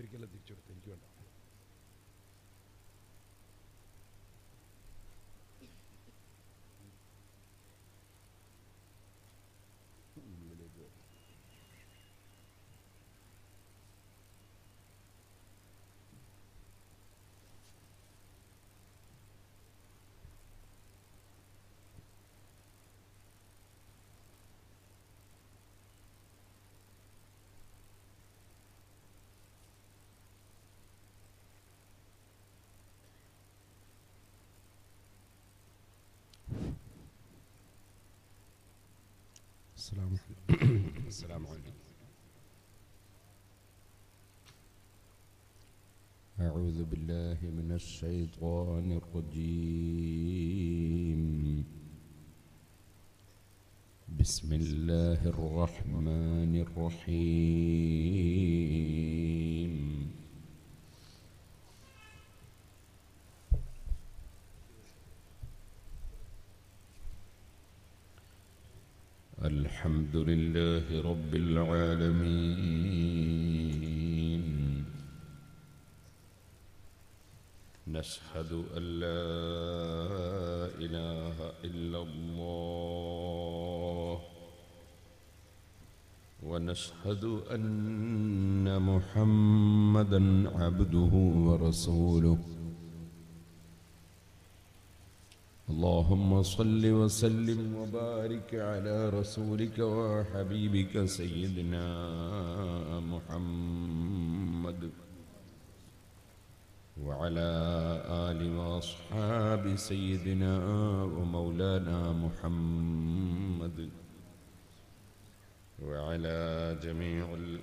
കുട്ടിക്കെല്ലാം തിരിച്ചു കൊടുത്തു എനിക്ക് വേണ്ട ഉള്ളിലേക്ക് വരും. السلام السلام عليكم أعوذ بالله من الشيطان الرجيم بسم الله الرحمن الرحيم الحمد لله رب العالمين نشهد أن لا إله إلا الله ونشهد أن محمدا عبده ورسوله اللهم صل وسلم وبارك على رسولك وحبيبك سيدنا محمد وعلى آل وأصحاب سيدنا ومولانا محمد وعلى جميع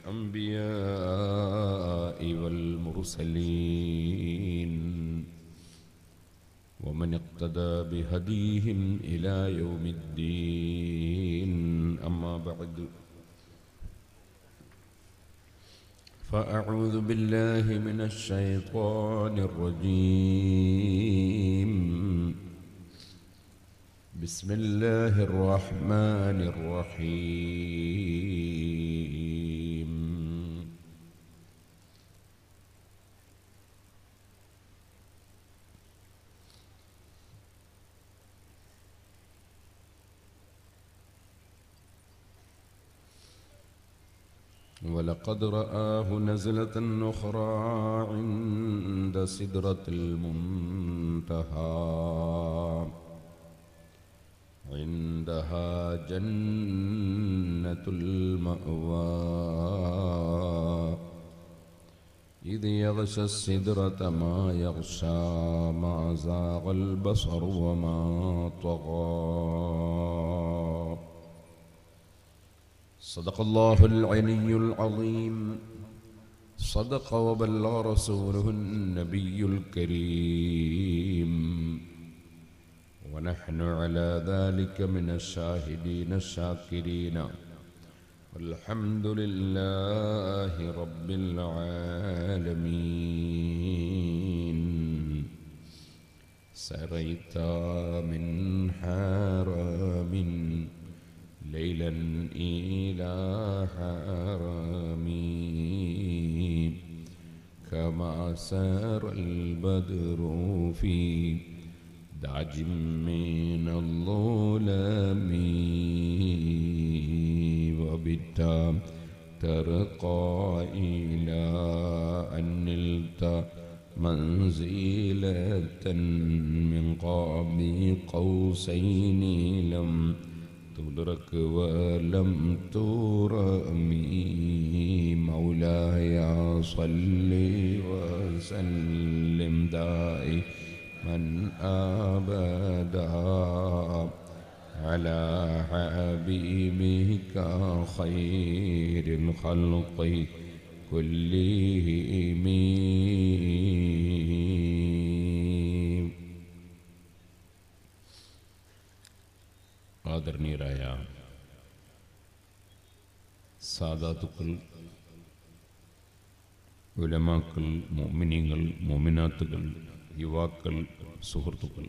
الأنبياء والمرسلين ومن اقتدى بهديهم إلى يوم الدين أما بعد فأعوذ بالله من الشيطان الرجيم بسم الله الرحمن الرحيم ولقد رآه نزلة أخرى عند سدرة المنتهى عندها جنة المأوى إذ يغشى السدرة ما يغشى ما زاغ البصر وما طغى صدق الله العلي العظيم صدق وبلغ رسوله النبي الكريم ونحن على ذلك من الشاهدين الشاكرين والحمد لله رب العالمين سريت من حرم ليلا إلى حرمي كما سار البدر في دعج من الظلم وبت ترقى إلى أن نلت منزلة من قاب قوسين لم تدرك ولم ترمي مولاي صل وسلم دائما أبدا على حبيبك خير الخلق كلهم ആദരണീയരായ സാദാത്തുക്കൾ ഉലമാക്കൾ മോമിനിയങ്ങൾ മോമിനാത്തുകൾ യുവാക്കൾ സുഹൃത്തുക്കൾ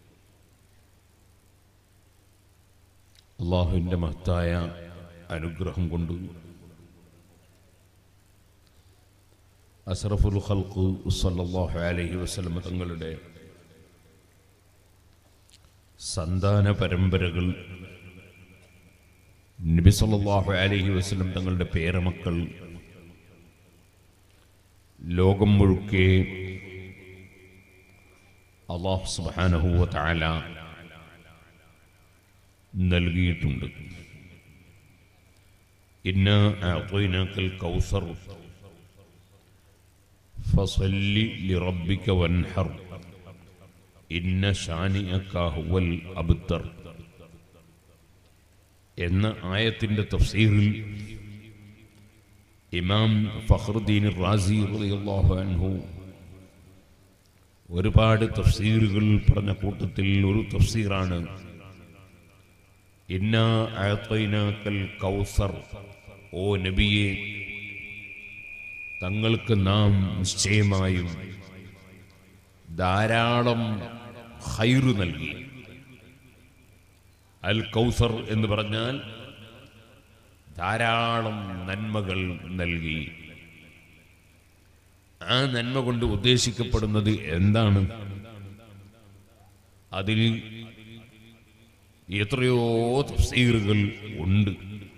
അള്ളാഹുവിൻ്റെ മഹത്തായ അനുഗ്രഹം കൊണ്ട് അസ്റഫുൽ ഖൽഖ് സല്ലല്ലാഹു അലൈഹി വസല്ലം തങ്ങളുടെ സന്താന പരമ്പരകൾ നബി സല്ലല്ലാഹു അലൈഹി വസല്ലം തങ്ങളുടെ പേരമക്കൾ ലോകം മുഴുക്കെ അള്ളാഹു സുബ്ഹാനഹു വ തആല നൽകിയിട്ടുണ്ട് ഇന്ന അഅ്തൈനാക്കൽ കൗസർ ഫസല്ലി ലിറബ്ബിക വൻഹർ ഇന്ന ഷാനിഅക ഹുവൽ അബ്തർ എന്ന ആയത്തിന്റെ തഫ്സീറിൽ ഇമാം ഫഖറുദ്ദീൻ റാസി റളിയല്ലാഹു അൻഹു ഒരുപാട് തഫ്സീറുകൾ പറഞ്ഞ കൂട്ടത്തിൽ ഒരു തഫ്സീറാണ് ഇന്ന അഅ്തൈനാക്കൽ കൗസർ ഓ നബിയെ തങ്ങൾക്ക് നാം നിശ്ചയമായും ധാരാളം ഹൈറ് നൽകി അൽ കൗസർ എന്ന് പറഞ്ഞാൽ ധാരാളം നന്മകൾ നൽകി ആ നന്മ കൊണ്ട് ഉദ്ദേശിക്കപ്പെടുന്നത് എന്താണ് അതിൽ എത്രയോ തഫ്സീറുകൾ ഉണ്ട്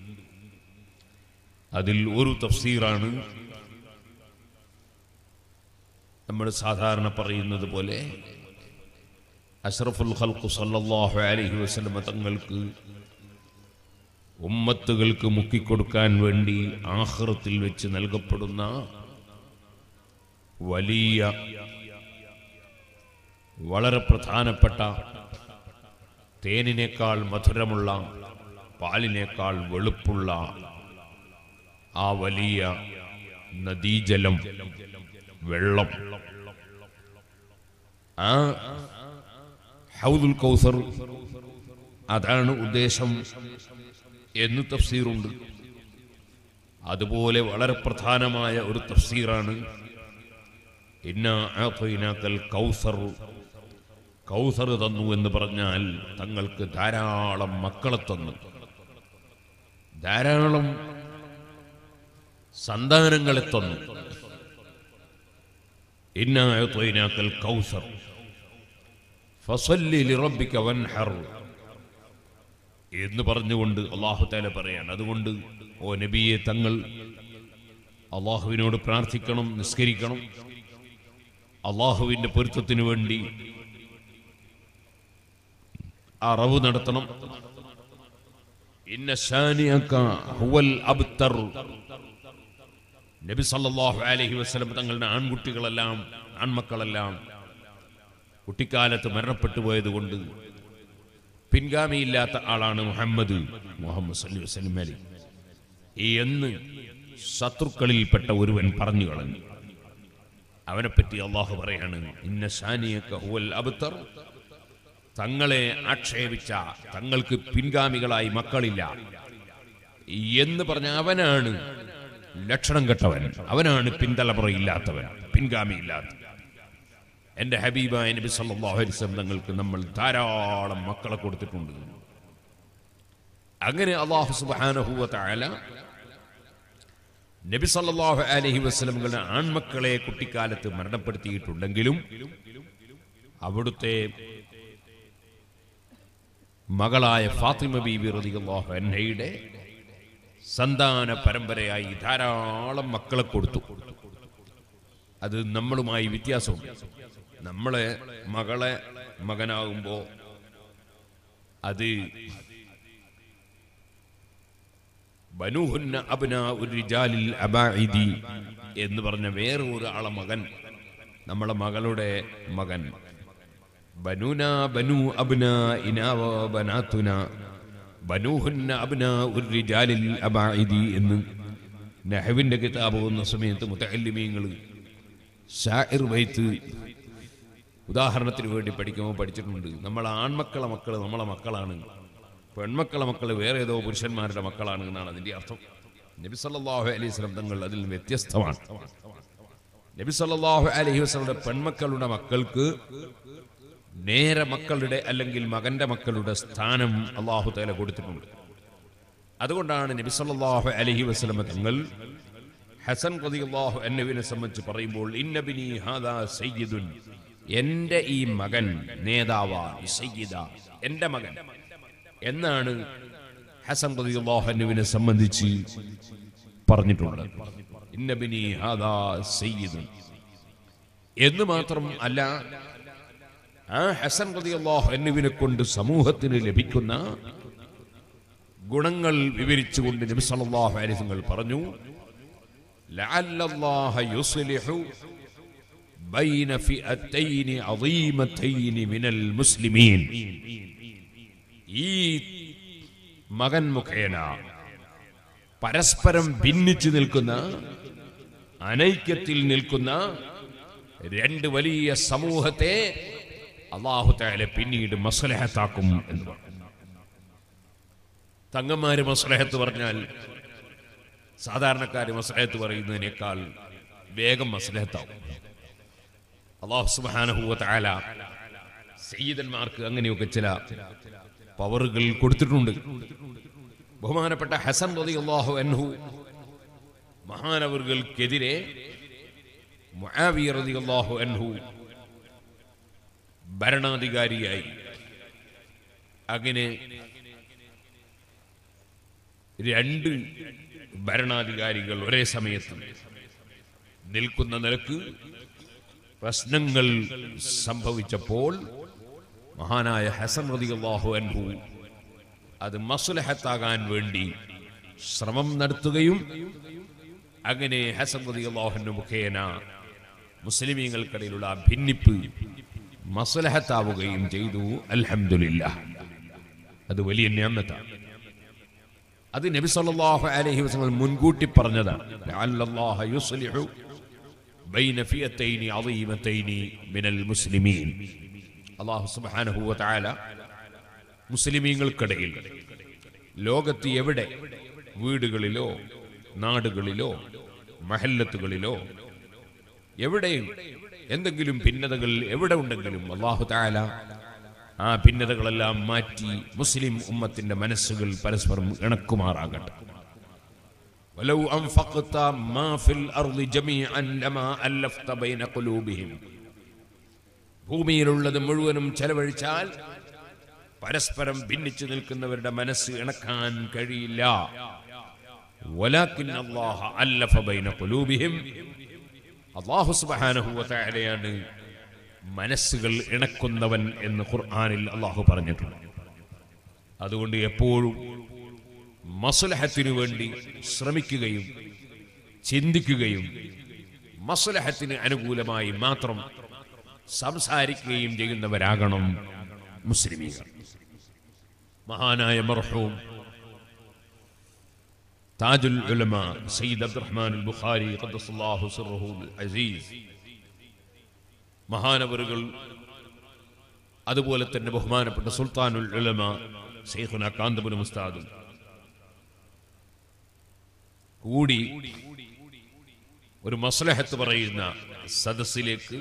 അതിൽ ഒരു തഫ്സീറാണ് നമ്മൾ സാധാരണ പറയുന്നത് പോലെ അഷ്റഫുൽ ഖൽഖു സല്ലല്ലാഹു അലൈഹി വസല്ലം തങ്ങൾക്ക് ഉമ്മത്തുകൾക്ക് മുക്കിക്കൊടുക്കാൻ വേണ്ടി ആഹ്റത്തിൽ വെച്ച് നൽകപ്പെടുന്ന വലിയ വളരെ പ്രധാനപ്പെട്ട തേനിനേക്കാൾ മധുരമുള്ള പാലിനേക്കാൾ വെളുപ്പുള്ള ആ വലിയ നദീജലം വെള്ളം ആ ഹൗദുൽ കൗസർ അതാണ് ഉദ്ദേശം എന്ന് തഫ്സീറുണ്ട് അതുപോലെ വളരെ പ്രധാനമായ ഒരു തഫ്സീറാണ് ഇന്ന ആഫൈനാക്കൽ കൗസർ കൗസർ തന്നു എന്ന് പറഞ്ഞാൽ തങ്ങൾക്ക് ധാരാളം മക്കളെ തന്നു ധാരാളം സന്താനങ്ങളെ തന്നു ഇന്ന ആഫൈനാക്കൽ കൗസർ ഫസല്ലി ലിറബ്ബിക വൻഹർ എന്ന് പറഞ്ഞുകൊണ്ട് അള്ളാഹു താല പറയാണ് അതുകൊണ്ട് ഓ നബിയെ തങ്ങൾ അള്ളാഹുവിനോട് പ്രാർത്ഥിക്കണം നിസ്കരിക്കണം അള്ളാഹുവിന്റെ പൊരുത്തത്തിനു വേണ്ടി അറവ് നടത്തണം ഇന്ന ഷാനിഅക ഹുവൽ അബ്തർ നബി സല്ലല്ലാഹു അലൈഹി വസല്ലം തങ്ങളുടെ ആൺകുട്ടികളെല്ലാം ആൺമക്കളെല്ലാം കുട്ടിക്കാലത്ത് മരണപ്പെട്ടു പോയതുകൊണ്ട് പിൻഗാമിയില്ലാത്ത ആളാണ് മുഹമ്മദ് മുഹമ്മദ് സല്ലി വസ്ലം അലി എന്ന് ശത്രുക്കളിൽപ്പെട്ട ഒരുവൻ പറഞ്ഞു കളഞ്ഞു അവനെപ്പറ്റി അള്ളാഹു പറയാണ് ഇന്ന ഷാനിയൊക്കെ ഹുവൽ അബുത്തർ തങ്ങളെ ആക്ഷേപിച്ച തങ്ങൾക്ക് പിൻഗാമികളായി മക്കളില്ല എന്ന് പറഞ്ഞ അവനാണ് ലക്ഷണം കെട്ടവൻ അവനാണ് പിന്തലമുറയില്ലാത്തവൻ പിൻഗാമിയില്ലാത്തവൻ എൻ്റെ ഹബീബായ നബി സല്ലല്ലാഹു അലൈഹി വസല്ലം തങ്ങൾക്ക് നമ്മൾ ധാരാളം മക്കളെ കൊടുത്തിട്ടുണ്ട് അങ്ങനെ അള്ളാഹു സുബ്ഹാനഹു വ തആല നബി സല്ലല്ലാഹു അലൈഹി വസല്ലമകളുടെ ആൺമക്കളെ കുട്ടിക്കാലത്ത് മരണപ്പെടുത്തിയിട്ടുണ്ടെങ്കിലും അവിടുത്തെ മകളായ ഫാത്തിമ ബീബി റളിയല്ലാഹു അൻഹയുടെ സന്താന പരമ്പരയായി ധാരാളം മക്കളെ കൊടുത്തു അത് നമ്മളുമായി വ്യത്യാസമുണ്ട് നമ്മളെ മകളെ മകനാകുമ്പോ അത് ബനുഹുന്ന അബ്ന റിജാലിൽ അബാഇദി എന്ന് പറഞ്ഞ വേറെ ഒരാളെ മകൻ നമ്മളെ മകളുടെ മകൻ ബനുന ബനു അബ്ന ഇനാവ ബനാത്തുന ബനൂഹുന്ന അബ്ന റിജാലിൽ അബാഇദി എന്ന് നഹവിന്റെ കിതാബ് പോകുന്ന സമയത്ത് മുത്തല്ലിമീങ്ങൾ ഷാഇർ വൈത്ത് ഉദാഹരണത്തിന് വേണ്ടി പഠിക്കുമ്പോൾ പഠിച്ചിട്ടുണ്ട് നമ്മൾ ആൺമക്കളെ മക്കൾ നമ്മളെ മക്കളാണ് പെൺമക്കളെ മക്കൾ വേറെ ഏതോ പുരുഷന്മാരുടെ മക്കളാണ് എന്നാണ് അതിന്റെ അർത്ഥം നബി സല്ലല്ലാഹു അലൈഹി വസല്ലം തങ്ങൾ അതിൽ വ്യത്യസ്തമാണ് നബി സല്ലല്ലാഹു അലൈഹി വസല്ലമയുടെ പെൺമക്കളുടെ മക്കൾക്ക് നേരെ മക്കളുടെ അല്ലെങ്കിൽ മകന്റെ മക്കളുടെ സ്ഥാനം അള്ളാഹു തആല കൊടുത്തിട്ടുണ്ട് അതുകൊണ്ടാണ് നബി സല്ലല്ലാഹു അലൈഹി വസല്ലമ തങ്ങൾ ഹസൻ റളിയല്ലാഹു അൻഹുവിനെ സംബന്ധിച്ച് പറയുമ്പോൾ ഇന്നബിനി ഹാദാ സയ്യിദുൻ എൻ്റെ ഈ മകൻ നേതാവാ സയ്യിദ എൻ്റെ മകൻ എന്നാണ് ഹസൻ റളിയല്ലാഹു അൻഹുവിനെ സംബന്ധിച്ച് പറഞ്ഞിട്ടുള്ളത് ഇന്നബിനി ഹാദാ സയ്യിദുൻ എന്ന് മാത്രം അല്ല ആ ഹസൻ റളിയല്ലാഹു അൻഹുവിനെ കൊണ്ട് സമൂഹത്തിന് ലഭിക്കുന്ന ഗുണങ്ങൾ വിവരിച്ചുകൊണ്ട് നബി സല്ലല്ലാഹു അലൈഹി വസല്ലം പറഞ്ഞു ലഅല്ലല്ലാഹ യുസ്ലിഹു ബൈന ഫിഅത്തൈനി അദീമത്തൈനി മിനൽ മുസ്ലിമീൻ ഈ മകൻ മുഖേന പരസ്പരം ഭിന്നിച്ചു നിൽക്കുന്ന അനൈക്യത്തിൽ നിൽക്കുന്ന രണ്ട് വലിയ സമൂഹത്തെ അള്ളാഹു താല പിന്നീട് മസ്ലഹത്താക്കും എന്ന് പറഞ്ഞു തങ്ങന്മാര് മസ്ലഹത്ത് പറഞ്ഞാൽ സാധാരണക്കാര് മസ്ലഹത്ത് പറയുന്നതിനേക്കാൾ വേഗം മസ്ലഹത്താവും അള്ളാഹു സുബാനഹുവ താല സയ്യിദന്മാർക്ക് അങ്ങനെയൊക്കെ ചില പവറുകൾ കൊടുത്തിട്ടുണ്ട് ബഹുമാനപ്പെട്ട ഹസൻ റതി അള്ളാഹു അൻഹു മഹാനവറുകൾക്കെതിരെ മുആവിയ റളിയല്ലാഹു അൻഹു ഭരണാധികാരിയായി അങ്ങനെ രണ്ട് ഭരണാധികാരികൾ ഒരേ സമയത്ത് നിൽക്കുന്ന നിലക്ക് പ്രശ്നങ്ങൾ സംഭവിച്ചപ്പോൾ മഹാനായ ഹസൻ റളിയല്ലാഹു അൻഹു അത് മസുലഹത്താകാൻ വേണ്ടി ശ്രമം നടത്തുകയും അങ്ങനെ ഹസൻ റളിയല്ലാഹു മുഖേന മുസ്ലിമീങ്ങൾക്കിടയിലുള്ള ആ ഭിന്നിപ്പ് മസ്ലഹത്താവുകയും ചെയ്തു അൽഹംദുലില്ല അത് വലിയ ഞാമത്താണ് അത് നബി സല്ലല്ലാഹു അലൈഹി വസല്ലം മുൻകൂട്ടി പറഞ്ഞതാണ് ലഅല്ലല്ലാഹ യുസ്ലിഹു ബൈന ഫിയത്തൈനി അദീമത്തൈനി മിനൽ മുസ്ലിമീൻ അല്ലാഹു സുബ്ഹാനഹു വ തആല മുസ്ലിമീങ്ങൾക്കിടയിൽ ലോകത്ത് എവിടെ വീടുകളിലോ നാടുകളിലോ മഹല്ലത്തുകളിലോ എവിടെയും എന്തെങ്കിലും ഭിന്നതകൾ എവിടെ ഉണ്ടെങ്കിലും അള്ളാഹു താല ആ ഭിന്നതകളെല്ലാം മാറ്റി മുസ്ലിം ഉമ്മത്തിന്റെ മനസ്സുകൾ പരസ്പരം ഇണക്കുമാറാകട്ടെ ولو أنفقت ما في الأرض جميعا لما ألفت بين قلوبهم ഭൂമിയിലുള്ളത് മുഴുവനും ചെലവഴിച്ചാൽ പരസ്പരം ഭിന്നിച്ചു നിൽക്കുന്നവരുടെ മനസ്സ് ഇണക്കാൻ കഴിയില്ല വലാക്കിൻ അല്ലാഹ അല്ലഫ ബൈന ഖുലൂബിഹിം അല്ലാഹു സുബ്ഹാനഹു വ തആലയാണ് മനസ്സുകൾ ഇണക്കുന്നവൻ എന്ന് ഖുർആനിൽ അല്ലാഹു പറഞ്ഞിട്ടുണ്ട് അതുകൊണ്ട് എപ്പോഴും മസ്ലഹത്തിനു വേണ്ടി ശ്രമിക്കുകയും ചിന്തിക്കുകയും മസ്ലഹത്തിന് അനുകൂലമായി മാത്രം സംസാരിക്കുകയും ചെയ്യുന്നവരാകണം മുസ്ലിമീങ്ങൾ മഹാനായ മർഹൂം താജുൽ ഉലമ സയ്യിദ് അബ്ദുറഹ്മാൻ അൽ ബുഖാരി ഖദ്ദസല്ലാഹു സിർറഹു അസീസ് മഹാനവറുകൾ അതുപോലെ തന്നെ ബഹുമാനപ്പെട്ട സുൽത്താനുൽ ഉലമ ഷെയ്ഖുന കാന്തപുര മുസ്താദും കൂടി ഒരു മസ്ലഹത്ത് പറയുന്ന സദസ്സിലേക്ക്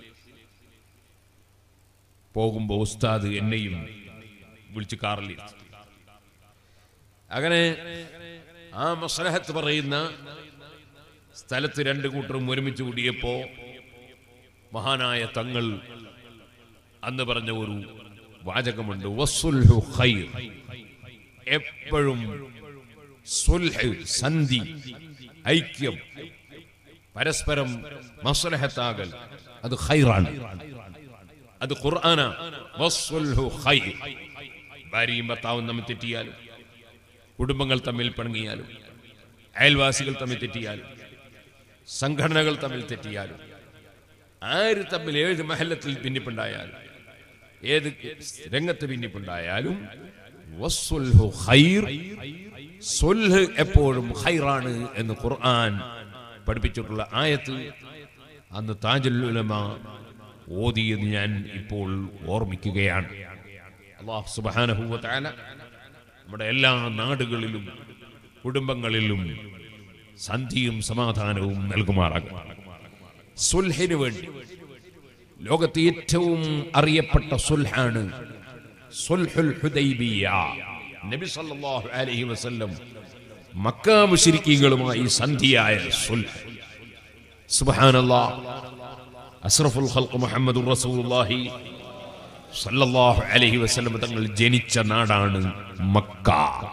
പോകുമ്പോൾ ഉസ്താദ് എന്നെയും വിളിച്ച് കാറിൽ അങ്ങനെ ആ മസ്ലഹത്ത് പറയുന്ന സ്ഥലത്ത് രണ്ട് കൂട്ടരും ഒരുമിച്ച് കൂടിയപ്പോ മഹാനായ തങ്ങൾ അന്ന് പറഞ്ഞ ഒരു വാചകമുണ്ട് വസ്സുൽഹു ഖൈർ എപ്പോഴും സുൽഹ് സന്ധി ഐക്യം പരസ്പരം മസ്ലഹത്താകൽ അത് ഖൈറാണ് അത് ഖുർആന വസ്സുൽഹു ഖൈർ ഭാര്യയും ഭർത്താവും തമ്മിൽ തെറ്റിയാലും കുടുംബങ്ങൾ തമ്മിൽ പിണങ്ങിയാലും അയൽവാസികൾ തമ്മിൽ തെറ്റിയാലും സംഘടനകൾ തമ്മിൽ തെറ്റിയാലും ആര് തമ്മിൽ ഏത് മഹല്ലത്തിൽ ഭിന്നിപ്പുണ്ടായാലും ഏത് രംഗത്ത് ഭിന്നിപ്പുണ്ടായാലും വസ്സുൽഹു ഖൈർ സുൽഹ് എപ്പോഴും ഖൈറാണ് എന്ന് ഖുർആൻ പഠിപ്പിച്ചിട്ടുള്ള ആയത്ത് അന്ന് താജുൽ ഉലമ ഓതിയെന്ന് ഞാൻ ഇപ്പോൾ ഓർമ്മിക്കുകയാണ് അള്ളാഹു സുബ്ഹാനഹു വ തആല നമ്മുടെ എല്ലാ നാടുകളിലും കുടുംബങ്ങളിലും സന്ധിയും സമാധാനവും നൽകുമാറാകും സുൽഹിന് വേണ്ടി ലോകത്തെ ഏറ്റവും അറിയപ്പെട്ട സുൽഹാണ് സുൽഹുൽ ഹുദൈബിയ നബി സല്ലല്ലാഹു അലൈഹി വസല്ലം മക്ക മുശരിക്കീങ്ങളുമായി സന്ധിയായ സുൽഹ് സുബ്ഹാനല്ലാ അസ്റഫുൽ ഖൽഖ് മുഹമ്മദുർ റസൂലുള്ളാഹി സല്ലല്ലാഹു അലൈഹി വസല്ലം തങ്ങൾ ജനിച്ച നാടാണ് മക്ക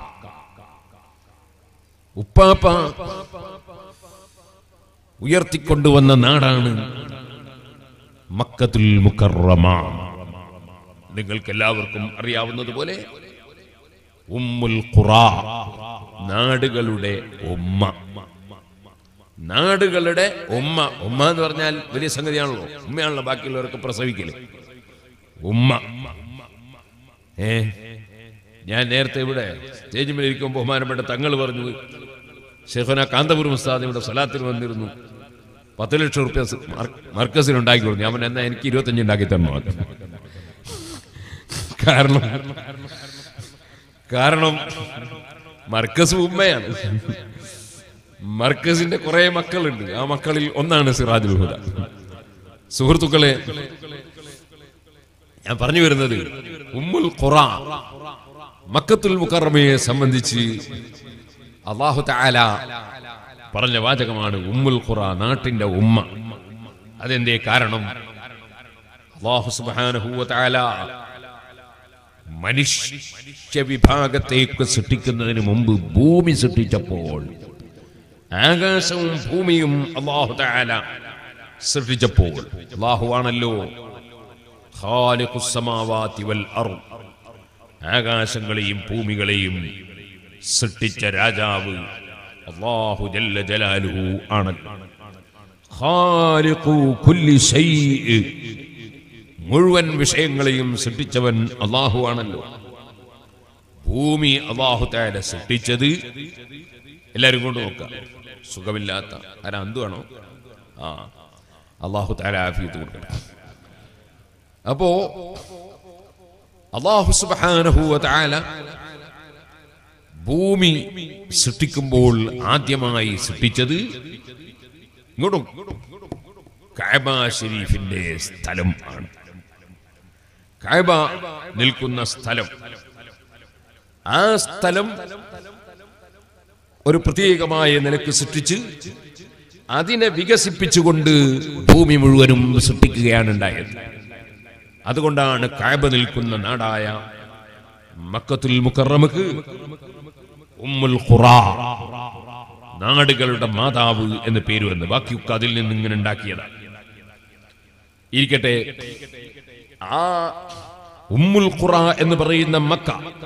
ഉപ്പാപ്പ ഉയർത്തിക്കൊണ്ടുവന്ന നാടാണ് മക്കത്തുൽ മുക്കറമ നിങ്ങൾക്ക് എല്ലാവർക്കും അറിയാവുന്നതുപോലെ ഉമ്മുൽ ഖുറ നാടുകളുടെ ഉമ്മ നാടുകളുടെ ഉമ്മ ഉമ്മ എന്ന് പറഞ്ഞാൽ വലിയ സംഗതിയാണല്ലോ ഉമ്മയാണല്ലോ ബാക്കിയുള്ളവർക്ക് പ്രസവിക്കല് ഉമ്മ ഏ ഞാൻ നേരത്തെ ഇവിടെ സ്റ്റേജിൽ ഇരിക്കുമ്പോൾ ബഹുമാനപ്പെട്ട തങ്ങൾ പറഞ്ഞു ഷെഖന കാന്തപുരം ഉസ്താദ് ഇവിടെ സ്വലാത്തിന് വന്നിരുന്നു പത്ത് ലക്ഷം റുപ്യ മർക്കസിന് ഉണ്ടാക്കി കൊടുത്തു ഞാൻ പറഞ്ഞു, എന്നാ എനിക്ക് ഇരുപത്തഞ്ച് ഉണ്ടാക്കി തരണോ കാരണം കാരണം മർക്കസ് ഉമ്മയാണ് മർക്കസിന്റെ കുറെ മക്കളുണ്ട് ആ മക്കളിൽ ഒന്നാണ് സിറാജുൽ ഹുദ സുഹൃത്തുക്കളെ ഞാൻ പറഞ്ഞു വരുന്നത് ഉമ്മുൽ ഖുറ മക്കത്തുൽ മുക്കറമയെ സംബന്ധിച്ച് അള്ളാഹു തആല പറഞ്ഞ വാചകമാണ് ഉമ്മുൽ ഖുറ നാട്ടിന്റെ ഉമ്മ അതെന്തേ കാരണം അള്ളാഹു സുബ്ഹാനഹു വ തആല മനുഷ്യ വിഭാഗത്തേക്ക് സൃഷ്ടിക്കുന്നതിന് മുമ്പ് ഭൂമി സൃഷ്ടിച്ചപ്പോൾ ആകാശവും ഭൂമിയും അള്ളാഹു തആല സൃഷ്ടിച്ചപ്പോൾ അള്ളാഹു ആണല്ലോ ഖാലിഖുസ് സമാവാതി വൽ അർദ് ആകാശങ്ങളെയും ഭൂമികളെയും സൃഷ്ടിച്ച രാജാവ് അള്ളാഹു ജല്ല ജലാലുഹു ആണല്ലോ ഖാലിഖു കുല്ലി ശൈഇ മുഴുവൻ വിഷയങ്ങളെയും സൃഷ്ടിച്ചവൻ അള്ളാഹു ആണല്ലോ ഭൂമി അള്ളാഹു താല സൃഷ്ടിച്ചത് എല്ലാരും കൊണ്ട് നോക്കാം സുഖമില്ലാത്ത ആരാ എന്തുവാണോ ആ അള്ളാഹു താല ആഫിയത്ത് കൊടുക്കട്ടെ അപ്പോ അള്ളാഹു സുബ്ഹാനഹു വ തആല ഭൂമി സൃഷ്ടിക്കുമ്പോൾ ആദ്യമായി സൃഷ്ടിച്ചത് ഇങ്ങോട്ടും കഅബ ഷരീഫിന്റെ സ്ഥലം ആണ് കഅബ നിൽക്കുന്ന സ്ഥലം ആ സ്ഥലം ഒരു പ്രത്യേകമായ നിലക്ക് സൃഷ്ടിച്ച് അതിനെ വികസിപ്പിച്ചുകൊണ്ട് ഭൂമി മുഴുവനും സൃഷ്ടിക്കുകയാണ് ഉണ്ടായത് അതുകൊണ്ടാണ് കായബ നിൽക്കുന്ന നാടായ മക്കത്തുൽ മുക്കറമക്ക് ഉമ്മുൽ ഖുറ നാടുകളുടെ മാതാവ് എന്ന് പേര് വന്ന് ബാക്കിയൊക്കെ അതിൽ നിന്ന് ഇങ്ങനെ ഉണ്ടാക്കിയതാണ് ഇരിക്കട്ടെ ആ ഉമ്മുൽ ഖുറ എന്ന് പറയുന്ന മക്ക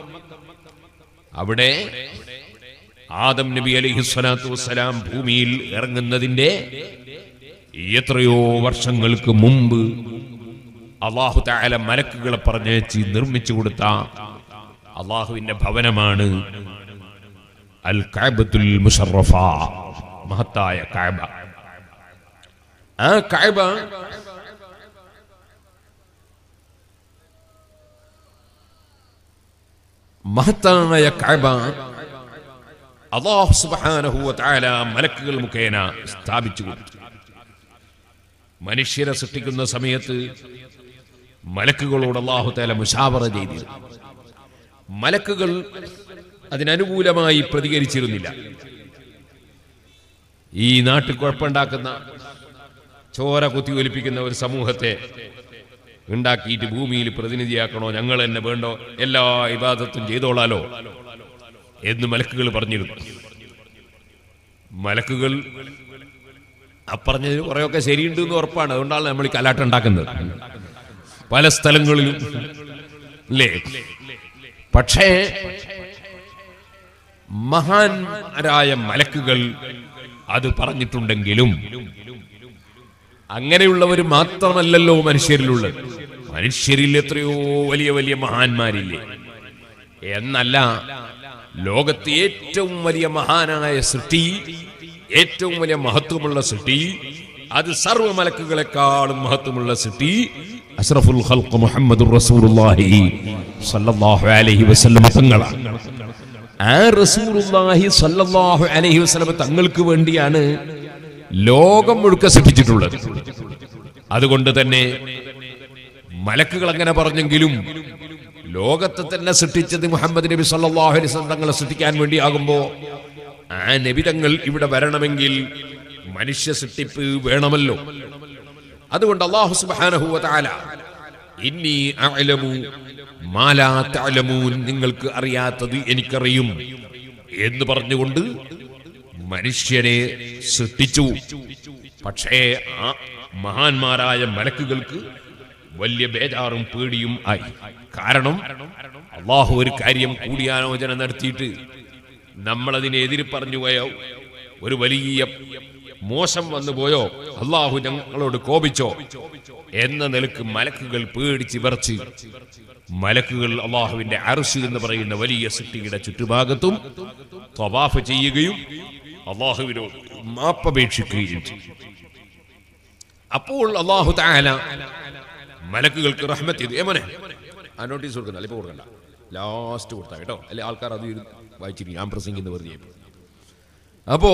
അവിടെ ആദം നബി അലൈഹി സ്വലാത്തു വസ്സലാം ഭൂമിയിൽ ഇറങ്ങുന്നതിന്റെ എത്രയോ വർഷങ്ങൾക്ക് മുമ്പ് അള്ളാഹു താല മലക്കുകളെ പറഞ്ഞേച്ച് നിർമ്മിച്ചു കൊടുത്ത അള്ളാഹുവിന്റെ ഭവനമാണ് അൽ കഅബത്തുൽ മുഷറഫ മഹത്തായ കഅബ ആ കഅബ മഹത്തായ കഅബ അള്ളാഹു സുബ്ഹാനഹു വ തആല മലക്കുകൾ മുഖേന സ്ഥാപിച്ചു കൊടുത്തു മനുഷ്യരെ സൃഷ്ടിക്കുന്ന സമയത്ത് മലക്കുകളോട് അള്ളാഹു തആല മുഷാവറ ചെയ്തിരുന്നു മലക്കുകൾ അതിനനുകൂലമായി പ്രതികരിച്ചിരുന്നില്ല ഈ നാട്ടിൽ കുഴപ്പമുണ്ടാക്കുന്ന ചോര കുത്തിയൊലിപ്പിക്കുന്ന ഒരു സമൂഹത്തെ ഉണ്ടാക്കിയിട്ട് ഭൂമിയിൽ പ്രതിനിധിയാക്കണോ ഞങ്ങൾ തന്നെ വേണ്ടോ എല്ലാ ഇബാദത്തും ചെയ്തോളാലോ എന്ന് മലക്കുകൾ പറഞ്ഞിരുന്നു മലക്കുകൾ അപ്പറഞ്ഞത് കുറെയൊക്കെ ശരിയുണ്ട് എന്ന് ഉറപ്പാണ് അതുകൊണ്ടാണ് നമ്മൾ ഈ കലാട്ടം ഉണ്ടാക്കുന്നത് പല സ്ഥലങ്ങളിലും അല്ലേ പക്ഷേ മഹാന്മാരായ മലക്കുകൾ അത് പറഞ്ഞിട്ടുണ്ടെങ്കിലും അങ്ങനെയുള്ളവർ മാത്രമല്ലല്ലോ മനുഷ്യരിലുള്ളത് മനുഷ്യരിൽ എത്രയോ വലിയ വലിയ മഹാന്മാരില്ലേ എന്നല്ല ലോകത്തെ ഏറ്റവും വലിയ മഹാനായ സൃഷ്ടി ഏറ്റവും വലിയ മഹത്വമുള്ള സൃഷ്ടി അത് സർവ്വ മലക്കുകളെക്കാളും മഹത്വമുള്ള സൃഷ്ടി അഷ്റഫുൽ ഖൽഖ് മുഹമ്മദുർ റസൂലുള്ളാഹി സ്വല്ലല്ലാഹു അലൈഹി വസല്ലം തങ്ങളാണ് ആ റസൂലുള്ളാഹി സ്വല്ലല്ലാഹു അലൈഹി വസല്ലം തങ്ങൾക്ക് വേണ്ടിയാണ് ലോകം മുഴുക്ക സൃഷ്ടിച്ചിട്ടുള്ളത് അതുകൊണ്ട് തന്നെ മലക്കുകൾ അങ്ങനെ പറഞ്ഞെങ്കിലും ലോകത്തെ തന്നെ സൃഷ്ടിച്ചത് മുഹമ്മദ് നബി സല്ലല്ലാഹു അലൈഹി വസല്ലം തങ്ങളെ സൃഷ്ടിക്കാൻ വേണ്ടിയാകുമ്പോ ആ നബിതങ്ങൾ ഇവിടെ വരണമെങ്കിൽ മനുഷ്യ സൃഷ്ടിപ്പ് വേണമല്ലോ അതുകൊണ്ട് അള്ളാഹു സുബ്ഹാനഹു വ തആല ഇന്നി അഅലമു മാലാ തഅലമൂൻ നിങ്ങൾക്ക് അറിയാത്തത് എനിക്കറിയും എന്ന് പറഞ്ഞുകൊണ്ട് മനുഷ്യനെ സൃഷ്ടിച്ചു പക്ഷേ ആ മഹാന്മാരായ മലക്കുകൾക്ക് വലിയ ബേജാറും പേടിയും ആയി കാരണം അള്ളാഹു ഒരു കാര്യം കൂടിയാലോചന നടത്തിയിട്ട് നമ്മളതിനെ എതിര് പറഞ്ഞു പോയോ ഒരു വലിയ മോശം വന്നു പോയോ അള്ളാഹു ഞങ്ങളോട് കോപിച്ചോ എന്ന നിലക്ക് മലക്കുകൾ പേടിച്ച് വിറച്ച് മലക്കുകൾ അള്ളാഹുവിന്റെ അർശ് എന്ന് പറയുന്ന വലിയ സിട്ടിയുടെ ചുറ്റുഭാഗത്തും തവാഫ് ചെയ്യുകയും അള്ളാഹുവിനോട് മാപ്പപേക്ഷിക്കുകയും ചെയ്തു അപ്പോൾ അള്ളാഹു താല മലക്കുകൾക്ക് റഹ്മത്ത് ചെയ്തു ഏമോനെ ആ നോട്ടീസ് കൊടുക്കണ്ട അല്ലെ ഇപ്പൊ കൊടുക്കണ്ട ലാസ്റ്റ് കൊടുത്താ കേട്ടോ അല്ലെ ആൾക്കാർ അത് ഇരുന്ന് വായിച്ചിരിക്കും ഞാൻ പ്രസംഗിക്കുന്ന വെറുതെ അപ്പോ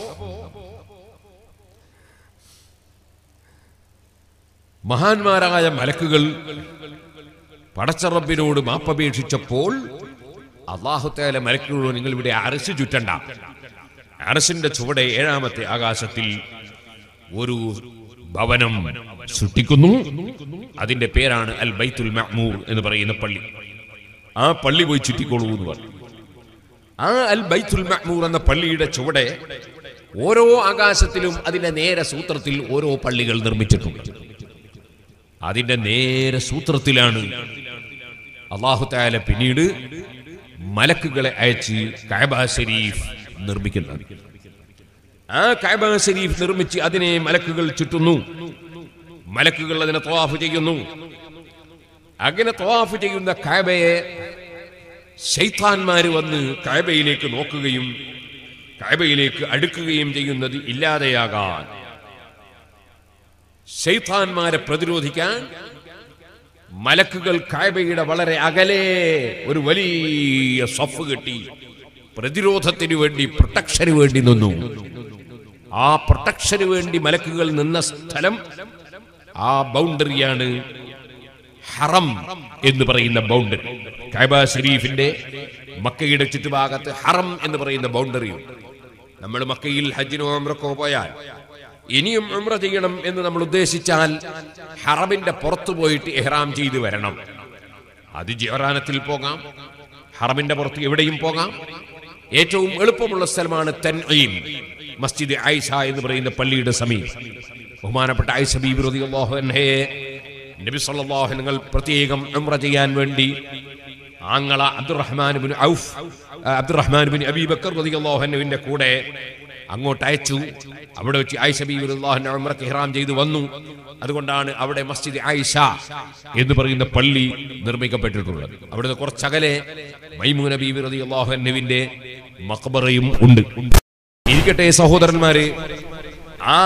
മഹാന്മാരായ മലക്കുകൾ പടച്ചറബിനോട് മാപ്പപേക്ഷിച്ചപ്പോൾ അള്ളാഹുത്തേല മലക്കുകളോട് നിങ്ങൾ ഇവിടെ അരസ് ചുറ്റണ്ട അരസിന്റെ ചുവടെ ഏഴാമത്തെ ആകാശത്തിൽ ഒരു ഭവനം സൃഷ്ടിക്കുന്നു അതിന്റെ പേരാണ് അൽ ബൈത്തുൽ മഅ്മൂർ എന്ന് പറയുന്ന പള്ളി ആ പള്ളി പോയി ചുറ്റിക്കോളൂ എന്ന് പറഞ്ഞു ആ അൽ ബൈത്തുൽ മഅ്മൂർ എന്ന പള്ളിയുടെ ചുവടെ ഓരോ ആകാശത്തിലും അതിന്റെ നേരെ സൂത്രത്തിൽ ഓരോ പള്ളികൾ നിർമ്മിച്ചിട്ടുണ്ട് അതിന്റെ നേരെ സൂത്രത്തിലാണ് അള്ളാഹു താല പിന്നീട് മലക്കുകളെ അയച്ച് കഅബ ഷരീഫ് നിർമ്മിക്കുന്നത് ആ കഅബ ഷരീഫ് നിർമ്മിച്ച് അതിനെ മലക്കുകൾ ചുറ്റുന്നു മലക്കുകൾ അതിനെ തവാഫ് ചെയ്യുന്നു അങ്ങനെ തവാഫ് ചെയ്യുന്ന കഅബയെ ശൈത്താന്മാര് വന്ന് കഅബയിലേക്ക് നോക്കുകയും കഅബയിലേക്ക് അടുക്കുകയും ചെയ്യുന്നത് ഇല്ലാതെയാകാൻ ശൈത്താന്മാരെ പ്രതിരോധിക്കാൻ മലക്കുകൾ കായബയുടെ വളരെ അകലെ ഒരു വലിയ സഫ് കെട്ടി പ്രതിരോധത്തിന് വേണ്ടി പ്രൊട്ടക്ഷന് വേണ്ടി നിന്നു ആ പ്രൊട്ടക്ഷന് വേണ്ടി മലക്കുകൾ നിന്ന സ്ഥലം ആ ബൗണ്ടറിയാണ് ഹറം എന്ന് പറയുന്ന ബൗണ്ടറി കൈബ ഷരീഫിന്റെ മക്കയുടെ ചുറ്റുഭാഗത്ത് ഹറം എന്ന് പറയുന്ന ബൗണ്ടറിയുണ്ട് നമ്മൾ മക്കയിൽ ഹജ്ജിനോ ഉംറക്കോ പോയാൽ ഇനിയും ഉംറ ചെയ്യണം എന്ന് നമ്മൾ ഉദ്ദേശിച്ചാൽ ഹറമിന്റെ പുറത്തു പോയിട്ട് ഇഹ്റാം ചെയ്ത് വരണം അത് ജോറാനത്തിൽ പോകാം ഹറമിന്റെ പുറത്ത് എവിടെയും പോകാം ഏറ്റവും എളുപ്പമുള്ള സ്ഥലമാണ് തെൻഈം മസ്ജിദ് ആയിഷ എന്ന് പറയുന്ന പള്ളിയുടെ സമീപം ബഹുമാനപ്പെട്ട ആയിഷ ബീബി റളിയല്ലാഹു അൻഹയെ നബി സല്ലല്ലാഹു അലൈഹി നിങ്ങൾ പ്രത്യേകം ഉംറ ചെയ്യാൻ വേണ്ടി ആങ്ങള അബ്ദുറഹ്മാൻ ബിൻ ഔഫ് ആ, അബ്ദുറഹ്മാൻ ബിൻ അബീ ബക്കർ റളിയല്ലാഹു അൻഹുവിന്റെ കൂടെ അങ്ങോട്ട് അയച്ചു അവിടെ വെച്ച് ആയിഷ ബീബി റളിയല്ലാഹു അൻഹ ഉംറക്ക് ഇഹ്റാം ചെയ്തു വന്നു അതുകൊണ്ടാണ് അവിടെ മസ്ജിദ് ആയിഷ എന്ന് പറയുന്ന പള്ളി നിർമ്മിക്കപ്പെട്ടിട്ടുള്ളത് അവിടുന്ന് കുറച്ചകലെ മൈമൂന ബീബി റളിയല്ലാഹു അൻഹുവിന്റെ മക്ബറയും ഉണ്ട് ഇരിക്കട്ടെ സഹോദരന്മാരെ ആ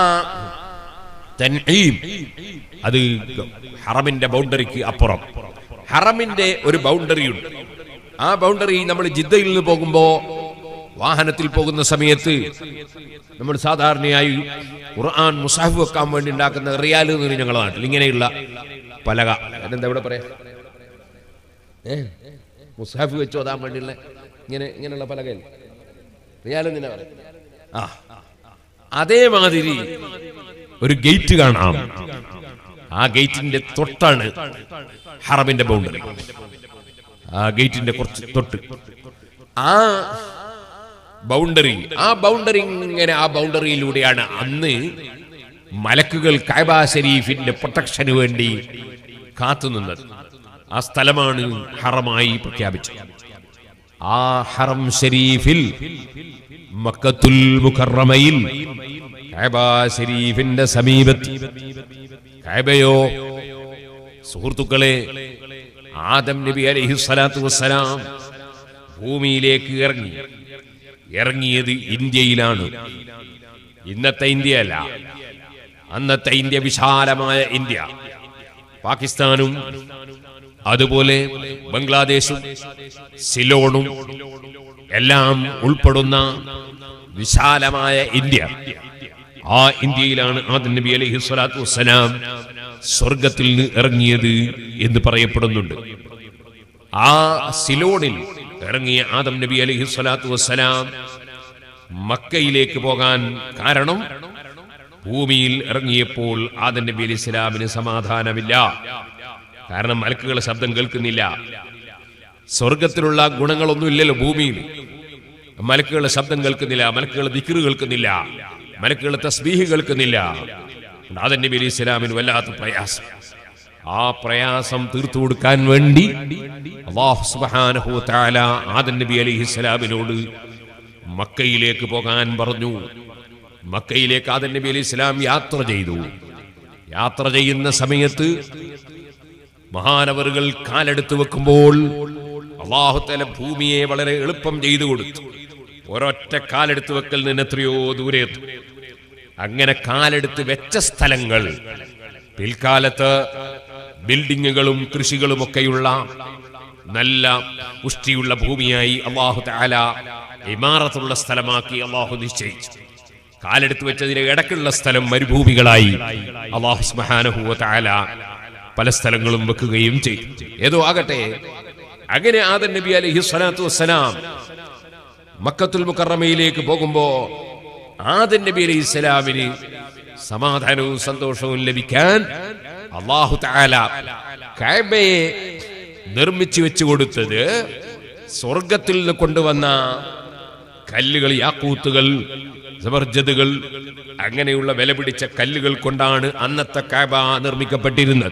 തൻഈം അത് ഹറമിന്റെ ബൗണ്ടറിക്ക് അപ്പുറം ഹറമിന്റെ ഒരു ബൗണ്ടറി ഉണ്ട് ആ ബൗണ്ടറി നമ്മൾ ജിദ്ദയിൽ നിന്ന് പോകുമ്പോ വാഹനത്തിൽ പോകുന്ന സമയത്ത് നമ്മൾ സാധാരണയായി ഖുർആൻ മുസാഫ് വെക്കാൻ വേണ്ടി ഉണ്ടാക്കുന്ന റിയാൽ എന്ന് പറയും ഞങ്ങളുടെ നാട്ടിൽ ഇങ്ങനെയുള്ള പലക എന്താ ഇവിടെ പറയാ ഏ മുസാഫ് വെച്ച് ഓതാൻ വേണ്ടിയുള്ള ഇങ്ങനെ ഇങ്ങനെയുള്ള പലകയിൽ റിയാൽ എന്നിങ്ങനെ പറയാം ആ അതേമാതിരി ഒരു ഗേറ്റ് കാണാം ആ ഗേറ്റിന്റെ തൊട്ടാണ് ഹറമിന്റെ ബൗണ്ടറി ആ ഗേറ്റിന്റെ കുറച്ച് തൊട്ട് ആ ബൗണ്ടറി ആ ബൗണ്ടറി ഇങ്ങനെ ആ ബൗണ്ടറിയിലൂടെയാണ് അന്ന് മലക്കുകൾ കായബ ഷരീഫിന്റെ പ്രൊട്ടക്ഷന് വേണ്ടി കാത്തുനിന്നത് ആ സ്ഥലമാണ് ഹറമായി പ്രഖ്യാപിച്ചത് ആ ഹറം ഷരീഫിൽ മക്കത്തുൽ മുഖറമയിൽ കഅബ ഷരീഫിന്റെ സമീപത്ത് കഅബയോ സുഹൃത്തുക്കളെ ആദം നബി അലൈഹി സ്വലാത്തു വസ്സലാം ഭൂമിയിലേക്ക് ഇറങ്ങി ഇറങ്ങിയത് ഇന്ത്യയിലാണ് ഇന്നത്തെ ഇന്ത്യയല്ല അന്നത്തെ ഇന്ത്യ വിശാലമായ ഇന്ത്യ പാകിസ്ഥാനും അതുപോലെ ബംഗ്ലാദേശും സിലോണും എല്ലാം ഉൾപ്പെടുന്ന വിശാലമായ ഇന്ത്യ ആ ഇന്ത്യയിലാണ് ആദം നബി അലൈഹി സ്വലാത്തു വസ്സലാം സ്വർഗത്തിൽ നിന്ന് ഇറങ്ങിയത് എന്ന് പറയപ്പെടുന്നുണ്ട് ആ സിലോണിൽ ഇറങ്ങിയ ആദം നബി അലൈഹി സ്വലാത്തു വസ്സലാം മക്കയിലേക്ക് പോകാൻ കാരണം ഭൂമിയിൽ ഇറങ്ങിയപ്പോൾ ആദൻ നബി അലി ഇസ്ലാമിന് സമാധാനമില്ല കാരണം മലക്കുകളുടെ ശബ്ദം കേൾക്കുന്നില്ല സ്വർഗത്തിലുള്ള ഗുണങ്ങളൊന്നുമില്ലല്ലോ ഭൂമിയിൽ മലക്കുകളുടെ ശബ്ദം കേൾക്കുന്നില്ല മലക്കുകളുടെ ദിക്റ് കേൾക്കുന്നില്ല മലക്കുകളുടെ തസ്ബീഹ് കേൾക്കുന്നില്ല ആദൻ നബി അലി ഇസ്ലാമിന് വല്ലാത്ത പ്രയാസം ആ പ്രയാസം തീർത്തു കൊടുക്കാൻ വേണ്ടി അള്ളാഹു സുബ്ഹാനഹു വ തആല ആദൻ നബി അലൈഹി സ്വലാമിനോട് മക്കയിലേക്ക് പോകാൻ പറഞ്ഞു മക്കയിലേക്ക് ആദൻ നബി അലൈഹി സ്വലാം യാത്ര ചെയ്തു യാത്ര ചെയ്യുന്ന സമയത്ത് മഹാനവറുകൾ കാലെടുത്ത് വെക്കുമ്പോൾ അള്ളാഹുത്തല ഭൂമിയെ വളരെ എളുപ്പം ചെയ്തു കൊടുത്തു ഒരൊറ്റ കാലെടുത്ത് വെക്കൽ നിന്ന് എത്രയോ ദൂരെ എത്തും അങ്ങനെ കാലെടുത്ത് വെച്ച സ്ഥലങ്ങൾ പിൽക്കാലത്ത് ബിൽഡിങ്ങുകളും കൃഷികളും ഒക്കെയുള്ള നല്ല പുഷ്ടിയുള്ള ഭൂമിയായി അള്ളാഹു താല ഇമാറത്തുള്ള സ്ഥലമാക്കി അള്ളാഹു നിശ്ചയിച്ചു കാലെടുത്ത് വെച്ചതിന് ഇടക്കുള്ള സ്ഥലം മരുഭൂമികളായി അള്ളാഹു സ്മഹാനഹുവ താല പല സ്ഥലങ്ങളും വെക്കുകയും ചെയ്തു ഏതോ ആകട്ടെ അങ്ങനെ ആദൻ നബി അലൈഹി സ്വലാത്തു വസ്സലാം മക്കത്തുൽ മുക്കറമയിലേക്ക് പോകുമ്പോ ആദൻ നബി അലൈഹി സ്വലാമിന് സമാധാനവും സന്തോഷവും ലഭിക്കാൻ അള്ളാഹു താല കഅബയെ നിർമ്മിച്ചു വെച്ചു കൊടുത്തത് സ്വർഗത്തിൽ നിന്ന് കൊണ്ടുവന്ന കല്ലുകൾ യാക്കൂത്തുകൾ സബർജതുകൾ അങ്ങനെയുള്ള വില പിടിച്ച കല്ലുകൾ കൊണ്ടാണ് അന്നത്തെ കാബ നിർമ്മിക്കപ്പെട്ടിരുന്നത്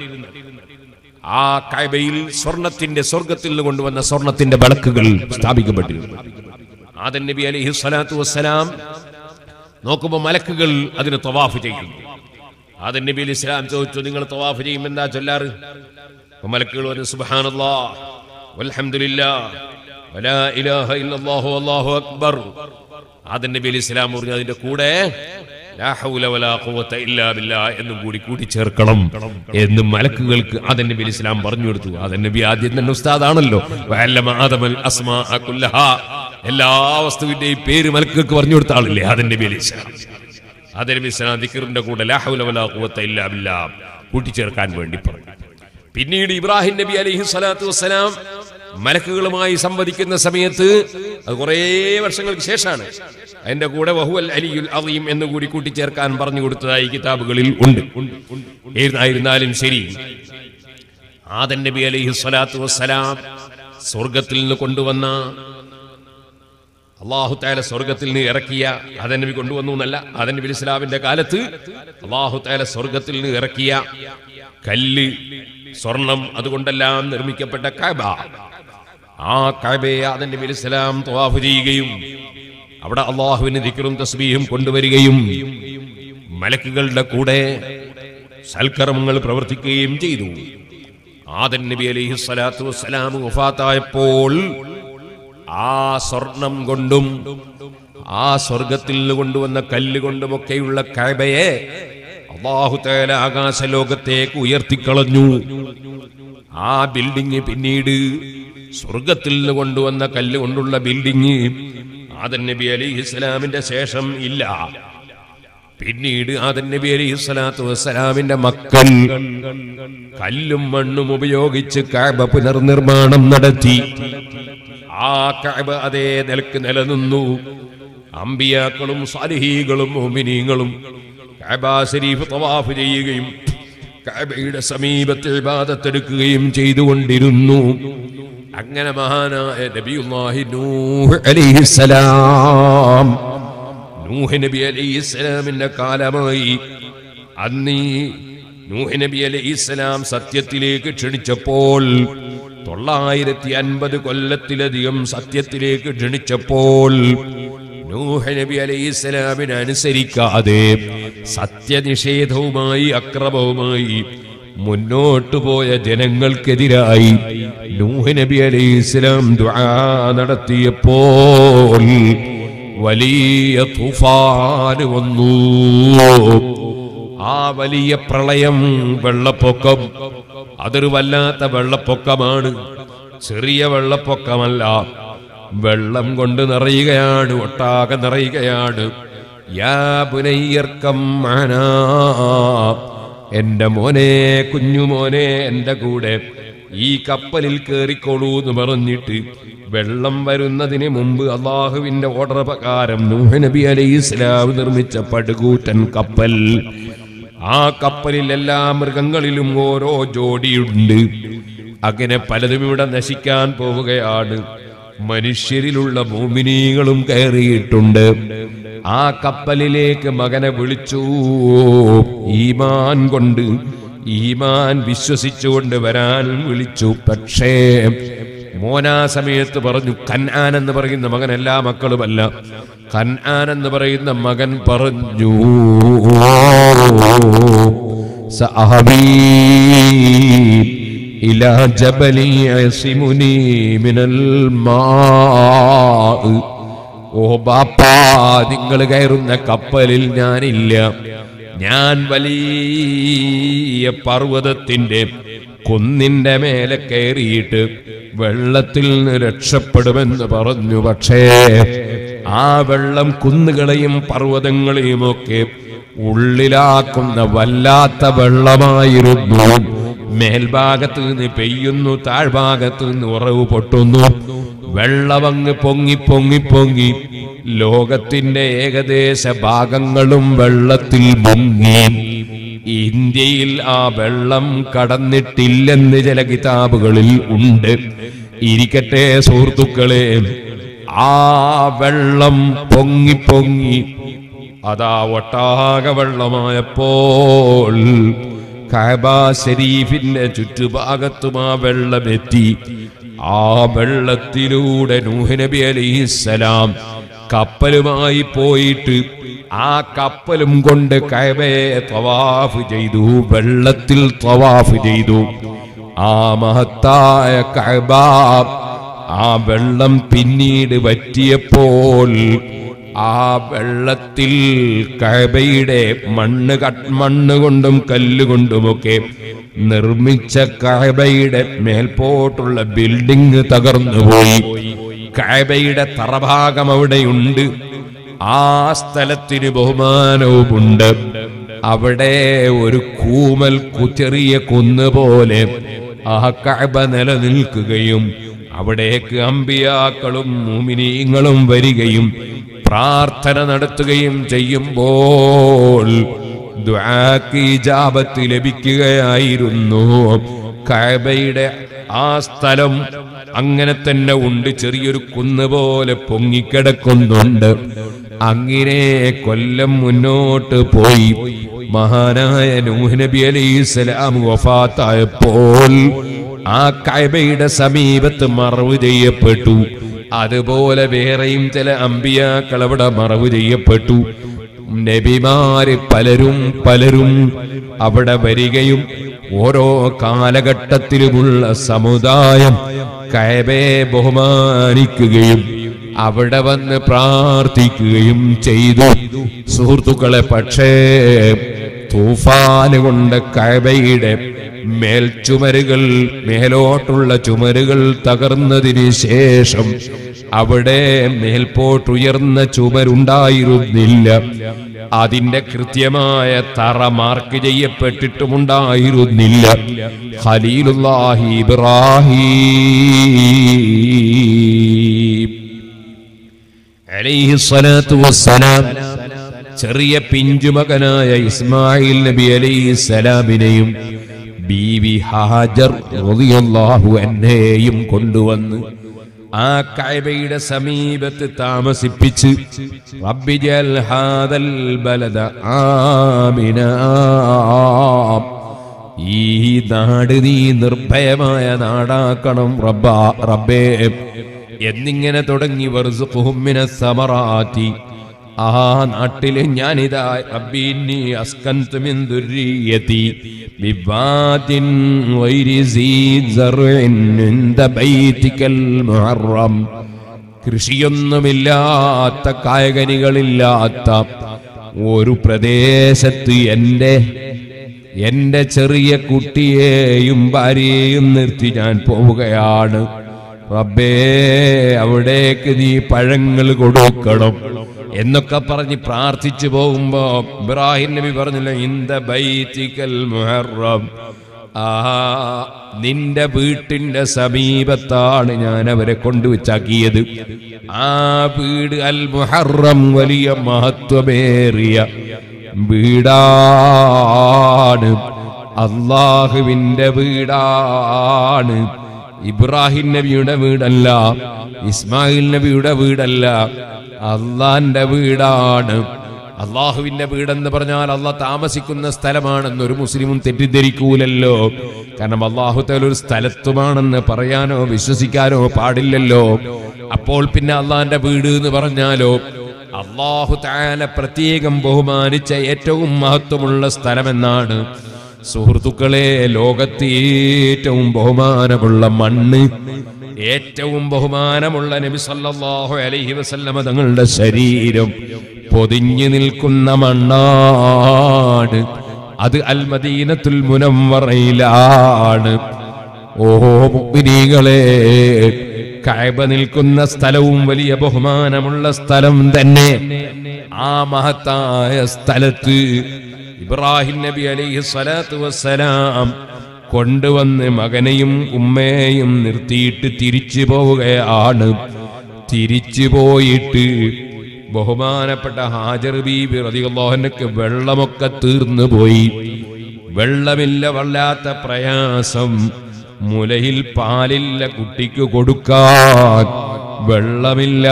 ആ കാബയിൽ സ്വർണത്തിന്റെ സ്വർഗത്തിൽ നിന്ന് കൊണ്ടുവന്ന സ്വർണത്തിന്റെ വിളക്കുകൾ സ്ഥാപിക്കപ്പെട്ടിരുന്നു ആദൻ നബി അലൈഹി സ്വലാത്തു വസ്സലാം നോക്കുമ്പോൾ മലക്കുകൾ അതിന് തവാഫ് ചെയ്യുന്നു ആദൻ നബി അലി ഇസ്ലാം ചോദിച്ചു നിങ്ങൾ തവാഫ് ചെയ്യും എന്താ ചൊല്ലാറ് അപ്പൊ മലക്കുകൾ പറഞ്ഞു സുബ്ഹാനല്ലാ വൽഹംദുലില്ലാ വലാ ഇലാഹ ഇല്ലല്ലാഹു അല്ലാഹു അക്ബർ ആദൻ നബി അലി ഇസ്ലാം പറഞ്ഞു അതിന്റെ കൂടെ ലാ ഹൗല വലാ ഖുവത ഇല്ലാ ബില്ലാ എന്നും കൂടി കൂട്ടിച്ചേർക്കണം എന്ന് മലക്കുകൾക്ക് ആദൻ നബി അലി ഇസ്ലാം പറഞ്ഞു കൊടുത്തു ആദൻ നബി ആദ്യം തന്നെ ഉസ്താദാണല്ലോ വഅല്ലമ ആദമൽ അസ്മാഅ കുല്ലഹാ എല്ലാ വസ്തുവിന്റെയും പേര് മലക്കുകൾക്ക് പറഞ്ഞു കൊടുത്ത ആളില്ലേ ആദൻ നബി അലി ഇസ്ലാം ആദൻ നബി ഇസ്ലാം ദിക്റിന്റെ കൂടെ ലാ ഹൗല വലാ ഖുവത ഇല്ലാ ബില്ലാ കൂട്ടിച്ചേർക്കാൻ വേണ്ടി പറഞ്ഞു പിന്നീട് ഇബ്രാഹിം നബി അലൈഹി സ്വലാത്തു വസ്സലാം മലക്കുകളുമായി സംവദിക്കുന്ന സമയത്ത് അത് കുറേ വർഷങ്ങൾക്ക് ശേഷമാണ് അതിന്റെ കൂടെ വഹുവൽ അലിയുൽ അലീം എന്ന് കൂടി കൂട്ടിച്ചേർക്കാൻ പറഞ്ഞു കൊടുത്തതായി കിതാബുകളിൽ ഉണ്ട് ഏതായിരുന്നാലും ശരി ആദൻ നബി അലൈഹി സ്വലാത്തു വസ്സലാം സ്വർഗത്തിൽ നിന്ന് കൊണ്ടുവന്ന അള്ളാഹു താല സ്വർഗത്തിൽ നിന്ന് ഇറക്കിയ ആദൻ നബി കൊണ്ടുവന്നു എന്നല്ല ആദൻ നബി ഇസ്ലാമിന്റെ കാലത്ത് അള്ളാഹു താല സ്വർഗത്തിൽ നിന്ന് ഇറക്കിയ കല്ല് സ്വർണം അതുകൊണ്ടെല്ലാം നിർമ്മിക്കപ്പെട്ട കഅബ ആ കഅബയെ ആദൻ നബി ഇസ്ലാം തവാഫ് ചെയ്യുകയും അവിടെ അള്ളാഹുവിന് ദിക്റും തസ്ബീഹും കൊണ്ടുവരികയും മലക്കുകളുടെ കൂടെ സൽക്കർമ്മങ്ങൾ പ്രവർത്തിക്കുകയും ചെയ്തു ആദൻ നബി അലൈഹി സ്വലാത്തു വസ്സലാം വഫാത്തായപ്പോൾ ആ സ്വർണം കൊണ്ടും ആ സ്വർഗത്തിൽ നിന്ന് കൊണ്ടുവന്ന കല്ല് കൊണ്ടുമൊക്കെയുള്ള കഅബയെ അള്ളാഹു തേല ആകാശ ലോകത്തേക്ക് ഉയർത്തിക്കളഞ്ഞു ആ ബിൽഡിംഗ് പിന്നീട് സ്വർഗത്തിൽ നിന്ന് കൊണ്ടുവന്ന കല്ല് കൊണ്ടുള്ള ബിൽഡിംഗ് ആദൻ നബി അലൈഹി ഇസ്ലാമിന്റെ ശേഷം ഇല്ല പിന്നീട് ആദൻ നബി അലൈഹി സ്വലാത്തു വസ്സലാമിന്റെ മക്കൾ കല്ലും മണ്ണും ഉപയോഗിച്ച് കാബ പുനർനിർമ്മാണം നടത്തി ആ കാബ അതേ നിലക്ക് നിലനിന്നു അമ്പിയാക്കളും സാലിഹീകളും മോമിനീങ്ങളും കാബ ശരീഫ് തവാഫ് ചെയ്യുകയും കാബയുടെ സമീപത്തിൽ ഇബാദത്തെടുക്കുകയും ചെയ്തുകൊണ്ടിരുന്നു അങ്ങനെ മഹാനായ നബിയുല്ലാഹി നൂഹ് അലൈഹിസ്സലാം നൂഹ് നബി അലൈഹിസ്സലാമിന്റെ കാലമായി അന്നീ നൂഹ് നബി അലൈഹിസ്സലാം സത്യത്തിലേക്ക് ക്ഷണിച്ചപ്പോൾ തൊള്ളായിരത്തി അൻപത് കൊല്ലത്തിലധികം സത്യത്തിലേക്ക് ക്ഷണിച്ചപ്പോൾ നൂഹ് നബി അലൈഹിസ്സലാമിനെ അനുസരിക്കാതെ സത്യനിഷേധവുമായി അക്രമവുമായി മുന്നോട്ടു പോയ ജനങ്ങൾക്കെതിരായി നൂഹ് നബി അലൈഹിസ്സലാം ദുആ നടത്തിയപ്പോൾ വലിയ തുഫാന് വന്നു ആ വലിയ പ്രളയം വെള്ളപ്പൊക്കം അതൊരു വല്ലാത്ത വെള്ളപ്പൊക്കമാണ് ചെറിയ വെള്ളപ്പൊക്കമല്ല വെള്ളം കൊണ്ട് നിറയുകയാണ് ഒട്ടാകെ നിറയുകയാണ് യാ പുനയ്യർക്കം മാനാ എന്റെ മോനെ കുഞ്ഞുമോനെ എന്റെ കൂടെ ഈ കപ്പലിൽ കേറിക്കോളൂ എന്ന് പറഞ്ഞിട്ട് വെള്ളം വരുന്നതിന് മുമ്പ് അള്ളാഹുവിന്റെ ഓർഡർ പ്രകാരം നൂഹ് നബി അലൈഹി ഇസ്ലാം നിർമ്മിച്ച പടുകൂറ്റൻ കപ്പൽ ആ കപ്പലിൽ എല്ലാ മൃഗങ്ങളിലും ഓരോ ജോഡിയുണ്ട് അങ്ങനെ പലതും ഇവിടെ നശിക്കാൻ പോവുകയാണ് മനുഷ്യരിലുള്ള മോമിനീകളും കയറിയിട്ടുണ്ട് ആ കപ്പലിലേക്ക് മകനെ വിളിച്ചു ഈമാൻ കൊണ്ട് ഈമാൻ വിശ്വസിച്ചുകൊണ്ട് വരാൻ വിളിച്ചു പക്ഷേ മോനാ സമയത്ത് പറഞ്ഞു കൻആൻ എന്ന് പറയുന്ന മകൻ എല്ലാ മക്കളുമല്ല കൻആൻ എന്ന് പറയുന്ന മകൻ പറഞ്ഞു സഅഹബീ ഇലാ ജബലി യസിമുനി മിനൽ മാ ഓ ബാപ്പാ നിങ്ങൾ കയറുന്ന കപ്പലിൽ ഞാനില്ല ഞാൻ വലിയ പർവ്വതത്തിന്റെ കുന്നിന്റെ മേലെ കയറിയിട്ട് വെള്ളത്തിൽ നിന്ന് രക്ഷപ്പെടുമെന്ന് പറഞ്ഞു പക്ഷേ ആ വെള്ളം കുന്നുകളെയും പർവ്വതങ്ങളെയും ഒക്കെ ഉള്ളിലാക്കുന്ന വല്ലാത്ത വെള്ളമായിരുന്നു മേൽഭാഗത്ത് നിന്ന് പെയ്യുന്നു താഴ്ഭാഗത്ത് നിന്ന് ഉറവ് പൊട്ടുന്നു വെള്ളമങ്ങ് പൊങ്ങി പൊങ്ങി പൊങ്ങി ലോകത്തിന്റെ ഏകദേശ ഭാഗങ്ങളും വെള്ളത്തിൽ മുങ്ങി ഇന്ത്യയിൽ ആ വെള്ളം കടന്നിട്ടില്ലെന്ന് ചില കിതാബുകളിൽ ഉണ്ട് ഇരിക്കട്ടെ സുഹൃത്തുക്കളെ ആ വെള്ളം പൊങ്ങി പൊങ്ങി അതാ ഒട്ടാക വെള്ളമായപ്പോൾ കഅബ ശരീഫിന്റെ ചുറ്റുഭാഗത്തും ആ വെള്ളമെത്തി ആ വെള്ളത്തിലൂടെ നൂഹ് നബി അലൈഹിസ്സലാം കപ്പലുമായി പോയിട്ട് ആ കപ്പലും കൊണ്ട് കഅബയെ തവാഫ് ചെയ്തു വെള്ളത്തിൽ തവാഫ് ചെയ്തു ആ മഹത്തായ കഅബ ആ വെള്ളം പിന്നീട് വറ്റിയപ്പോൾ ആ വെള്ളത്തിൽ കഅബയുടെ മണ്ണ് കട്ട് മണ്ണ് കൊണ്ടും കല്ലുകൊണ്ടുമൊക്കെ നിർമ്മിച്ച കഅബയുടെ മേൽപോട്ടുള്ള ബിൽഡിംഗ് തകർന്നുപോയി കഅബയുടെ തറഭാഗം അവിടെയുണ്ട് ആ സ്ഥലത്തിന് ബഹുമാനവുമുണ്ട് അവിടെ ഒരു കൂമൽ കു- ചെറിയ കുന്ന് പോലെ ആ കഅബ നിലനിൽക്കുകയും അവിടേക്ക് അമ്പിയാക്കളും മുമിനീങ്ങളും വരികയും പ്രാർത്ഥന നടത്തുകയും ചെയ്യുമ്പോൾ ദുആക്ക് ഇജാബത്ത് ലഭിക്കുകയായിരുന്നു കഅബയുടെ ആ സ്ഥലം അങ്ങനെ തന്നെ ഉണ്ട് ചെറിയൊരു കുന്ന് പോലെ പൊങ്ങിക്കിടക്കുന്നുണ്ട് അങ്ങനെ കൊല്ലം മുന്നോട്ട് പോയി മഹാനായ നൂഹ് നബി അലൈഹി സ്വലാം വഫാത്തായപ്പോൾ ആ കഅബയുടെ സമീപത്ത് മറവ് ചെയ്യപ്പെട്ടു അതുപോലെ വേറെയും ചില അമ്പിയാക്കൾ അവിടെ മറവ് ചെയ്യപ്പെട്ടു നബിമാര് പലരും പലരും അവിടെ വരികയും ഓരോ കാലഘട്ടത്തിലുമുള്ള സമുദായം കയബയെ ബഹുമാനിക്കുകയും അവിടെ വന്ന് പ്രാർത്ഥിക്കുകയും ചെയ്തു സുഹൃത്തുക്കളെ പക്ഷേ തൂഫാന് കൊണ്ട് കയബയുടെ മേൽച്ചുമരുകൾ മേലോട്ടുള്ള ചുമരുകൾ തകർന്നതിന് ശേഷം അവിടെ മേൽപോട്ടുയർന്ന ചുമരുണ്ടായിരുന്നില്ല അതിന്റെ കൃത്യമായ തറ മാർക്ക് ചെയ്യപ്പെട്ടിട്ടുമുണ്ടായിരുന്നില്ല ഖലീലുല്ലാഹി ഇബ്രാഹിം അലൈഹി സ്വലാത്തു വസ്സലാം ചെറിയ പിഞ്ചുമകനായ ഇസ്മായിൽ നബി അലൈഹി സ്വലാമിനെയും ബീവി ഹാജർ റളിയല്ലാഹു അൻഹയെയും കൊണ്ടുവന്ന് ആ കഅബയുടെ സമീപത്ത് താമസിപ്പിച്ച് റബ്ബി ജൽ ഹാദൽ ബലദ ആമിന ഈ നാട് നീ നിർഭയമായ നാടാക്കണം റബ്ബ റബ്ബേ എന്നിങ്ങനെ തുടങ്ങി വർസുഖുഹും മിനസ് സമറാത്തി ആ നാട്ടില് ഞാനിതാ റബ്ബീനി അസ്കന്തു മിൻ ദുർരിയതി ബിവാദിൻ ഗൈരി സീ സർഇൻ ഇൻദ ബൈതിക്കൽ മുഹറം കൃഷിയൊന്നുമില്ലാത്ത കായകനികളില്ലാത്ത ഒരു പ്രദേശത്ത് എൻ്റെ എന്റെ ചെറിയ കുട്ടിയെയും ഭാര്യയെയും നിർത്തി ഞാൻ പോവുകയാണ് റബ്ബേ അവിടേക്ക് നീ പഴങ്ങൾ കൊടുക്കണം എന്നൊക്കെ പറഞ്ഞ് പ്രാർത്ഥിച്ചു പോകുമ്പോ ഇബ്രാഹിം നബി പറഞ്ഞില്ല ഇന്ത ബൈത്തിക്കൽ മുഹറം ആ നിന്റെ വീട്ടിന്റെ സമീപത്താണ് ഞാൻ അവരെ കൊണ്ടുവച്ചാക്കിയത് ആ വീട് അൽ മുഹറം വലിയ മഹത്വമേറിയ വീടാണ് അള്ളാഹുവിന്റെ വീടാണ് ഇബ്രാഹിം നബിയുടെ വീടല്ല ഇസ്മായിൽ നബിയുടെ വീടല്ല അള്ളാന്റെ വീടാണ് അള്ളാഹുവിന്റെ വീടെന്ന് പറഞ്ഞാൽ അള്ളാഹ് താമസിക്കുന്ന സ്ഥലമാണെന്ന് ഒരു മുസ്ലിമും തെറ്റിദ്ധരിക്കൂലല്ലോ കാരണം അള്ളാഹു തആല ഒരു സ്ഥലത്തുമാണെന്ന് പറയാനോ വിശ്വസിക്കാനോ പാടില്ലല്ലോ അപ്പോൾ പിന്നെ അള്ളാന്റെ വീട് എന്ന് പറഞ്ഞാലോ അള്ളാഹു താല പ്രത്യേകം ബഹുമാനിച്ച ഏറ്റവും മഹത്വമുള്ള സ്ഥലമെന്നാണ് സുഹൃത്തുക്കളെ ലോകത്ത് ഏറ്റവും ബഹുമാനമുള്ള മണ്ണ് ഏറ്റവും ബഹുമാനമുള്ള നബി സല്ലല്ലാഹു അലൈഹി വസല്ലമ തങ്ങളുടെ ശരീരം പൊതിഞ്ഞു നിൽക്കുന്ന മണ്ണാണ് അത് അൽ മദീനത്തുൽ മുനവ്വറയിലാണ് ഓ മുഗ്നീകളെ കഅബ നിൽക്കുന്ന സ്ഥലവും വലിയ ബഹുമാനമുള്ള സ്ഥലം തന്നെ ആ മഹത്തായ സ്ഥലത്ത് ഇബ്രാഹിം നബി അലൈഹി സ്വലാത്തു വസ്സലാം കൊണ്ടുവന്ന് മകനെയും ഉമ്മയെയും നിർത്തിയിട്ട് തിരിച്ചു പോവുകയാണ് തിരിച്ചു പോയിട്ട് ബഹുമാനപ്പെട്ട ഹാജർ ബീബി റതിയുള്ളോഹനക്ക് വെള്ളമൊക്കെ തീർന്നു പോയി വെള്ളമില്ല വല്ലാത്ത പ്രയാസം മുലയിൽ പാലില്ല കുട്ടിക്ക് കൊടുക്കാൻ വെള്ളമില്ല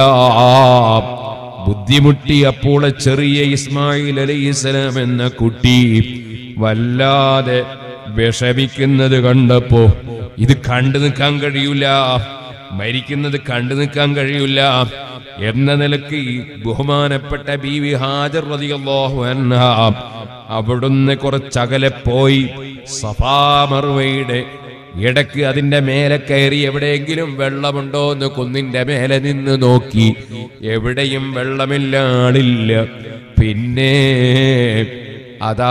ബുദ്ധിമുട്ടി അപ്പോൾ ചെറിയ ഇസ്മായിൽ അലൈഹിസ്സലാം എന്ന കുട്ടി വല്ലാതെ വിഷമിക്കുന്നത് കണ്ടപ്പോ ഇത് കണ്ടു നിൽക്കാൻ കഴിയൂല മരിക്കുന്നത് കണ്ടു നിൽക്കാൻ കഴിയൂല എന്ന നിലക്ക് ഈ ബഹുമാനപ്പെട്ട ബീവി ഹാജർ റളിയല്ലാഹു അൻഹ അവിടുന്ന് കുറച്ചകലെ പോയി സഫാമർവയുടെ ഇടക്ക് അതിന്റെ മേലെ കയറി എവിടെയെങ്കിലും വെള്ളമുണ്ടോ എന്ന് കുന്നിന്റെ മേലെ നിന്ന് നോക്കി എവിടെയും വെള്ളമില്ല ആളില്ല പിന്നെ അതാ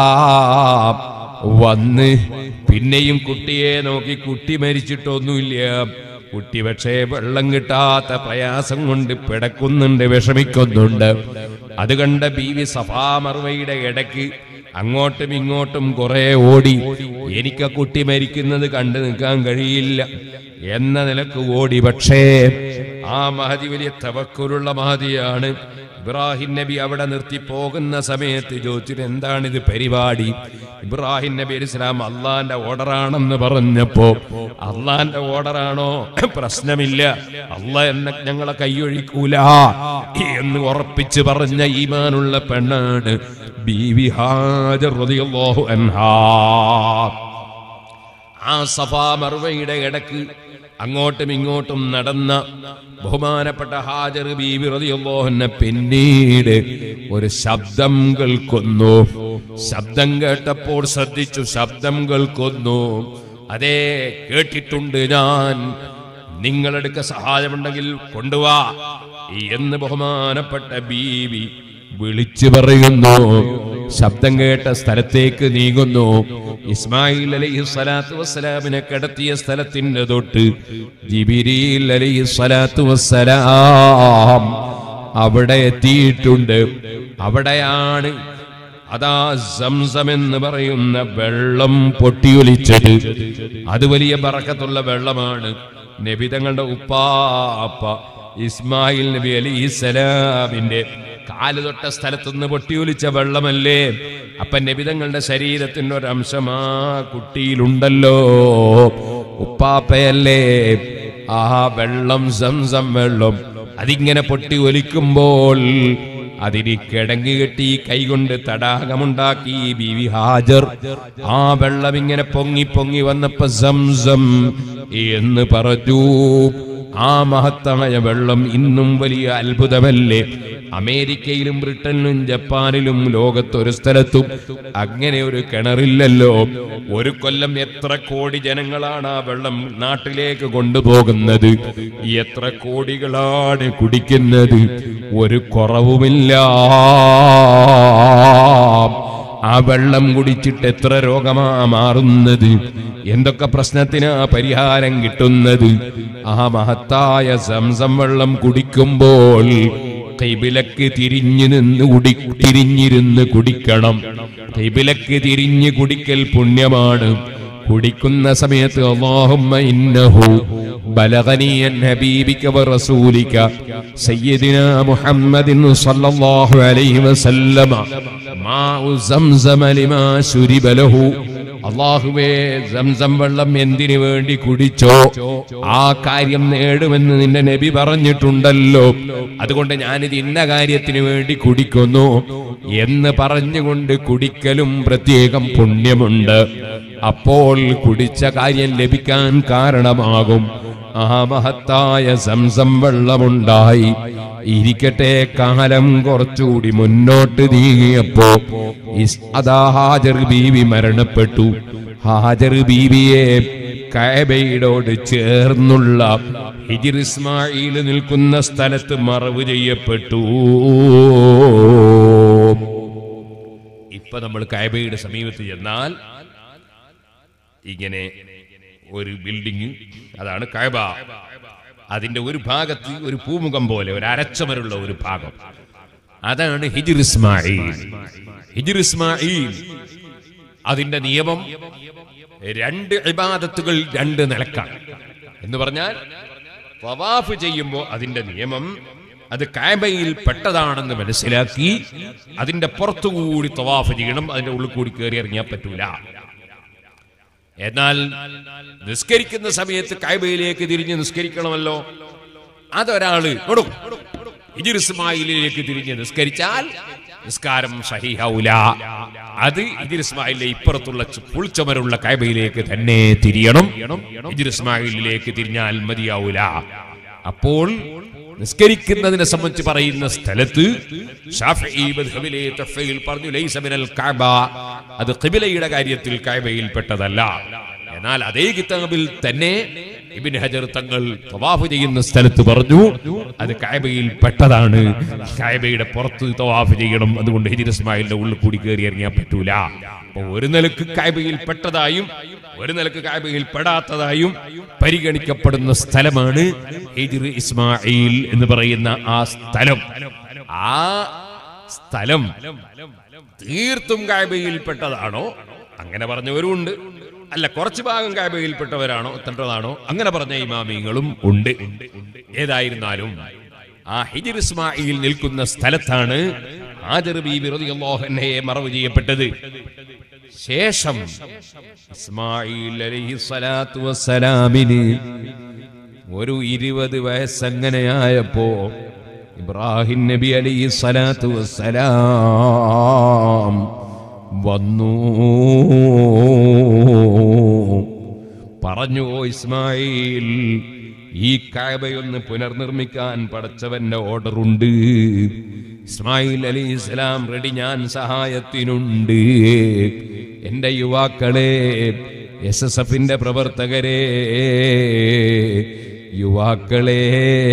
വന്ന് പിന്നെയും കുട്ടിയെ നോക്കി കുട്ടി മരിച്ചിട്ടൊന്നുമില്ല കുട്ടി പക്ഷേ വെള്ളം കിട്ടാത്ത പ്രയാസം കൊണ്ട് പിടക്കുന്നുണ്ട് വിഷമിക്കുന്നുണ്ട് അത് കണ്ട ബീവി സഫാമർവയുടെ ഇടയ്ക്ക് അങ്ങോട്ടും ഇങ്ങോട്ടും കുറെ ഓടി എനിക്ക് ആ കുട്ടി മരിക്കുന്നത് കണ്ടു നിൽക്കാൻ കഴിയില്ല എന്ന നിലക്ക് ഓടി പക്ഷേ ആ മഹതി വലിയ തവക്കുലുള്ള മഹതിയാണ് ഇബ്രാഹിം നബി അവിടെ നിർത്തി പോകുന്ന സമയത്ത് ചോദിച്ചിട്ട് എന്താണിത് പരിപാടി ഇബ്രാഹിം നബി അലൈഹി ഇസ്ലാം അള്ളാന്റെ ഓർഡറാണെന്ന് പറഞ്ഞപ്പോ അള്ളാന്റെ ഓർഡറാണോ പ്രശ്നമില്ല അല്ല എന്നെ ഞങ്ങളെ കൈയൊഴിക്കൂല എന്ന് ഉറപ്പിച്ച് പറഞ്ഞ ഈമാനുള്ള പെണ്ണാണ് ബീവി ഹാജർ റളിയല്ലാഹു അൻഹാ ആ സഫാ മർവയുടെ ഇടക്ക് അങ്ങോട്ടും ഇങ്ങോട്ടും നടന്ന ബഹുമാനപ്പെട്ട ഹാജർ ബീവി റളിയല്ലാഹുവിനെ പിന്നീട് ഒരു ശബ്ദം കേൾക്കുന്നു ശബ്ദം കേട്ടപ്പോൾ ശ്രദ്ധിച്ചു ശബ്ദം കേൾക്കുന്നു അതേ കേട്ടിട്ടുണ്ട് ഞാൻ നിങ്ങളെടുക്ക സഹായമുണ്ടെങ്കിൽ കൊണ്ടുവാ എന്ന് ബഹുമാനപ്പെട്ട ബീവി വിളിച്ചു പറയുന്നു ശബ്ദം കേട്ട സ്ഥലത്തേക്ക് നീങ്ങുന്നു ഇസ്മായിൽ അലൈഹി സ്വലാത്തു വസ്സലാമിനെ കിടത്തിയ സ്ഥലത്തിന്റെ തൊട്ട് ജിബിരിയിൽ അലൈഹി സ്വലാത്തു വസ്സലാം അവിടെ എത്തിയിട്ടുണ്ട് അവിടെയാണ് അതാ സംസം എന്ന് പറയുന്ന വെള്ളം പൊട്ടിയൊലിച്ചത് അത് വലിയ ബറക്കത്തുള്ള വെള്ളമാണ് നബി തങ്ങളുടെ ഉപ്പാപ്പ ഇസ്മായിൽ നബി അലി ഇസ്ലാമിന്റെ കാല് തൊട്ട സ്ഥലത്തുനിന്ന് പൊട്ടിയൊലിച്ച വെള്ളമല്ലേ അപ്പൊ നബിതങ്ങളുടെ ശരീരത്തിന്റെ ഒരംശം ആ കുട്ടിയിലുണ്ടല്ലോ ഉപ്പാപ്പയല്ലേ ആ വെള്ളം സംസം വെള്ളം അതിങ്ങനെ പൊട്ടി ഒലിക്കുമ്പോൾ അതിന് കിടങ്ങ് കെട്ടി കൈകൊണ്ട് തടാകമുണ്ടാക്കി ബീവി ഹാജർ ആ വെള്ളം ഇങ്ങനെ പൊങ്ങി പൊങ്ങി വന്നപ്പോ സംസം എന്ന് പറഞ്ഞു ആ മഹത്തായ വെള്ളം ഇന്നും വലിയ അത്ഭുതമല്ലേ അമേരിക്കയിലും ബ്രിട്ടനിലും ജപ്പാനിലും ലോകത്തൊരു സ്ഥലത്തും അങ്ങനെ ഒരു കിണറില്ലല്ലോ ഒരു കൊല്ലം എത്ര കോടി ജനങ്ങളാണ് ആ വെള്ളം നാട്ടിലേക്ക് കൊണ്ടുപോകുന്നത് എത്ര കോടികളാണ് കുടിക്കുന്നത് ഒരു കുറവുമില്ല ആ വെള്ളം കുടിച്ചിട്ട് എത്ര രോഗമാ മാറുന്നത് എന്തൊക്കെ പ്രശ്നത്തിനാ പരിഹാരം കിട്ടുന്നത് ആ മഹത്തായ സംസം വെള്ളം കുടിക്കുമ്പോൾ കൈബിലക്ക് തിരിഞ്ഞു നിന്ന് കുടി തിരിഞ്ഞിരുന്ന് കുടിക്കണം കൈബിലക്ക് തിരിഞ്ഞ് കുടിക്കൽ പുണ്യമാണ് കുടിക്കുന്ന സമയത്ത് അല്ലാഹുമ്മ ഇന്നഹു ബലഗനി അൻ ഹബീബിക വറസൂലിക സയ്യിദിനാ മുഹമ്മദിൻ സ്വല്ലല്ലാഹു അലൈഹി വസല്ലമ മാഉ സംസം ലിമാ ശുരിബ ലഹു അള്ളാഹുവേ സംസം വെള്ളം എന്തിനു വേണ്ടി കുടിച്ചോ ആ കാര്യം നേടുമെന്ന് നിന്റെ നബി പറഞ്ഞിട്ടുണ്ടല്ലോ അതുകൊണ്ട് ഞാനിത് ഇന്ന കാര്യത്തിന് വേണ്ടി കുടിക്കുന്നു എന്ന് പറഞ്ഞുകൊണ്ട് കുടിക്കലും പ്രത്യേകം പുണ്യമുണ്ട് അപ്പോൾ കുടിച്ച കാര്യം ലഭിക്കാൻ കാരണമാകും ആ മഹത്തായ സംസം വെള്ളമുണ്ടായി ഇരിക്കട്ടെ കാലം കുറച്ചുകൂടി മുന്നോട്ട് നീങ്ങിയപ്പോ ഇസ്- അതാ ഹാജർ ബീവി മരണപ്പെട്ടു ഹാജർ ബീവിയെ കയബയോട് ചേർന്നുള്ള ഹിജിർ ഇസ്മായിൽ നിൽക്കുന്ന സ്ഥലത്ത് മറവ് ചെയ്യപ്പെട്ടു ഇപ്പൊ നമ്മൾ കയബയുടെ സമീപത്ത് ചെന്നാൽ ഇങ്ങനെ ഒരു ബിൽഡിംഗ് അതാണ് കയബ അതിന്റെ ഒരു ഭാഗത്ത് ഒരു പൂമുഖം പോലെ ഒരു അരച്ചമരുള്ള ഒരു ഭാഗം അതാണ് ഹിജിർ ഇസ്മായിൽ ഹിജിർ ഇസ്മായിൽ അതിന്റെ നിയമം രണ്ട് ഇബാദത്തുകൾ രണ്ട് നിലക്കാണ് എന്ന് പറഞ്ഞാൽ തവാഫ് ചെയ്യുമ്പോൾ അതിന്റെ നിയമം അത് കാബയിൽ പെട്ടതാണെന്ന് മനസ്സിലാക്കി അതിന്റെ പുറത്തുകൂടി തവാഫ് ചെയ്യണം അതിന്റെ ഉള്ളിൽ കൂടി കയറി ഇറങ്ങിയാൻ പറ്റൂല എന്നാൽ നിസ്കരിക്കുന്ന സമയത്ത് കായ്ബയിലേക്ക് തിരിഞ്ഞ് നിസ്കരിക്കണമല്ലോ അതൊരാള് കൊടുക്കും ഹിജിർ ഇസ്മായിലിലേക്ക് തിരിഞ്ഞ് നിസ്കരിച്ചാൽ നിസ്കാരം സഹിഹൗല അത് ഹിജിർ ഇസ്മായിലിലെ ഇപ്പുറത്തുള്ള ചു- പുൾച്ചമരുള്ള കായ്ബയിലേക്ക് തന്നെ തിരിയണം ഹിജിർ ഇസ്മായിലിലേക്ക് തിരിഞ്ഞാൽ മതിയാവൂല അപ്പോൾ നിസ്കരിക്കുന്നതിനെ സംബന്ധിച്ച് പറയുന്ന സ്ഥലത്ത് ഷാഫിഈ മദ്ഹബിലെ തഫ്സീൽ പറഞ്ഞു ലൈസ മിനൽ കഅബ അത് ഖിബിലയുടെ കാര്യത്തിൽ കഅബയിൽ പെട്ടതല്ല എന്നാൽ അതേ കിതാബിൽ തന്നെ ഇബിൻ ഹജർ തങ്ങൾ തവാഫ് ചെയ്യുന്ന സ്ഥലത്ത് പറഞ്ഞു അത് കഅബയിൽ പെട്ടതാണ് കഅബയുടെ പുറത്ത് തവാഫ് ചെയ്യണം അതുകൊണ്ട് ഹിജിർ ഇസ്മായിലിന്റെ ഉള്ളിൽ കൂടി കയറി ഇറങ്ങിയാൻ പറ്റൂല അപ്പൊ ഒരു നിലക്ക് കഅബയിൽ പെട്ടതായും ഒരു നിലക്ക് കാബയിൽ പെടാത്തതായും പരിഗണിക്കപ്പെടുന്ന സ്ഥലമാണ് ഹിജ്ർ ഇസ്മായിൽ എന്ന് പറയുന്ന ആ സ്ഥലം ആ സ്ഥലം തീർത്തും കാബയിൽ പെട്ടതാണോ അങ്ങനെ പറഞ്ഞവരുമുണ്ട് അല്ല കുറച്ച് ഭാഗം കാബയിൽ പെട്ടവരാണോ എത്തേണ്ടതാണോ അങ്ങനെ പറഞ്ഞ ഇമാമിങ്ങളും ഉണ്ട് ഏതായിരുന്നാലും ആ ഹിജിർ ഇസ്മായിൽ നിൽക്കുന്ന സ്ഥലത്താണ് ഹാജർ ബീബി റളിയല്ലാഹു അൻഹയെ മറവ് ചെയ്യപ്പെട്ടത് ശേഷം ഇസ്മായിൽ അലൈഹി സ്വലാത്തു വസ്സലാമിന് ഒരു ഇരുപത് വയസ്സങ്ങനെയായപ്പോ ഇബ്രാഹിം നബി അലൈഹി സ്വലാത്തു വസ്സലാം വന്നു പറഞ്ഞു "ഓ ഇസ്മായിൽ ഈ കാബയൊന്ന് പുനർനിർമ്മിക്കാൻ പടച്ചവന്റെ ഓർഡറുണ്ട് ഇസ്മായിൽ അലി ഇസ്ലാം റെഡി ഞാൻ സഹായത്തിനുണ്ട് എന്റെ യുവാക്കളെ എസ് എസ് എഫിന്റെ പ്രവർത്തകരെ യുവാക്കളെ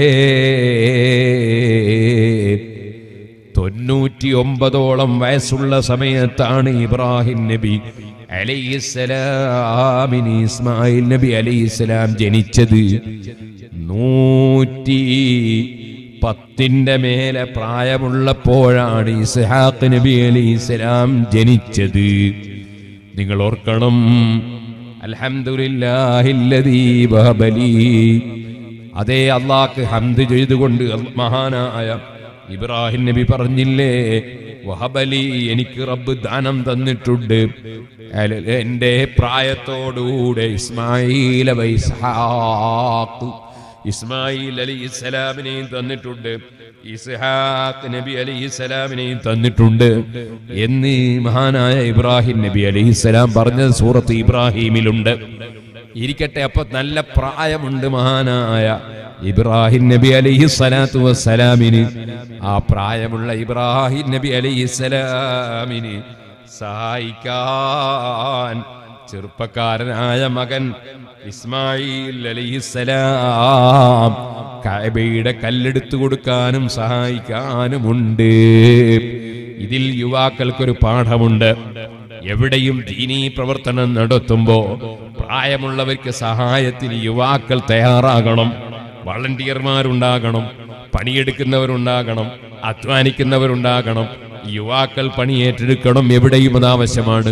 തൊണ്ണൂറ്റി ഒമ്പതോളം വയസ്സുള്ള സമയത്താണ് ഇബ്രാഹിം നബി അലൈഹിസ്സലാമിന് ഇസ്മായിൽ നബി അലൈഹിസ്സലാം ജനിച്ചത് നൂറ്റി പത്തിന്റെ മേലെ പ്രായമുള്ളപ്പോഴാണ് ഇസ്ഹാഖ് നബി അലൈഹിസ്സലാം ജനിച്ചത് നിങ്ങൾ ഓർക്കണം അൽഹംദുലില്ലാഹില്ലദീ വഹബലി അതേ അള്ളാഹ്ക്ക് ഹംദ് ചെയ്തുകൊണ്ട് മഹാനായ ഇബ്രാഹിം നബി പറഞ്ഞില്ലേ വഹബലി എനിക്ക് റബ്ബ് ദാനം തന്നിട്ടുണ്ട് അല- എന്റെ പ്രായത്തോടുകൂടെ ഇസ്മായിൽ അബ ഇസ്ഹാഖ് ഇസ്മായിൽ അലി ഇസ്ലാമിനെയും തന്നിട്ടുണ്ട് ഇസ്ഹാഖ് നബി അലി ഇസ്ലാമിനെയും തന്നിട്ടുണ്ട് എന്ന് മഹാനായ ഇബ്രാഹിം നബി അലൈഹി സ്വലാം പറഞ്ഞത് സൂറത്ത് ഇബ്രാഹിമിലുണ്ട് ഇരിക്കട്ടെ അപ്പൊ നല്ല പ്രായമുണ്ട് മഹാനായ ഇബ്രാഹിം നബി അലൈഹി സ്വലാത്തു വസ്സലാമിന് ആ പ്രായമുള്ള ഇബ്രാഹിം നബി അലൈഹി സ്വലാമിന് സഹായിക്കാൻ ചെറുപ്പക്കാരനായ മകൻ ഇസ്മായിൽ അലൈഹിസ്സലാം കഅബയുടെ കല്ലെടുത്തു കൊടുക്കാനും സഹായിക്കാനുമുണ്ട് ഇതിൽ യുവാക്കൾക്കൊരു പാഠമുണ്ട് എവിടെയും ദീനീ പ്രവർത്തനം നടത്തുമ്പോ പ്രായമുള്ളവർക്ക് സഹായത്തിന് യുവാക്കൾ തയ്യാറാകണം വളണ്ടിയർമാരുണ്ടാകണം പണിയെടുക്കുന്നവരുണ്ടാകണം അധ്വാനിക്കുന്നവരുണ്ടാകണം യുവാക്കൾ പണി ഏറ്റെടുക്കണം എവിടെയും അത് ആവശ്യമാണ്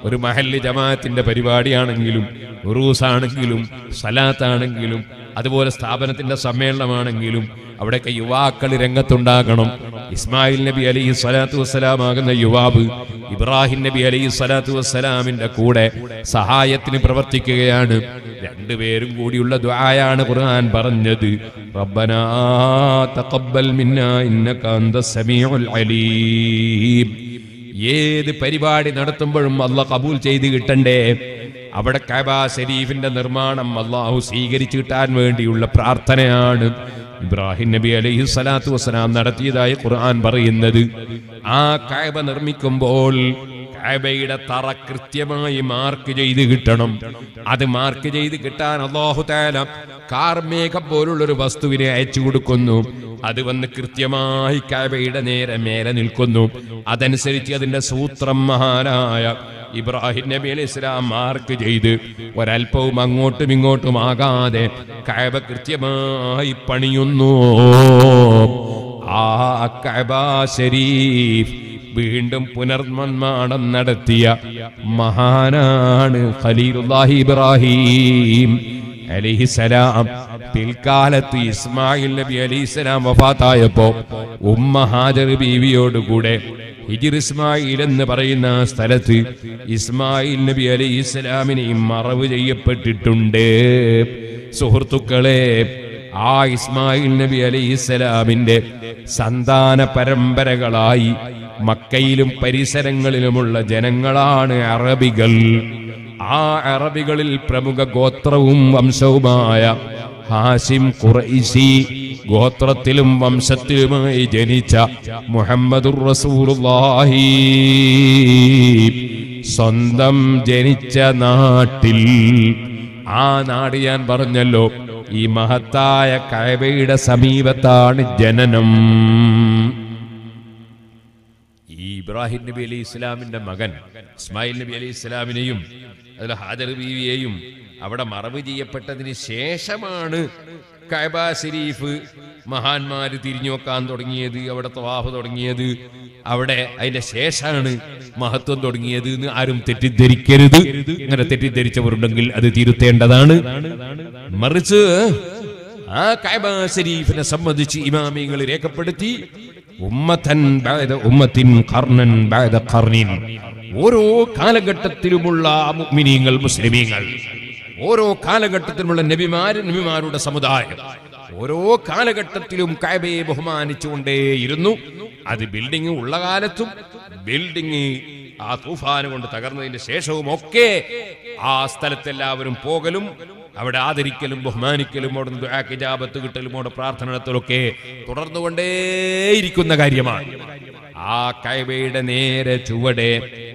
ഒരു മഹല്ല് ജമാഅത്തിന്റെ പരിപാടിയാണെങ്കിലും ഉറൂസാണെങ്കിലും സലാത്താണെങ്കിലും അതുപോലെ സ്ഥാപനത്തിന്റെ സമ്മേളനമാണെങ്കിലും അവിടെയൊക്കെ യുവാക്കൾ രംഗത്തുണ്ടാകണം ഇസ്മായിൽ നബി അലൈഹി സ്വലാത്തു വസ്സലാമാകുന്ന യുവാബ് ഇബ്രാഹിം നബി അലൈഹി സ്വലാത്തു വസ്സലാമിന്റെ കൂടെ സഹായത്തിന് പ്രവർത്തിക്കുകയാണ് രണ്ടുപേരും കൂടിയുള്ള ദ്വായാണ് ഖുർആൻ പറഞ്ഞത് റബ്ബനാ തഖബ്ബൽ മിന്നാ ഇന്നക അന്തസ് സമീഉൽ അലീം ഏത് പരിപാടി നടത്തുമ്പോഴും അള്ളാഹ് കബൂൽ ചെയ്ത് കിട്ടണ്ടേ അവിടെ കബ ഷരീഫിന്റെ നിർമ്മാണം അള്ളാഹു സ്വീകരിച്ചു കിട്ടാൻ വേണ്ടിയുള്ള പ്രാർത്ഥനയാണ് ഇബ്രാഹിം നബി അലൈഹി സ്വലാത്തു വസ്സലാം നടത്തിയതായി ഖുർആൻ പറയുന്നത് ആ കഅബ നിർമ്മിക്കുമ്പോൾ കഅബയുടെ തറ കൃത്യമായി മാർക്ക് ചെയ്ത് കിട്ടണം അത് മാർക്ക് ചെയ്ത് കിട്ടാൻ അള്ളാഹു താല കാർമേഘം പോലുള്ളൊരു വസ്തുവിനെ അയച്ചു കൊടുക്കുന്നു അത് വന്ന് കൃത്യമായി കഅബയുടെ നേരെ മേലെ നിൽക്കുന്നു അതനുസരിച്ച് അതിന്റെ സൂത്രം മഹാനായ ഇബ്രാഹിം നബി അലൈഹി ഇസ്ലാം മാർക്ക് ചെയ്ത് ഒരല്പവും അങ്ങോട്ടും ഇങ്ങോട്ടും ആകാതെ കഅബ കൃത്യമായി പണിയുന്നു ആ കഅബ ശരീഫ് വീണ്ടും പുനർനിർമ്മാണം നടത്തിയ മഹാനാണ് ഖലീലുല്ലാഹി ഇബ്രാഹിം അലിഹിസലാം പിൽക്കാലത്ത് ഇസ്മായിൽ നബി അലിസ്ലാം വഫാത്തായപ്പോ ഉമ്മ ഹാജർ ബീവിയോടുകൂടെ ഹിജിർ ഇസ്മായിൽ എന്ന് പറയുന്ന ആ സ്ഥലത്ത് ഇസ്മായിൽ നബി അലി ഇസ്ലാമിനെയും മറവ് ചെയ്യപ്പെട്ടിട്ടുണ്ട് സുഹൃത്തുക്കളെ ആ ഇസ്മായിൽ നബി അലി ഇസ്ലാമിന്റെ സന്താന പരമ്പരകളായി മക്കയിലും പരിസരങ്ങളിലുമുള്ള ജനങ്ങളാണ് അറബികൾ ആ അറബികളിൽ പ്രമുഖ ഗോത്രവും വംശവുമായ ഹാസിം ഖുറൈശി ഗോത്രത്തിലും വംശത്തിലുമായി ജനിച്ച മുഹമ്മദുർ റസൂലുള്ളാഹി സ്വന്തം ജനിച്ച നാട്ടിൽ ആ നാട് ഞാൻ പറഞ്ഞല്ലോ ഈ മഹത്തായ കഅബയുടെ സമീപത്താണ് ജനനം ഈ ഇബ്രാഹിം നബി അലി ഇസ്ലാമിന്റെ മകൻ ഇസ്മായിൽ നബി അലി ഇസ്ലാമിനെയും അതിൽ ഹാജർ ബീവിയെയും അവിടെ മറവ് ചെയ്യപ്പെട്ടതിന് ശേഷമാണ് കഅബ ശരീഫ് മഹാന്മാര് തിരിഞ്ഞു നോക്കാൻ തുടങ്ങിയത് അവിടെ തവാഫ് തുടങ്ങിയത് അവിടെ അതിന്റെ ശേഷമാണ് മഹത്വം തുടങ്ങിയത് എന്ന് ആരും തെറ്റിദ്ധരിക്കരുത് ഇങ്ങനെ തെറ്റിദ്ധരിച്ചവരുണ്ടെങ്കിൽ അത് തിരുത്തേണ്ടതാണ് മറിച്ച് ആ കഅബ ശരീഫിനെ സംബന്ധിച്ച് ഇമാമിങ്ങൾ രേഖപ്പെടുത്തി ഉമ്മത്തൻ ബഅദ ഉമ്മത്തിൻ ഖർനൻ ബഅദ ഖർനിൻ ഓരോ കാലഘട്ടത്തിലുമുള്ള മുഅ്മിനീങ്ങൾ മുസ്ലിമീങ്ങൾ ഓരോ കാലഘട്ടത്തിലുമുള്ള നബിമാര് നബിമാരുടെ സമുദായം ഓരോ കാലഘട്ടത്തിലും കഅബയെ ബഹുമാനിച്ചുകൊണ്ടേയിരുന്നു അത് ബിൽഡിംഗ് ഉള്ള കാലത്തും ബിൽഡിംഗ് ആ തൂഫാന് കൊണ്ട് തകർന്നതിന്റെ ശേഷവും ഒക്കെ ആ സ്ഥലത്തെല്ലാവരും പോകലും അവിടെ ആദരിക്കലും ബഹുമാനിക്കലും അവിടെ ദുആക്ക് ഇജാബത്ത് കിട്ടലും അവിടെ പ്രാർത്ഥന നടത്തലൊക്കെ തുടർന്നുകൊണ്ടേയിരിക്കുന്ന കാര്യമാണ് ആ കൈവയുടെ നേരെ ചുവടെ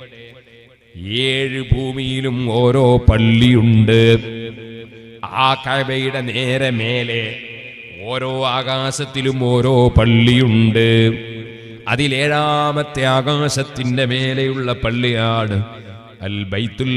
ഏഴ് ഭൂമിയിലും ഓരോ പള്ളിയുണ്ട് ആ കൈവയുടെ നേരെ മേലെ ഓരോ ആകാശത്തിലും ഓരോ പള്ളിയുണ്ട് അതിലേഴാമത്തെ ആകാശത്തിന്റെ മേലെയുള്ള പള്ളിയാണ് അൽ ബൈത്തുൽ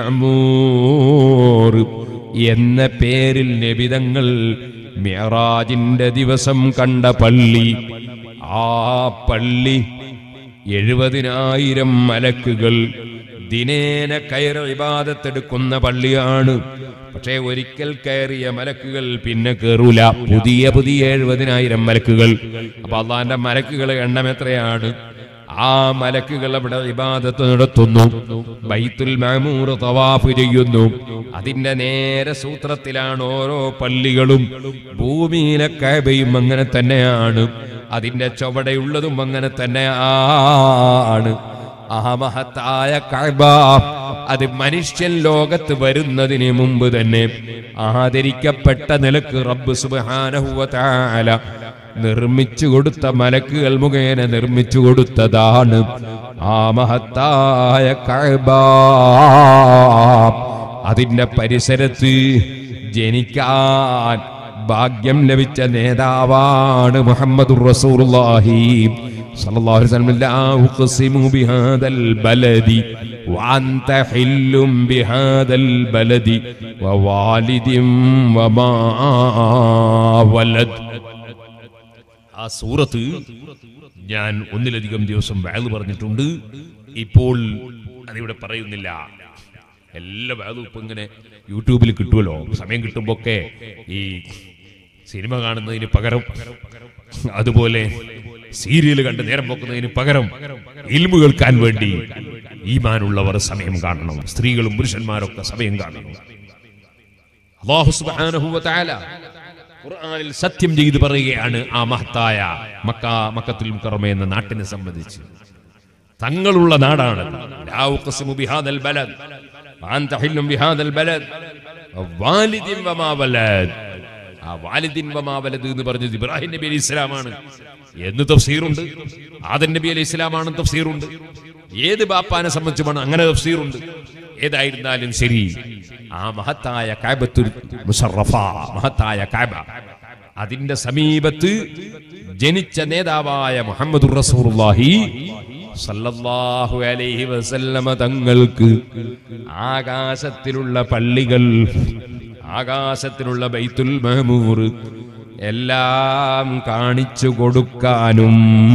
മഅമൂർ എന്ന പേരിൽ നബിതങ്ങൾ മിഅറാജിന്റെ ദിവസം കണ്ട പള്ളി ആ പള്ളി എഴുപതിനായിരം മലക്കുകൾ ദിനേന കയറി വിവാദത്തെടുക്കുന്ന പള്ളിയാണ് പക്ഷേ ഒരിക്കൽ കയറിയ മലക്കുകൾ പിന്നെ കയറൂല പുതിയ പുതിയ എഴുപതിനായിരം മലക്കുകൾ അപ്പൊ അള്ളാന്റെ മലക്കുകളുടെ എണ്ണം എത്രയാണ് ആ മലക്കുകൾ അവിടെ ഇബാദത്ത് നടത്തുന്നു ബൈത്തുൽ മഅമൂർ തവാഫ് ചെയ്യുന്നു അതിന്റെ നേരെ സൂത്രത്തിലാണ് ഓരോ പള്ളികളും ഭൂമിയിലെ കഅബയും അങ്ങനെ തന്നെയാണ് അതിന്റെ ചുവടെയുള്ളതും അങ്ങനെ തന്നെയാണ് ആ മഹത്തായ കഅബ അത് മനുഷ്യൻ ലോകത്ത് വരുന്നതിന് മുമ്പ് തന്നെ ആദരിക്കപ്പെട്ട നിലക്ക് റബ്ബ് സുബ്ഹാനഹു വ തആല നിർമ്മിച്ചു കൊടുത്ത മലക്കുകൾ മുഖേന നിർമ്മിച്ചു കൊടുത്തതാണ് ആ മഹത്തായ കഅബ അതിന്റെ പരിസരത്ത് ജനിക്കാൻ ഭാഗ്യം ലഭിച്ച നേതാവാണ് മുഹമ്മദ് റസൂലുള്ളാഹി സല്ലല്ലാഹു അലൈഹി വസല്ലം ലാ ഉഖ്സിമു ബിഹാദൽ ബലദി വഅൻത ഹില്ലും ബിഹാദൽ ബലദി വവാലിദിൻ വമാ വലദ് ആ സൂറത്ത് ഞാൻ ഒന്നിലധികം ദിവസം വയല് പറഞ്ഞിട്ടുണ്ട് ഇപ്പോൾ അതിവിടെ പറയുന്നില്ല എല്ലാ വേദവും ഇപ്പൊ ഇങ്ങനെ യൂട്യൂബിൽ കിട്ടുമല്ലോ സമയം കിട്ടുമ്പോ ഈ സിനിമ കാണുന്നതിന് പകരം അതുപോലെ സീരിയൽ കണ്ട് നേരം പോക്കുന്നതിന് പകരം ഇൽമു കേൾക്കാൻ വേണ്ടി ഈമാനുള്ളവർ സമയം കാണണം സ്ത്രീകളും പുരുഷന്മാരൊക്കെ സമയം കാണണം അല്ലാഹു സുബ്ഹാനഹു വ തആല ഖുർആനിൽ സത്യം ചെയ്ത് പറയുകയാണ് ആ മഹത്തായ മക്ക മക്കത്തുൽ മുക്കറമ എന്ന നാട്ടിനെ സംബന്ധിച്ച് തങ്ങളുള്ള നാടാണ് ലാ ഉഖ്സിമു ബിഹാദൽ ബലദ് വഅൻത ഹില്ലും ബിഹാദൽ ബലദ് വാലിദിൻ വമാ വലദ് ആ വാലിദിൻ വമാ വലദ് എന്ന് പറഞ്ഞത് ഇബ്രാഹിം നബി അലൈഹി ഇസ്ലാമാണ് എന്ന് തഫ്സീറുണ്ട് ആദൻ നബി അലൈഹി ഇസ്ലാമാണ് തഫ്സീറുണ്ട് ഏത് ബാപ്പാനെ സംബന്ധിച്ചുമാണ് അങ്ങനെ തഫ്സീറുണ്ട് ഏതായിരുന്നാലും ശരി ആ മഹത്തായ കാബത്തുൽ മുഷറഫ മഹത്തായ കാബ അതിന്റെ സമീപത്ത് ജനിച്ച നേതാവായ മുഹമ്മദ് റസൂലുള്ളാഹി സല്ലല്ലാഹു അലൈഹി വസല്ലമ തങ്ങൾക്ക് ആകാശത്തിലുള്ള പള്ളികൾ ആകാശത്തിലുള്ള ബൈത്തുൽ മഹമൂർ എല്ലാം കാണിച്ചു കൊടുക്കാനും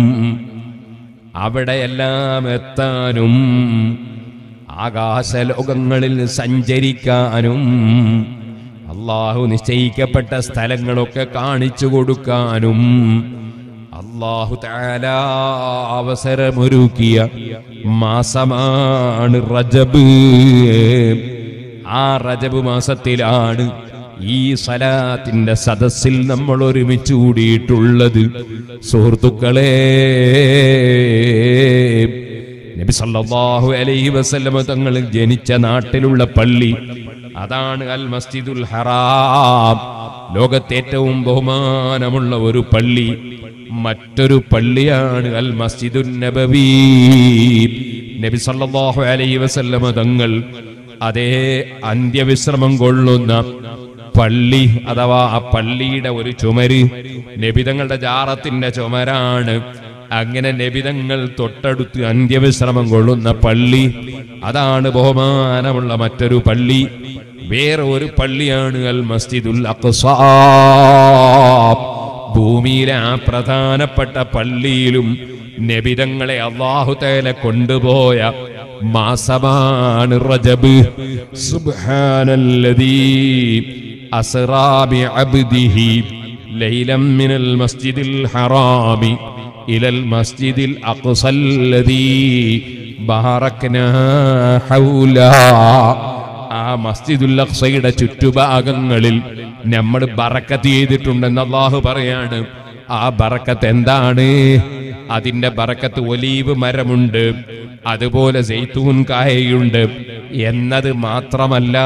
അവിടെയെല്ലാം എത്താനും ആകാശലോകങ്ങളിൽ സഞ്ചരിക്കാനും അള്ളാഹു നിശ്ചയിക്കപ്പെട്ട സ്ഥലങ്ങളൊക്കെ കാണിച്ചു കൊടുക്കാനും അള്ളാഹു താല അവസരമൊരുക്കിയ മാസമാണ് റജബ് ആ റജബ് മാസത്തിലാണ് ഈ സലാത്തിന്റെ സദസ്സിൽ നമ്മൾ ഒരുമിച്ച് കൂടിയിട്ടുള്ളത് സുഹൃത്തുക്കളെ നബി സല്ലല്ലാഹു അലൈഹി വസല്ലമ തങ്ങൾ ജനിച്ച നാട്ടിലുള്ള പള്ളി അതാണ് അൽ മസ്ജിദുൽ ഹറാം ലോകത്തെ ഏറ്റവും ബഹുമാനമുള്ള ഒരു പള്ളി മറ്റൊരു പള്ളിയാണ് അൽ മസ്ജിദുൻ നബവി നബി സല്ലല്ലാഹു അലൈഹി വസല്ലമ തങ്ങൾ അതേ അന്ത്യവിശ്രമം കൊള്ളുന്ന പള്ളി അഥവാ ആ പള്ളിയുടെ ഒരു ചുമര് നബിതങ്ങളുടെ ജാറത്തിന്റെ ചുമരാണ് അങ്ങനെ നബിതങ്ങൾ തൊട്ടടുത്ത് അന്ത്യവിശ്രമം കൊള്ളുന്ന പള്ളി അതാണ് ബഹുമാനമുള്ള മറ്റൊരു പള്ളി വേറെ ഒരു പള്ളിയാണ് അൽ മസ്ജിദുൽ അഖ്സാ ഭൂമിയിലെ ആ പ്രധാനപ്പെട്ട പള്ളിയിലും നബിതങ്ങളെ അള്ളാഹു തേല കൊണ്ടുപോയ മാസമാണ് റജബ് സുബ്ഹാനല്ലദീ അസ്റാ ബിഅബ്ദിഹി ലൈലം മിനൽ മസ്ജിദിൽ ഹറാമി ഇലൽ മസ്ജിദിൽ അഖ്സല്ലദീ ബാറക്നാ ഹൗലാ ആ മസ്ജിദുൽ അഖ്സയുടെ ചുറ്റുഭാഗങ്ങളിൽ നമ്മൾ ബറക്കത്ത് ചെയ്തിട്ടുണ്ടെന്ന് അള്ളാഹു പറയാണ് ആ ബറക്കത്ത് എന്താണ് അതിന്റെ ബറക്കത്ത് ഒലീവ് മരമുണ്ട് അതുപോലെ ജെയ്ത്തൂൻ കായയുണ്ട് എന്നത് മാത്രമല്ല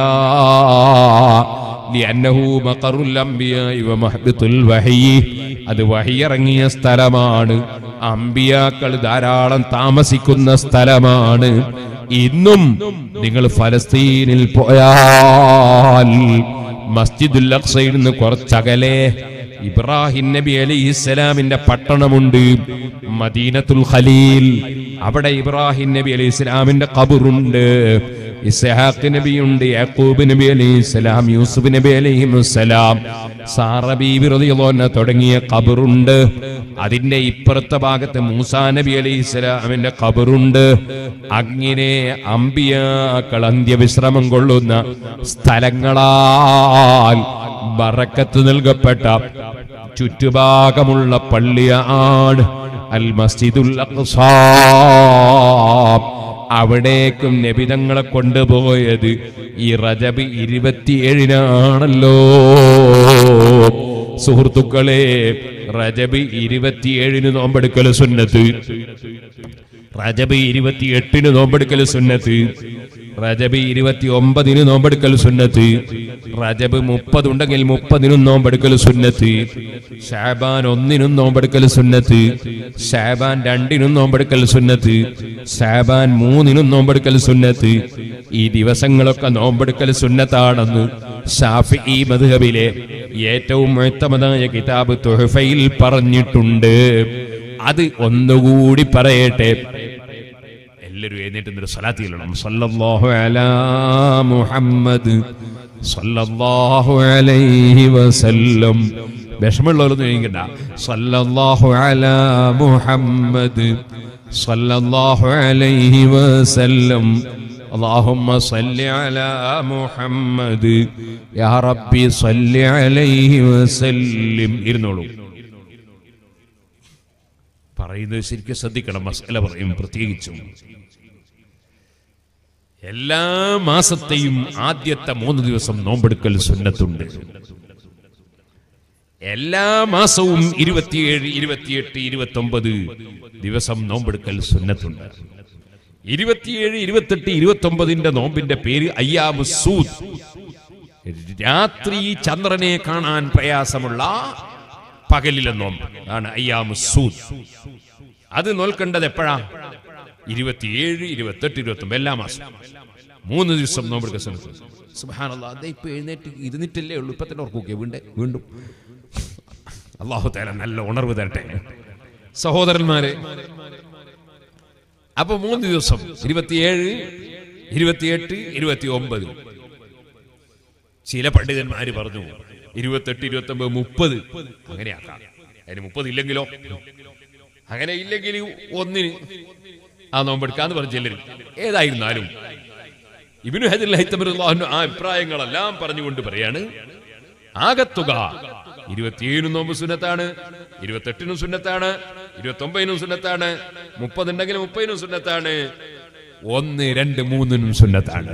لأنه مقر الأنبياء ومحبط الوحي അത് വഹിയിറങ്ങിയ സ്ഥലമാണ് അമ്പിയാക്കൾ ധാരാളം താമസിക്കുന്ന സ്ഥലമാണ് ഇന്നും നിങ്ങൾ ഫലസ്തീനിൽ പോയാൽ മസ്ജിദുൽ അഖ്സയിൽ നിന്ന് കുറച്ചകലെ ഇബ്രാഹിം നബി അലൈഹി ഇസ്ലാമിന്റെ പട്ടണമുണ്ട് മദീനത്തുൽ ഖലീൽ അവിടെ ഇബ്രാഹിം നബി അലൈഹി ഇസ്ലാമിന്റെ ഖബറുണ്ട് ഇസ്ഹാഖ് നബിയുണ്ട് യാക്കൂബ് നബി അലൈഹി ഇസ്ലാം യൂസുഫ് നബി അലൈഹി സലാം സാറ ബീബി റളിയല്ലാഹു അൻഹ തുടങ്ങിയ ഖബറുണ്ട് അതിന്റെ ഇപ്പുറത്തെ ഭാഗത്ത് മൂസാ നബി അലൈഹി ഇസ്ലാമിന്റെ ഖബറുണ്ട് അങ്ങനെ അമ്പിയാക്കൾ അന്ത്യവിശ്രമം കൊള്ളുന്ന സ്ഥലങ്ങളാൽ ബറക്കത്ത് നൽകപ്പെട്ട ചുറ്റുഭാഗമുള്ള പള്ളിയാണ് അൽ മസ്ജിദുൽ അഖ്സാ അവിടേക്കും നബിതങ്ങളെ കൊണ്ടുപോയത് ഈ റജബ് ഇരുപത്തിയേഴിനാണല്ലോ സുഹൃത്തുക്കളെ റജബ് ഇരുപത്തിയേഴിന് നോമ്പെടുക്കൽ സുന്നത്ത് റജബ് ഇരുപത്തിയെട്ടിന് നോമ്പെടുക്കൽ സുന്നത്ത് റജബ് ഇരുപത്തി ഒമ്പതിന് നോമ്പെടുക്കൽ സുന്നത്ത് റജബ് മുപ്പത് ഉണ്ടെങ്കിൽ മുപ്പതിനും നോമ്പെടുക്കൽ സുന്നത്ത് ഷാബാൻ ഒന്നിനും നോമ്പെടുക്കൽ സുന്നത്ത് ഷാബാൻ രണ്ടിനും നോമ്പെടുക്കൽ സുന്നത്ത് ഷാബാൻ മൂന്നിനും നോമ്പെടുക്കൽ സുന്നത്ത് ഈ ദിവസങ്ങളൊക്കെ നോമ്പെടുക്കൽ സുന്നത്താണെന്ന് ഷാഫി ഈ മധുഹബിലെ ഏറ്റവും മുഴുത്തമതായ കിതാബ് തുഹഫയിൽ പറഞ്ഞിട്ടുണ്ട് അത് ഒന്നുകൂടി പറയട്ടെ എല്ലാവരും എഴുന്നേറ്റ് ഒരു സ്വലാത്തി ചെല്ലണം സല്ലല്ലാഹു അലാ മുഹമ്മദ് സല്ലല്ലാഹു അലൈഹി വസല്ലം വിഷമമുള്ളവരൊന്നും എഴുതിക്കണ്ട സല്ലല്ലാഹു അലാ മുഹമ്മദ് സല്ലല്ലാഹു അലൈഹി വസല്ലം اللهم صل على محمد يا ربي صل عليه وسلم ഇരുന്നോളൂ പറയുന്നത് ശരിക്കും ശ്രദ്ധിക്കണം മസല പറയും പ്രത്യേകിച്ചും എല്ലാ മാസത്തെയും ആദ്യത്തെ മൂന്ന് ദിവസം നോമ്പെടുക്കൽ സുന്നത്തുണ്ട് എല്ലാ മാസവും ഇരുപത്തിയേഴ് ഇരുപത്തിയെട്ട് ഇരുപത്തി ഒമ്പത് ദിവസം നോമ്പെടുക്കൽ സുന്നത്തുണ്ട് ഇരുപത്തിയേഴ് ഇരുപത്തെട്ട് ഇരുപത്തി ഒമ്പതിന്റെ നോമ്പിന്റെ പേര് അയ്യാമുസൂദ് രാത്രി ചന്ദ്രനെ കാണാൻ പ്രയാസമുള്ള പകലിലെ നോമ്പ് ആണ് അയ്യാമുസൂദ് അത് നോൽക്കേണ്ടത് എപ്പോഴാ ഇരുപത്തിയേഴ് ഇരുപത്തെട്ട് ഇരുപത്തി ഒമ്പത് എല്ലാ മാസം മൂന്ന് ദിവസം നോമ്പെടുക്കാൻ ശ്രമിക്കും സുബാനല്ല അതേ ഇപ്പൊ എഴുന്നേറ്റ് ഇരുന്നിട്ടല്ലേ ഉള്ളൂ ഇപ്പൊ തന്നെ ഓർക്കൂക്കെ വീണ്ടേ വീണ്ടും അള്ളാഹു തേല നല്ല ഉണർവ് തരട്ടെ സഹോദരന്മാരെ അപ്പൊ മൂന്ന് ദിവസം ഇരുപത്തിയേഴ് ഇരുപത്തിയെട്ട് ഇരുപത്തി ഒമ്പത് ചില പണ്ഡിതന്മാര് പറഞ്ഞു ഇരുപത്തെട്ട് ഇരുപത്തി ഒമ്പത് മുപ്പത് അങ്ങനെയാക്കാം അതിന് മുപ്പത് ഇല്ലെങ്കിലോ അങ്ങനെ ഇല്ലെങ്കിൽ ഒന്നിന് ആ നോമ്പെടുക്കാന്ന് പറഞ്ഞു ചെല്ലരും ഏതായിരുന്നാലും ഇബിനു ഹജുല്ലാഹിത്തമരുല്ലാഹു ആ അഭിപ്രായങ്ങളെല്ലാം പറഞ്ഞുകൊണ്ട് പറയാണ് ആകത്തുക ഇരുപത്തിയേഴിനും നോമ്പ് സുന്നത്താണ് ഇരുപത്തെട്ടിനും സുന്നത്താണ് ഇരുപത്തി ഒമ്പതിനും സുന്നത്താണ് മുപ്പതുണ്ടെങ്കിൽ മുപ്പതിനും സുന്നത്താണ് ഒന്ന് രണ്ട് മൂന്നിനും സുന്നത്താണ്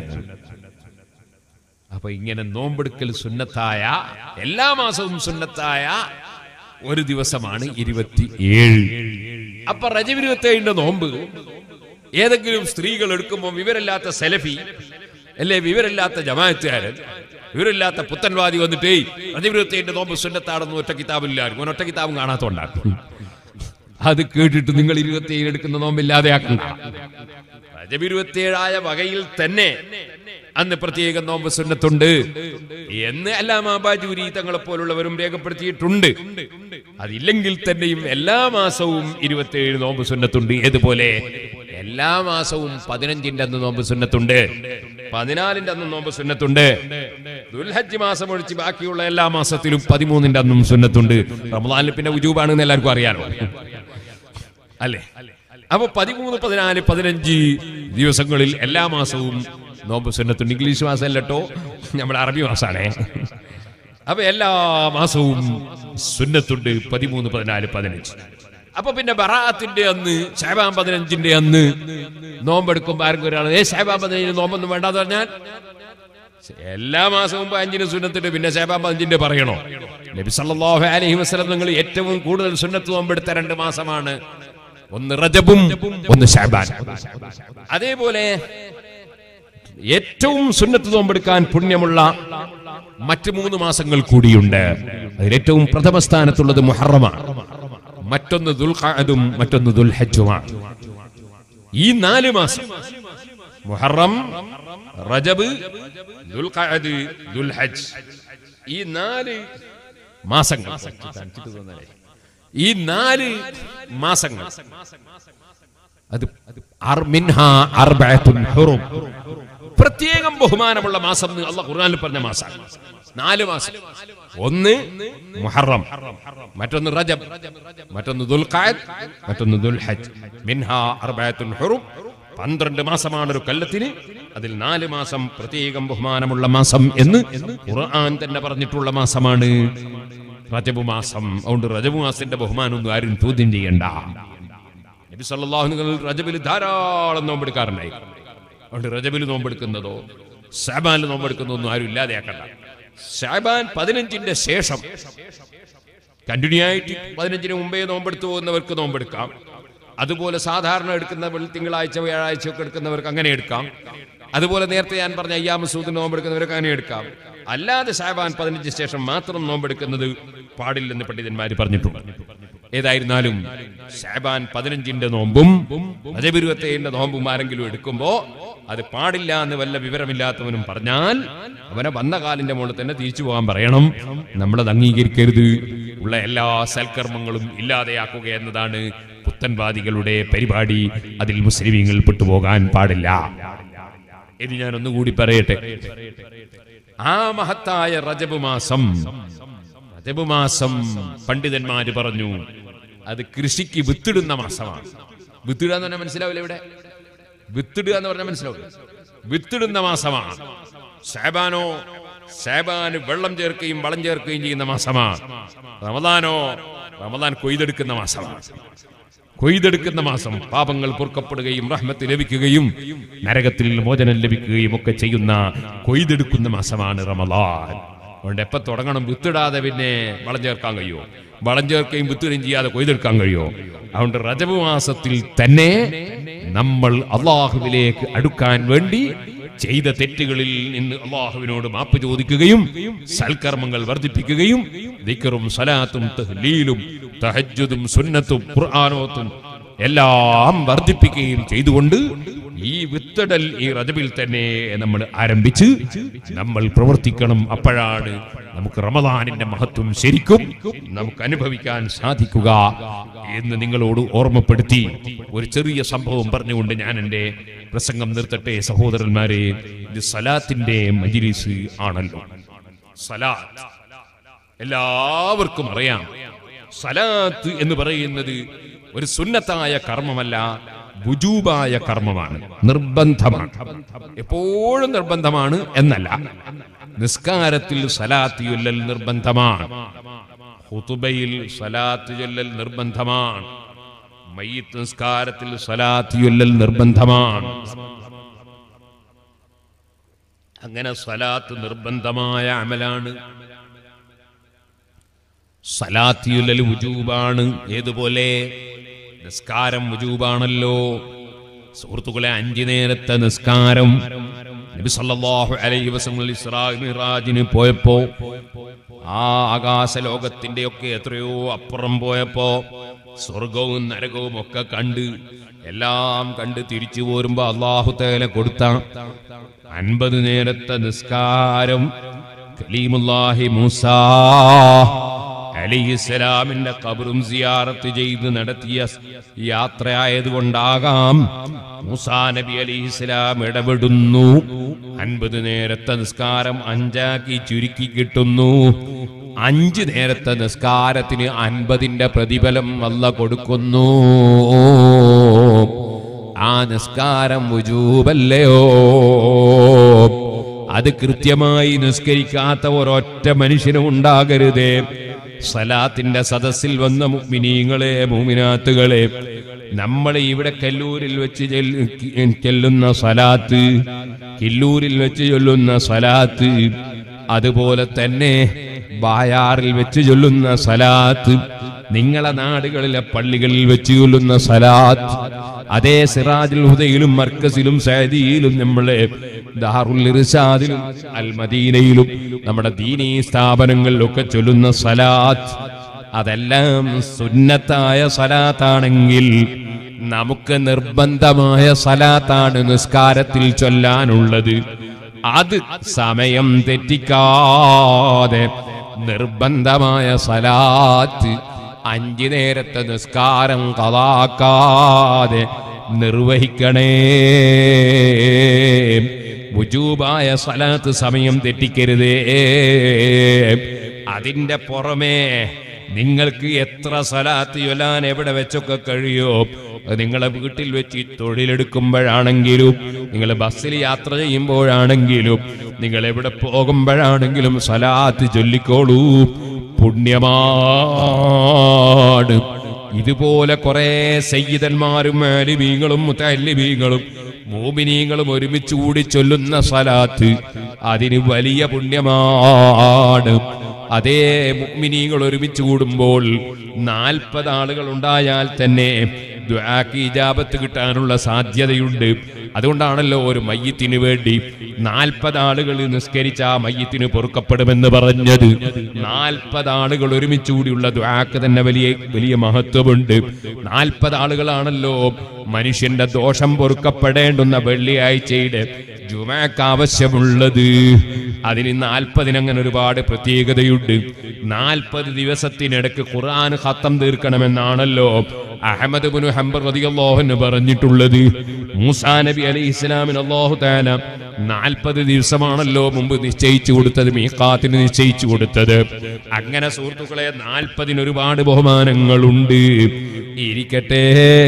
അപ്പൊ ഇങ്ങനെ നോമ്പെടുക്കൽ സുന്നത്തായ എല്ലാ മാസവും സുന്നത്തായ ഒരു ദിവസമാണ് ഇരുപത്തി ഏഴ് അപ്പൊ റജബ് ഇരുപത്തി ഏഴിന്റെ നോമ്പ് ഏതെങ്കിലും സ്ത്രീകൾ എടുക്കുമ്പോൾ വിവരമില്ലാത്ത സെലഫി അല്ലേ വിവരമില്ലാത്ത ജമാഅത്തുകാരൻ വിവരമില്ലാത്ത പുത്തൻവാദി വന്നിട്ടേ റജബ് ഇരുപത്തി ഏഴിന്റെ നോമ്പ് സുന്നത്താണെന്ന് ഒറ്റ കിതാബില്ലാരും ഒറ്റ കിതാബും കാണാത്തോണ്ടാക്കും അത് കേട്ടിട്ട് നിങ്ങൾ ഇരുപത്തിയേഴ് എടുക്കുന്ന നോമ്പില്ലാതെയാക്കണ്ട റജബ് ഇരുപത്തിയേഴായ വകയിൽ തന്നെ അന്ന് പ്രത്യേക നോമ്പ് സുന്നത്തുണ്ട് എന്ന് അല്ലാമാബാജൂരി തങ്ങളെ പോലുള്ളവരും രേഖപ്പെടുത്തിയിട്ടുണ്ട് അതില്ലെങ്കിൽ തന്നെയും എല്ലാ മാസവും ഇരുപത്തിയേഴ് നോമ്പ് സുന്നത്തുണ്ട് ഏതുപോലെ എല്ലാ മാസവും പതിനഞ്ചിന്റെ അന്ന് നോമ്പ് സുന്നത്തുണ്ട് പതിനാലിന്റെ അന്ന് നോമ്പ് സുന്നത്തുണ്ട് ദുൽഹജ്ജ് മാസം ഒഴിച്ച് ബാക്കിയുള്ള എല്ലാ മാസത്തിലും പതിമൂന്നിന്റെ അന്നും സുന്നത്തുണ്ട് റമദാനിൽ പിന്നെ ഉജൂബാണെന്ന് എല്ലാവർക്കും അറിയാലോ അല്ലേ അപ്പൊ പതിമൂന്ന് പതിനാല് പതിനഞ്ച് ദിവസങ്ങളിൽ എല്ലാ മാസവും നോമ്പ് സുന്നത്തുണ്ട് ഇംഗ്ലീഷ് മാസം കേട്ടോ നമ്മുടെ അറബി മാസാണേ അപ്പൊ എല്ലാ മാസവും സുന്നത്തുണ്ട് പതിമൂന്ന് പതിനാല് പതിനഞ്ച് അപ്പൊ പിന്നെ ബറാത്തിന്റെ അന്ന് ഷാബാൻ പതിനഞ്ചിന്റെ അന്ന് നോമ്പെടുക്കുമ്പോ ആർക്കും ഒരാൾ ഏ ഷാബാൻ പതിനഞ്ചിന് നോമ്പൊന്നും വേണ്ടാന്ന് പറഞ്ഞാൽ എല്ലാ മാസവും അഞ്ചിന് സുന്നത്തിന്റെ പിന്നെ ഷാബാൻ പതിനഞ്ചിന്റെ പറയണോ നബി സല്ലല്ലാഹു അലൈഹി വസല്ലം നിങ്ങൾ ഏറ്റവും കൂടുതൽ സുന്നത്ത് നോമ്പെടുത്ത രണ്ട് മാസമാണ് ഒന്ന് റജബും ഒന്ന് ഷാബാൻ അതേപോലെ ഏറ്റവും സുന്നത്ത് നോമ്പെടുക്കാൻ പുണ്യമുള്ള മറ്റ് മൂന്ന് മാസങ്ങൾ കൂടിയുണ്ട് അതിൽ ഏറ്റവും പ്രഥമ സ്ഥാനത്തുള്ളത് മുഹറമാണ് മറ്റൊന്ന് ദുൽഖഅദും മറ്റൊന്ന് ദുൽഹജ്ജുമാണ് ഈ നാല് മാസം മുഹറം റജബ് ദുൽഖഅദ് ദുൽഹജ്ജ് ഈ നാല് മാസങ്ങൾ ഈ നാല് മാസങ്ങൾ അത് അർ- മിൻഹാ അർബഅത്തുൻ ഹുറും. പ്രത്യേകം ബഹുമാനമുള്ള മാസം എന്ന് അള്ളാഹ് ഖുർആനിൽ പറഞ്ഞ മാസമാണ് നാല് മാസം ഒന്ന് മുഹറം മറ്റൊന്ന് റജബ് മറ്റൊന്ന് ദുൽഖഅദ് മറ്റൊന്ന് ദുൽഹജ്ജ് മിൻഹാ അർബഅത്തുൻ ഹുറും പന്ത്രണ്ട് മാസമാണ് ഒരു കൊല്ലത്തിന് അതിൽ നാല് മാസം പ്രത്യേകം ബഹുമാനമുള്ള മാസം എന്ന് ഖുർആൻ തന്നെ പറഞ്ഞിട്ടുള്ള മാസമാണ് റജബ് മാസം അതുകൊണ്ട് റജബ് മാസത്തിന്റെ ബഹുമാനമൊന്നും ആരും ചോദ്യം ചെയ്യണ്ട നബി സല്ലല്ലാഹു അലൈഹി വസല്ലം റജബിൽ ധാരാളം നോമ്പെടുക്കാറുണ്ടായി അതുകൊണ്ട് റജബിൽ നോമ്പെടുക്കുന്നതോ ഷാബാനിൽ നോമ്പെടുക്കുന്നതൊന്നും ആരും ഇല്ലാതെയാക്കണ്ട ഷാബാൻ പതിനഞ്ചിന്റെ ശേഷം കണ്ടിന്യൂ ആയിട്ട് പതിനഞ്ചിന് മുമ്പേ നോമ്പെടുത്തു പോകുന്നവർക്ക് നോമ്പെടുക്കാം അതുപോലെ സാധാരണ എടുക്കുന്ന വെള്ളി തിങ്കളാഴ്ച വ്യാഴാഴ്ച ഒക്കെ എടുക്കുന്നവർക്ക് അങ്ങനെ എടുക്കാം അതുപോലെ നേരത്തെ ഞാൻ പറഞ്ഞ അയ്യാമസൂദിന് നോമ്പെടുക്കുന്നവർക്ക് അങ്ങനെ എടുക്കാം അല്ലാതെ ഷാബാൻ പതിനഞ്ചിന് ശേഷം മാത്രം നോമ്പെടുക്കുന്നത് പാടില്ലെന്ന് പണ്ഡിതന്മാർ പറഞ്ഞിട്ടുണ്ട് ഏതായിരുന്നാലും ഷാബാൻ പതിനഞ്ചിന്റെ നോമ്പും രജബിരുവത്തേന്റെ നോമ്പും ആരെങ്കിലും എടുക്കുമ്പോ അത് പാടില്ല എന്ന് വല്ല വിവരമില്ലാത്തവനും പറഞ്ഞാൽ അവനെ വന്ന കാലിന്റെ മുകളിൽ തന്നെ തിരിച്ചു പോകാൻ പറയണം നമ്മളത് അംഗീകരിക്കരുത് ഉള്ള എല്ലാ സൽക്കർമ്മങ്ങളും ഇല്ലാതെയാക്കുക എന്നതാണ് പുത്തൻവാദികളുടെ പരിപാടി അതിൽ മുസ്ലിമീങ്ങൾ പെട്ടുപോകാൻ പാടില്ല ഇത് ഞാൻ ഒന്നുകൂടി പറയട്ടെ ആ മഹത്തായ റജബ് മാസം റജബ് മാസം പണ്ഡിതന്മാര് പറഞ്ഞു അത് കൃഷിക്ക് വിത്തിടുന്ന മാസമാണ് വിത്തിടുക എന്ന് പറഞ്ഞാൽ മനസ്സിലാവില്ല ഇവിടെ വിത്തിടുക എന്ന് പറഞ്ഞാൽ മനസ്സിലാവില്ല വിത്തിടുന്ന മാസമാണ് ഷാബാനോ ഷാബാന് വെള്ളം ചേർക്കുകയും വളം ചേർക്കുകയും ചെയ്യുന്ന മാസമാണ് റമദാനോ റമദാൻ കൊയ്തെടുക്കുന്ന മാസമാണ് കൊയ്തെടുക്കുന്ന മാസം പാപങ്ങൾ പൊറുക്കപ്പെടുകയും റഹ്മത്ത് ലഭിക്കുകയും നരകത്തിൽ മോചനം ലഭിക്കുകയും ഒക്കെ ചെയ്യുന്ന കൊയ്തെടുക്കുന്ന മാസമാണ് റമദാൻ അതുകൊണ്ട് എപ്പോ തുടങ്ങണം വിത്തിടാതെ പിന്നെ വളം ചേർക്കാൻ കഴിയുമോ വളം ചേർക്കുകയും വിത്തിടുകയും ചെയ്യാതെ കൊയ്തെടുക്കാൻ കഴിയുമോ അതുകൊണ്ട് റജബ് മാസത്തിൽ തന്നെ നമ്മൾ അള്ളാഹുവിലേക്ക് അടുക്കാൻ വേണ്ടി ചെയ്ത തെറ്റുകളിൽ നിന്ന് അള്ളാഹുവിനോട് മാപ്പ് ചോദിക്കുകയും സൽക്കർമ്മങ്ങൾ വർദ്ധിപ്പിക്കുകയും ദിക്കറും സലാത്തും തഹ്ലീലും തഹജ്ജുദും സുന്നത്തും ഖുർആാനോത്തും എല്ലാം വർദ്ധിപ്പിക്കുകയും ചെയ്തുകൊണ്ട് ഈ വിത്തടൽ ഈ റജബിൽ തന്നെ നമ്മൾ ആരംഭിച്ച് നമ്മൾ പ്രവർത്തിക്കണം അപ്പോഴാണ് നമുക്ക് റമദാനിന്റെ മഹത്വം ശരിക്കും നമുക്ക് അനുഭവിക്കാൻ സാധിക്കുക എന്ന് നിങ്ങളോട് ഓർമ്മപ്പെടുത്തി ഒരു ചെറിയ സംഭവം പറഞ്ഞുകൊണ്ട് ഞാൻ എൻ്റെ പ്രസംഗം നിർത്തട്ടെ സഹോദരന്മാരെ ഇത് സലാത്തിന്റെ മജിലിസ് ആണല്ലോ സലാത്ത് എല്ലാവർക്കും അറിയാം സലാത്ത് എന്ന് പറയുന്നത് ഒരു സുന്നത്തായ കർമ്മമല്ല വുജൂബായ കർമ്മമാണ് നിർബന്ധമാണ് എപ്പോഴും നിർബന്ധമാണ് എന്നല്ല നിസ്കാരത്തിൽ സലാത്ത് ചൊല്ലൽ നിർബന്ധമാണ് ഹുതുബയിൽ സലാത്ത് ചൊല്ലൽ നിർബന്ധമാണ് മയ്യത്ത് നിസ്കാരത്തിൽ സലാത്ത് ചൊല്ലൽ നിർബന്ധമാണ് അങ്ങനെ സലാത്ത് നിർബന്ധമായ അമലാണ് സലാത്തിയുല്ലൽ വുജൂബാണ് ഏതുപോലെ നിസ്കാരം വുജൂബാണല്ലോ സുഹൃത്തുക്കളെ അഞ്ചു നേരത്തെ നിസ്കാരം നബി സല്ലല്ലാഹു അലൈഹി വസല്ലം ഇസ്രാ മിറാജിന് പോയപ്പോ ആ ആകാശ ലോകത്തിന്റെ ഒക്കെ എത്രയോ അപ്പുറം പോയപ്പോ സ്വർഗവും നരകവും ഒക്കെ കണ്ട് എല്ലാം കണ്ട് തിരിച്ചു പോരുമ്പോ അള്ളാഹു തേല കൊടുത്ത അൻപത് നേരത്തെ നിസ്കാരം കലീമുല്ലാഹി മൂസാ അലിഹിസ്സലാമിന്റെ കബറും സിയാറത്ത് ചെയ്ത് നടത്തിയ യാത്രയായതുകൊണ്ടാകാം മൂസാ നബി അലിഹിസ്സലാം ഇടപെടുന്നു അൻപത് നേരത്തെ നിസ്കാരം അഞ്ചാക്കി ചുരുക്കി കിട്ടുന്നു അഞ്ച് നേരത്തെ നിസ്കാരത്തിന് അൻപതിന്റെ പ്രതിഫലം വല്ല കൊടുക്കുന്നു ആ നിസ്കാരം വുജൂബല്ലയോ അത് കൃത്യമായി നിസ്കരിക്കാത്ത ഒരൊറ്റ മനുഷ്യനും ഉണ്ടാകരുതേ സലാത്തിന്റെ സദസ്സിൽ വന്ന മുഅ്മിനീങ്ങളെ മൂമിനാത്തുകളെ നമ്മൾ ഇവിടെ കല്ലൂരിൽ വെച്ച് ചെല്ല്- ചെല്ലുന്ന സലാത്ത് കില്ലൂരിൽ വെച്ച് ചൊല്ലുന്ന സലാത്ത് അതുപോലെ തന്നെ ബായാറിൽ വെച്ച് ചൊല്ലുന്ന സലാത്ത് നിങ്ങളെ നാടുകളിലെ പള്ളികളിൽ വെച്ച് ചൊല്ലുന്ന സലാത്ത് അതേ സിറാജുൽ ഹുദയിലും മർക്കസിലും സൈദിയിലും നമ്മളെ ദാറുൽ ഇർഷാദിലും അൽ മദീനയിലും നമ്മുടെ ദീനീ സ്ഥാപനങ്ങളിലൊക്കെ ചൊല്ലുന്ന സലാത്ത് അതെല്ലാം സുന്നത്തായ സലാത്താണെങ്കിൽ നമുക്ക് നിർബന്ധമായ സലാത്താണ് നിസ്കാരത്തിൽ ചൊല്ലാനുള്ളത് അത് സമയം തെറ്റിക്കാതെ നിർബന്ധമായ സലാത്ത് അഞ്ചു നേരത്തെ നിസ്കാരം കഥാക്കാതെ നിർവഹിക്കണേ വുജൂബായ സലാത്ത് സമയം തെറ്റിക്കരുതേ അതിന്റെ പുറമേ നിങ്ങൾക്ക് എത്ര സലാത്ത് ചൊല്ലാൻ എവിടെ വെച്ചൊക്കെ കഴിയോ അത് നിങ്ങളെ വീട്ടിൽ വെച്ച് തൊഴിലെടുക്കുമ്പോഴാണെങ്കിലും നിങ്ങൾ ബസ്സിൽ യാത്ര ചെയ്യുമ്പോഴാണെങ്കിലും നിങ്ങൾ എവിടെ പോകുമ്പോഴാണെങ്കിലും സലാത്ത് ചൊല്ലിക്കോളൂ പുണ്യമാണ് ഇതുപോലെ കുറെ സയ്യിദന്മാരും ആലിമീങ്ങളും മുത്തല്ലിമീങ്ങളും മോമിനീങ്ങളും ഒരുമിച്ച് കൂടി ചൊല്ലുന്ന സലാത്ത് അതിന് വലിയ പുണ്യമാണ് അതേ മുഅ്മിനീങ്ങൾ ഒരുമിച്ച് കൂടുമ്പോൾ നാൽപ്പത് ആളുകൾ ഉണ്ടായാൽ തന്നെ ദ്വാക്ക് ഇജാബത്ത് കിട്ടാനുള്ള സാധ്യതയുണ്ട് അതുകൊണ്ടാണല്ലോ ഒരു മയ്യത്തിന് വേണ്ടി നാൽപ്പത് ആളുകൾ നിസ്കരിച്ച ആ മയ്യത്തിന് പൊറുക്കപ്പെടുമെന്ന് പറഞ്ഞത് നാൽപ്പത് ആളുകൾ ഒരുമിച്ച് കൂടിയുള്ള ദ്വാക്ക് തന്നെ വലിയ വലിയ മഹത്വമുണ്ട് നാൽപ്പത് ആളുകളാണല്ലോ മനുഷ്യന്റെ ദോഷം പൊറുക്കപ്പെടേണ്ടുന്ന വെള്ളിയാഴ്ചയുടെ ജുമാക്ക് ആവശ്യമുള്ളത് അതിന് നാൽപ്പതിന് അങ്ങനെ ഒരുപാട് പ്രത്യേകതയുണ്ട് നാൽപ്പത് ദിവസത്തിനിടയ്ക്ക് ഖുർആൻ ഖത്തം തീർക്കണമെന്നാണല്ലോ അഹമ്മദ് ബിനു ഹംബർ റളിയല്ലാഹു അൻഹു പറഞ്ഞിട്ടുള്ളത് മൂസാ നബി അലൈഹി ഇസ്ലാമിന് അല്ലാഹു തആല നാൽപ്പത് ദിവസമാണല്ലോ മുമ്പ് നിശ്ചയിച്ചു കൊടുത്തത് മീക്കാത്തിന് നിശ്ചയിച്ചു കൊടുത്തത് അങ്ങനെ സുഹൃത്തുക്കളെ നാൽപ്പതിന് ഒരുപാട് ബഹുമാനങ്ങളുണ്ട് ഇരിക്കട്ടെ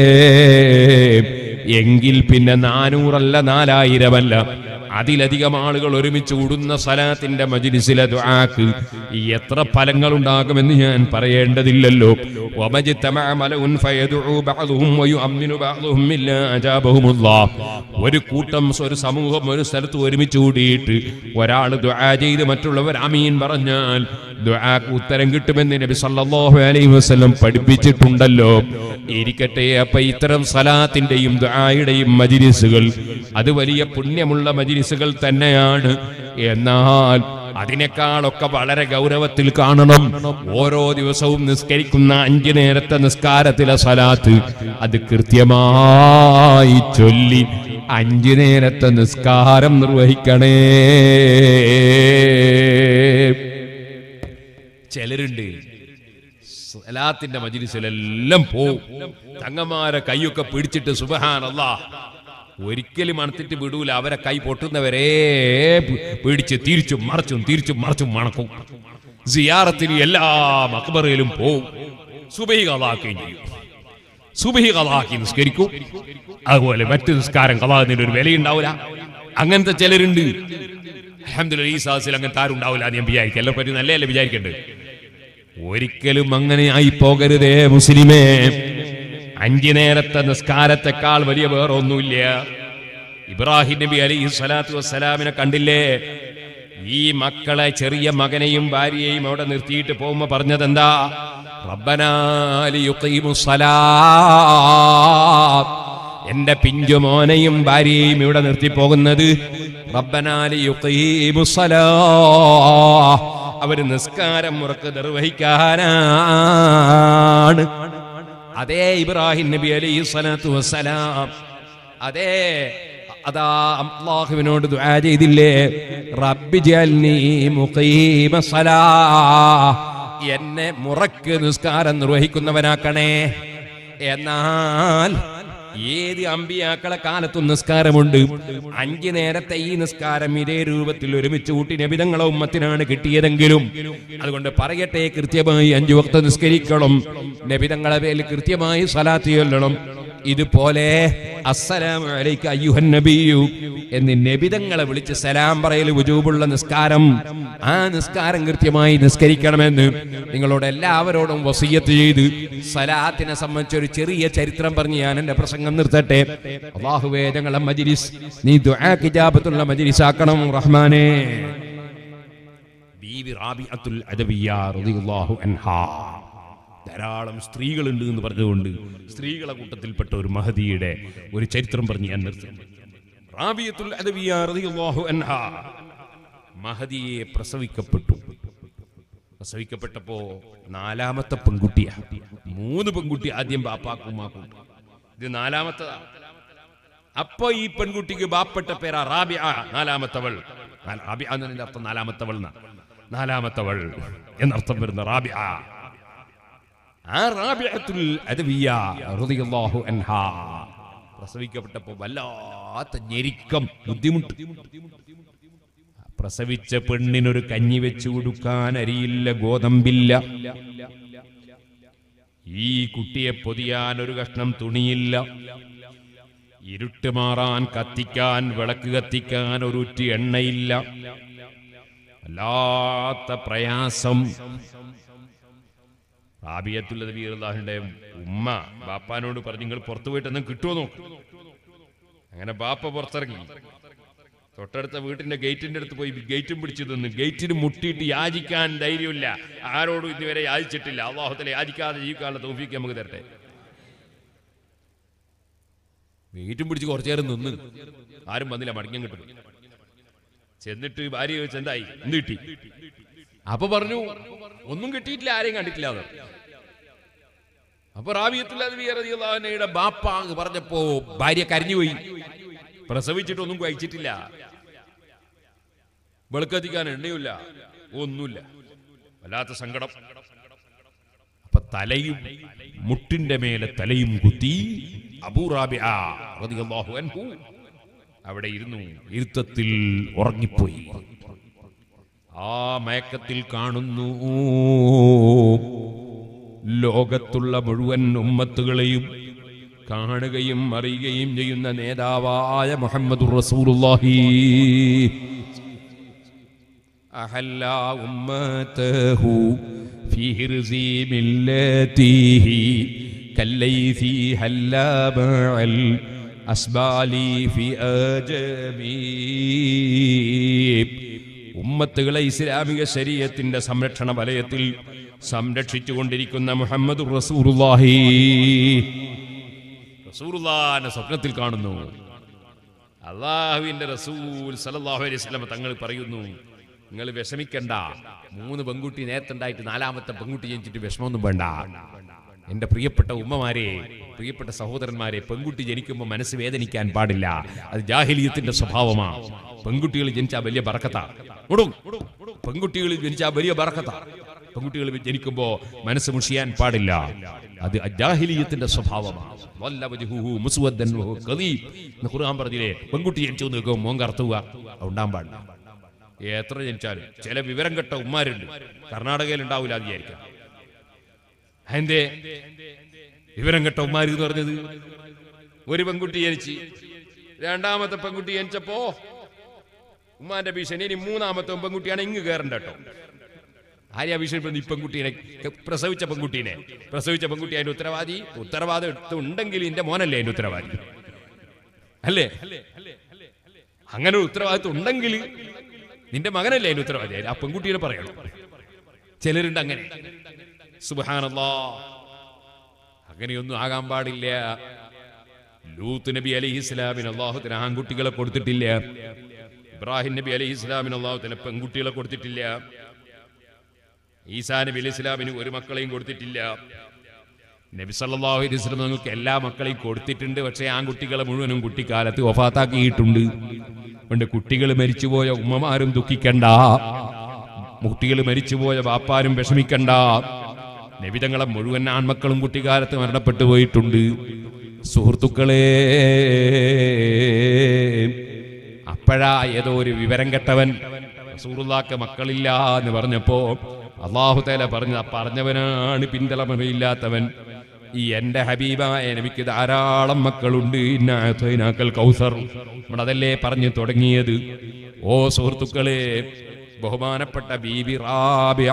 എങ്കിൽ പിന്നെ നാനൂറല്ല നാലായിരമല്ല അതിലധികം ആളുകൾ ഒരുമിച്ച് കൂടുന്ന സലാത്തിന്റെ മജിലിസിലെ ദുആക്ക് എത്ര ഫലങ്ങൾ ഉണ്ടാകുമെന്ന് ഞാൻ പറയേണ്ടതില്ലല്ലോ വമജ്തമഅ മലഉൻ ഫയദഉ ബഅദുഹും വയുഅമ്മിനു ബഅദുഹും ഇല്ലാ അജാബഹുമുല്ലാഹ് ഒരു കൂട്ടം ഒരു സമൂഹം ഒരു സ്ഥലത്ത് ഒരുമിച്ച് കൂടിയിട്ട് ഒരാൾ ദുആ ചെയ്ത് മറ്റുള്ളവർ ആമീൻ പറഞ്ഞാൽ ദുആക്ക് ഉത്തരം കിട്ടുമെന്ന് നബി സല്ലല്ലാഹു അലൈഹി വസല്ലം പഠിപ്പിച്ചിട്ടുണ്ടല്ലോ ഇരിക്കട്ടെ അപ്പൊ ഇത്തരം സലാത്തിന്റെയും ദുആയുടെയും മജിലിസുകൾ അത് വലിയ പുണ്യമുള്ള മജിലിസുകൾ തന്നെയാണ് എന്നാൽ അതിനേക്കാളൊക്കെ വളരെ ഗൗരവത്തിൽ കാണണം ഓരോ ദിവസവും നിസ്കരിക്കുന്ന അഞ്ചു നേരത്തെ നിസ്കാരത്തിലെ സലാത്ത് അത് കൃത്യമായി ചൊല്ലി അഞ്ചു നേരത്തെ നിസ്കാരം നിർവഹിക്കണേ ചിലരുണ്ട് സലാത്തിന്റെ മജിലിസിലെല്ലാം പോവും തങ്ങന്മാരെ കൈയൊക്കെ പിടിച്ചിട്ട് സുബഹാനല്ലാ ഒരിക്കലും മണത്തിട്ട് വിടൂല അവരെ കൈ പൊട്ടുന്നവരെ പി- പിടിച്ച് തിരിച്ചും മറച്ചും തിരിച്ചും മറച്ചും മണക്കും സിയാറത്തിന് എല്ലാ മക്ബറയിലും പോവും സുബഹി കഥാക്കുകയും ചെയ്യും സുബഹി കഥാക്കി നിസ്കരിക്കും അതുപോലെ മറ്റു നിസ്കാരം കഥാകുന്നതിന് ഒരു വിലയുണ്ടാവില്ല അങ്ങനത്തെ ചിലരുണ്ട് അൽഹംദുലില്ലാ, ഈ സാഹസിൽ അങ്ങനത്തെ ആരും ഉണ്ടാവില്ല എന്ന് ഞാൻ വിചാരിക്കും എല്ലാം പറ്റി നല്ലതല്ലേ വിചാരിക്കണ്ടേ ഒരിക്കലും അങ്ങനെ ആയി പോകരുതേ മുസ്ലിമേ അഞ്ചു നേരത്തെ നിസ്കാരത്തെക്കാൾ വലിയ വേറൊന്നുമില്ല ഇബ്രാഹിം നബി അലൈഹി സ്വലാത്തു വസ്സലാമിനെ കണ്ടില്ലേ ഈ മക്കളെ ചെറിയ മകനെയും ഭാര്യയെയും അവിടെ നിർത്തിയിട്ട് പോകുമ്പോ പറഞ്ഞതെന്താ റബ്ബനാലിയുഖീമുസ്സലാത്ത്. എന്റെ പിഞ്ചു മോനെയും ഭാര്യയെയും ഇവിടെ നിർത്തി പോകുന്നത് റബ്ബനാലിയുഖീമുസ്സലാ. അവര് നിസ്കാരം മുറക്ക് നിർവഹിക്കാനാണ് അതേ ഇബ്രാഹിം നബി അലൈഹി സ്വലാത്തു വസ്സലാം അതേ അതാ അള്ളാഹുവിനോട് ദുആ ചെയ്തില്ലേ റബ്ബി ജഅൽനി മുഖീമ സലാ എന്നെ മുറക്ക് നിസ്കാരം നിർവഹിക്കുന്നവനാക്കണേ എന്നാൽ ഏത് അമ്പിയാക്കളെ കാലത്തും നിസ്കാരമുണ്ട് അഞ്ചു നേരത്തെ ഈ നിസ്കാരം ഇതേ രൂപത്തിൽ ഒരുമിച്ച് കൂട്ടി നബിതങ്ങളെ ഉമ്മത്തിനാണ് കിട്ടിയതെങ്കിലും അതുകൊണ്ട് പറയട്ടെ കൃത്യമായി അഞ്ചു വക്ത നിസ്കരിക്കണം നബിതങ്ങളെ പേരിൽ കൃത്യമായി സലാത്ത് ചൊല്ലണം ഇതുപോലെ അസ്സലാമു അലൈക അയ്യുഹൻ നബിയു എന്ന് നബിതങ്ങളെ വിളിച്ച് സലാം പറയൽ വുജൂബുള്ള നിസ്കാരം ആ നിസ്കാരം കൃത്യമായി നിസ്കരിക്കണമെന്ന് നിങ്ങളോട് എല്ലാവരോടും വസീയത്ത് ചെയ്ത് സലാത്തിനെ സംബന്ധിച്ച് ഒരു ചെറിയ ചരിത്രം പറഞ്ഞ് ഞാൻ എന്റെ പ്രസംഗം നിർത്തട്ടെ അള്ളാഹുവേ ഞങ്ങളെ മജിലിസ് നീ ദുആക്ക് ഇജാബത്തുള്ള മജിലിസ് ആക്കണം റഹ്മാനേ ബീവി റാബിഅത്തുൽ അദവിയ്യ റളിയല്ലാഹു അൻഹാ ധാരാളം സ്ത്രീകളുണ്ട് എന്ന് പറഞ്ഞുകൊണ്ട് സ്ത്രീകളെ കൂട്ടത്തിൽപ്പെട്ട ഒരു മഹദിയുടെ ഒരു ചരിത്രം പറഞ്ഞ് ഞാൻ നിർത്തും റാബിയത്തുൽ അദവിയ്യ റളിയല്ലാഹു അൻഹാ മഹദിയെ പ്രസവിക്കപ്പെട്ടു പ്രസവിക്കപ്പെട്ടപ്പോ നാലാമത്തെ പെൺകുട്ടിയാ മൂന്ന് പെൺകുട്ടി ആദ്യം ബാപ്പാക്കും ഉമ്മാക്കും ഉണ്ട്. ഇത് നാലാമത്തെ അപ്പൊ ഈ പെൺകുട്ടിക്ക് ബാപ്പെട്ട പേരാ റാബിയ നാലാമത്തവൾ നാ- റാബിയ എന്നതിന്റെ അർത്ഥം നാലാമത്തവൾ എന്നാ. നാലാമത്തവൾ എന്നർത്ഥം വരുന്ന റാബിയ ആ റാബിയത്തുൽ അദവിയ റളിയല്ലാഹു അൻഹാ പ്രസവിക്കപ്പെട്ടപ്പോ വല്ലാത്ത ഞെരുക്കം ബുദ്ധിമുട്ട് പ്രസവിച്ച പെണ്ണിനൊരു കഞ്ഞി വെച്ചു കൊടുക്കാൻ അരിയില്ല ഗോതമ്പില്ല ഈ കുട്ടിയെ പൊതിയാൻ ഒരു കഷ്ണം തുണിയില്ല ഇരുട്ട് മാറാൻ കത്തിക്കാൻ വിളക്ക് കത്തിക്കാൻ ഒരു ഉറ്റി എണ്ണയില്ല വല്ലാത്ത പ്രയാസം റാബിയത്തുള്ളത് വീറുല്ലാഹിന്റെ ഉമ്മ ബാപ്പാനോട് പറഞ്ഞു നിങ്ങൾ പുറത്തു പോയിട്ട് എന്തെങ്കിലും കിട്ടുമോ നോക്ക് അങ്ങനെ ബാപ്പ പുറത്തിറങ്ങി തൊട്ടടുത്ത വീട്ടിന്റെ ഗേറ്റിന്റെ അടുത്ത് പോയി ഗേറ്റും പിടിച്ചു നിന്ന് ഗേറ്റിന് മുട്ടിയിട്ട് യാചിക്കാൻ ധൈര്യമില്ല ആരോടും ഇതുവരെ യാചിച്ചിട്ടില്ല അള്ളാഹുത്തല യാചിക്കാതെ ജീവിക്കാനുള്ള തോഫിക്ക് നമുക്ക് തരട്ടെ ഗേറ്റും പിടിച്ച് കുറച്ചു നേരം നിന്ന് ആരും വന്നില്ല മടങ്ങം കിട്ടും ചെന്നിട്ട് ഭാര്യ ചോദിച്ചു എന്തായി എന്ത് കിട്ടി അപ്പൊ പറഞ്ഞു ഒന്നും കിട്ടിയിട്ടില്ല ആരെയും കണ്ടിട്ടില്ല അത് അപ്പൊ റാബിയത്തുള്ളയുടെ ബാപ്പ എന്ന് പറഞ്ഞപ്പോ ഭാര്യ കരഞ്ഞുപോയി പ്രസവിച്ചിട്ടൊന്നും കഴിച്ചിട്ടില്ല വെളുക്കത്തിക്കാൻ എണ്ണയുമില്ല ഒന്നുമില്ല വല്ലാത്ത സങ്കടം അപ്പൊ തലയും മുട്ടിന്റെ മേലെ തലയും കുത്തി അബൂറാബി അവിടെ ഇരുന്നു ഇരുത്തത്തിൽ ഉറങ്ങിപ്പോയി ആ മയക്കത്തിൽ കാണുന്നു ലോകത്തുള്ള മുഴുവൻ ഉമ്മത്തുകളെയും കാണുകയും അറിയുകയും ചെയ്യുന്ന നേതാവായ മുഹമ്മദ് റസൂലുള്ളാഹി أحل أمته في هرز ملته كالليث هلا مع الأسبال في أجمي ഉമ്മത്തുകളെ ഇസ്ലാമിക ശരീരത്തിന്റെ സംരക്ഷണ വലയത്തിൽ സംരക്ഷിച്ചുകൊണ്ടിരിക്കുന്ന മുഹമ്മദ് റസൂറുല്ലാഹി റസൂറുല്ലാന്റെ സ്വപ്നത്തിൽ കാണുന്നു അള്ളാഹുവിന്റെ റസൂൽ സല്ലല്ലാഹു അലൈഹി വസല്ലം തങ്ങൾ പറയുന്നു നിങ്ങൾ വിഷമിക്കണ്ട മൂന്ന് പെൺകുട്ടി നേരത്തുണ്ടായിട്ട് നാലാമത്തെ പെൺകുട്ടി ജനിച്ചിട്ട് വിഷമമൊന്നും വേണ്ട എന്റെ പ്രിയപ്പെട്ട ഉമ്മമാരെ പ്രിയപ്പെട്ട സഹോദരന്മാരെ പെൺകുട്ടി ജനിക്കുമ്പോൾ മനസ്സ് വേദനിക്കാൻ പാടില്ല അത് ജാഹിലിയത്തിന്റെ സ്വഭാവമാണ് പെൺകുട്ടികൾ ജനിച്ചാൽ വലിയ ബറക്കത്താ ഉടും പെൺകുട്ടികൾ ജനിച്ചാൽ വലിയ ബറക്കത്താ പെൺകുട്ടികൾ ജനിക്കുമ്പോ മനസ്സ് മുഷിയാൻ പാടില്ല അത് അജാഹിലിയത്തിന്റെ സ്വഭാവമാണ് വല്ല വജ്ഹുഹു മുസ്വദ്ദൻ വഹു കദീബ് എന്ന് ഖുർആൻ പറഞ്ഞില്ലേ പെൺകുട്ടി ജനിച്ചു നിൽക്കും മോൻ കറുത്തുക ഉണ്ടാൻ പാടില്ല എത്ര ജനിച്ചാലും ചില വിവരം കെട്ട ഉമ്മാരുണ്ട് കർണാടകയിൽ ഉണ്ടാവില്ല എന്ന് വിചാരിക്കാം എന്തേ വിവരം കെട്ട ഉമ്മാര് എന്ന് പറഞ്ഞത് ഒരു പെൺകുട്ടി ജനിച്ച് രണ്ടാമത്തെ പെൺകുട്ടി ജനിച്ചപ്പോ ഉമ്മാന്റെ ഭീഷണി ഇനി മൂന്നാമത്തെ പെൺകുട്ടിയാണ് ഇങ്ങ് കയറണ്ട കേട്ടോ ആര്യ ഭീഷണി ഈ പെൺകുട്ടീനെ പ്രസവിച്ച പെൺകുട്ടീനെ പ്രസവിച്ച പെൺകുട്ടി അതിന്റെ ഉത്തരവാദി ഉത്തരവാദിത്വം ഉണ്ടെങ്കിൽ എന്റെ മോനല്ലേ അതിന്റെ ഉത്തരവാദി അല്ലേ അങ്ങനെ ഒരു ഉത്തരവാദിത്വം ഉണ്ടെങ്കിൽ നിന്റെ മകനല്ലേ അതിന്റെ ഉത്തരവാദി ആ പെൺകുട്ടിയെ പറയണം ചിലരുണ്ട് അങ്ങനെ സുബാനല്ലാ അങ്ങനെയൊന്നും ആകാൻ പാടില്ല ലൂത്ത് നബി അലൈഹി ഇസ്ലാമിന് അള്ളാഹുത്തിന് ആൺകുട്ടികളെ കൊടുത്തിട്ടില്ല ഇബ്രാഹിം നബി അലൈഹി ഇസ്ലാമിന് അള്ളാഹുത്തിന് പെൺകുട്ടികളെ കൊടുത്തിട്ടില്ല ഈസാ നബി അലൈഹി ഇസ്ലാമിന് ഒരു മക്കളെയും കൊടുത്തിട്ടില്ല നബി സല്ലല്ലാഹു അലൈഹി വസല്ലം നിങ്ങൾക്ക് എല്ലാ മക്കളെയും കൊടുത്തിട്ടുണ്ട് പക്ഷേ ആൺകുട്ടികളെ മുഴുവനും കുട്ടിക്കാലത്ത് വഫാത്താക്കിയിട്ടുണ്ട് അതുകൊണ്ട് കുട്ടികൾ മരിച്ചുപോയ ഉമ്മമാരും ദുഃഖിക്കണ്ട കുട്ടികൾ മരിച്ചുപോയ വാപ്പാരും വിഷമിക്കണ്ട നബിതങ്ങളെ മുഴുവൻ ആൺമക്കളും കുട്ടിക്കാലത്ത് മരണപ്പെട്ടു പോയിട്ടുണ്ട് സുഹൃത്തുക്കളെ അപ്പോഴാ ഏതോ ഒരു വിവരം കെട്ടവൻ റസൂറുള്ളാക്ക് മക്കളില്ല എന്ന് പറഞ്ഞപ്പോ അള്ളാഹു തേല പറഞ്ഞ പറഞ്ഞവനാണ് പിന്തളമറിയില്ലാത്തവൻ ഈ എന്റെ ഹബീബായ നബിക്ക് ധാരാളം മക്കളുണ്ട് ഇന്നാക്കൽ കൗസർ നമ്മളതല്ലേ പറഞ്ഞു തുടങ്ങിയത് ഓ സുഹൃത്തുക്കളെ ബഹുമാനപ്പെട്ട ബീബി റാബിആ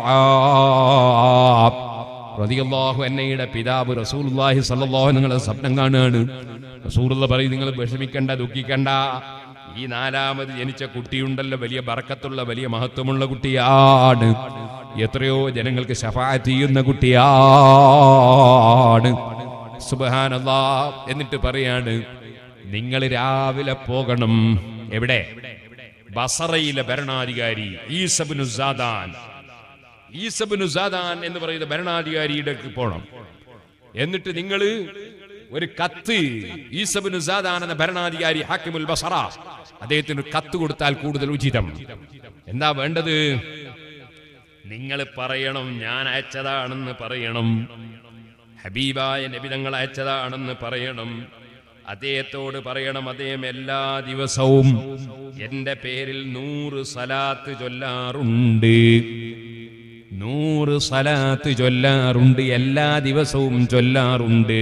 റളിയല്ലാഹു അന്നയുടെ പിതാവ് റസൂലുള്ളാഹി സ്വല്ലല്ലാഹു നിങ്ങളെ സ്വപ്നം കാണുകയാണ് റസൂലുള്ള പറയും നിങ്ങൾ വിഷമിക്കണ്ട ദുഃഖിക്കണ്ട ഈ നാലാമത് ജനിച്ച കുട്ടിയുണ്ടല്ലോ വലിയ ബറക്കത്തുള്ള വലിയ മഹത്വമുള്ള കുട്ടിയാണ് എത്രയോ ജനങ്ങൾക്ക് ശഫാഅത്ത് ചെയ്യുന്ന കുട്ടിയാണ് സുബ്ഹാനല്ലാ എന്നിട്ട് പറയാണ് നിങ്ങൾ രാവിലെ പോകണം എവിടെ ബസറയിലെ ഭരണാധികാരി ഈസബിനു സാദാൻ ഈസബിനു സാദാൻ എന്ന് പറയുന്ന ഭരണാധികാരിയുടെ പോണം എന്നിട്ട് നിങ്ങൾ ഒരു കത്ത് ഈസബിനു സാദാൻ എന്ന ഭരണാധികാരി ഹാക്കിമുൽ ബസറ അദ്ദേഹത്തിന് ഒരു കത്ത് കൊടുത്താൽ കൂടുതൽ ഉചിതം എന്താ വേണ്ടത് നിങ്ങൾ പറയണം ഞാൻ അയച്ചതാണെന്ന് പറയണം ഹബീബായ നബിതങ്ങൾ അയച്ചതാണെന്ന് പറയണം അദ്ദേഹത്തോട് പറയണം അദ്ദേഹം എല്ലാ ദിവസവും എന്റെ പേരിൽ നൂറ് സലാത്ത് ചൊല്ലാറുണ്ട് നൂറ് സലാത്ത് ചൊല്ലാറുണ്ട് എല്ലാ ദിവസവും ചൊല്ലാറുണ്ട്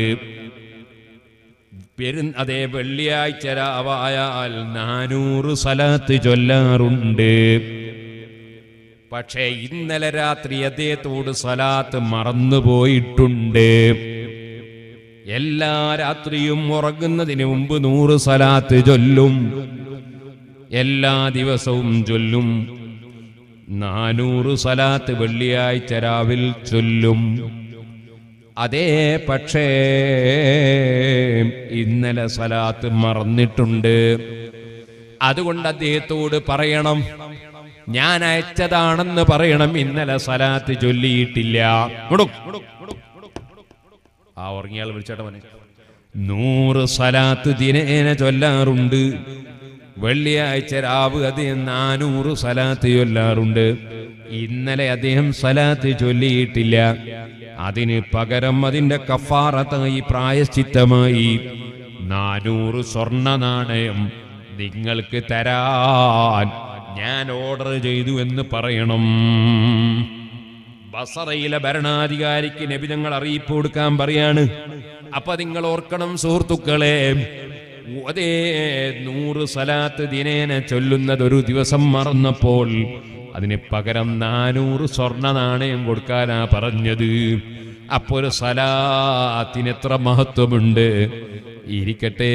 പെരു അതേ വെള്ളിയാഴ്ച രാവായാൽ നാനൂറ് സലാത്ത് ചൊല്ലാറുണ്ട് പക്ഷേ ഇന്നലെ രാത്രി അദ്ദേഹത്തോട് സലാത്ത് മറന്നുപോയിട്ടുണ്ട് എല്ലാ രാത്രിയും ഉറങ്ങുന്നതിന് മുമ്പ് നൂറ് സലാത്ത് ചൊല്ലും എല്ലാ ദിവസവും ചൊല്ലും നാനൂറ് സലാത്ത് വെള്ളിയാഴ്ച രാവിൽ ചൊല്ലും അതേ പക്ഷേ ഇന്നലെ സലാത്ത് മറന്നിട്ടുണ്ട് അതുകൊണ്ട് അദ്ദേഹത്തോട് പറയണം ഞാൻ അയച്ചതാണെന്ന് പറയണം ഇന്നലെ സലാത്ത് ചൊല്ലിയിട്ടില്ല കൊടു. ആ ഉറങ്ങിയാൾ വിളിച്ചോട്ടെ മോനെ നൂറ് സലാത്ത് ദിനേന ചൊല്ലാറുണ്ട് വെള്ളിയാഴ്ച രാവ് അദ്ദേഹം നാനൂറ് സലാത്ത് ചൊല്ലാറുണ്ട് ഇന്നലെ അദ്ദേഹം സലാത്ത് ചൊല്ലിയിട്ടില്ല അതിന് പകരം അതിന്റെ കഫാറത്തായി പ്രായശ്ചിത്തമായി നാനൂറ് സ്വർണ്ണ നാണയം നിങ്ങൾക്ക് തരാൻ ഞാൻ ഓർഡർ ചെയ്തു എന്ന് പറയണം ബസറയിലെ ഭരണാധികാരിക്ക് നബി ഞങ്ങൾ അറിയിപ്പ് കൊടുക്കാൻ പറയാണ് അപ്പൊ നിങ്ങൾ ഓർക്കണം സുഹൃത്തുക്കളെ അതേ നൂറ് സലാത്ത് ദിനേന ചൊല്ലുന്നത് ഒരു ദിവസം മറന്നപ്പോൾ അതിന് പകരം നാനൂറ് സ്വർണ്ണ നാണയം കൊടുക്കാനാ പറഞ്ഞത് അപ്പോൾ ഒരു സലാത്തിന് എത്ര മഹത്വമുണ്ട് ഇരിക്കട്ടെ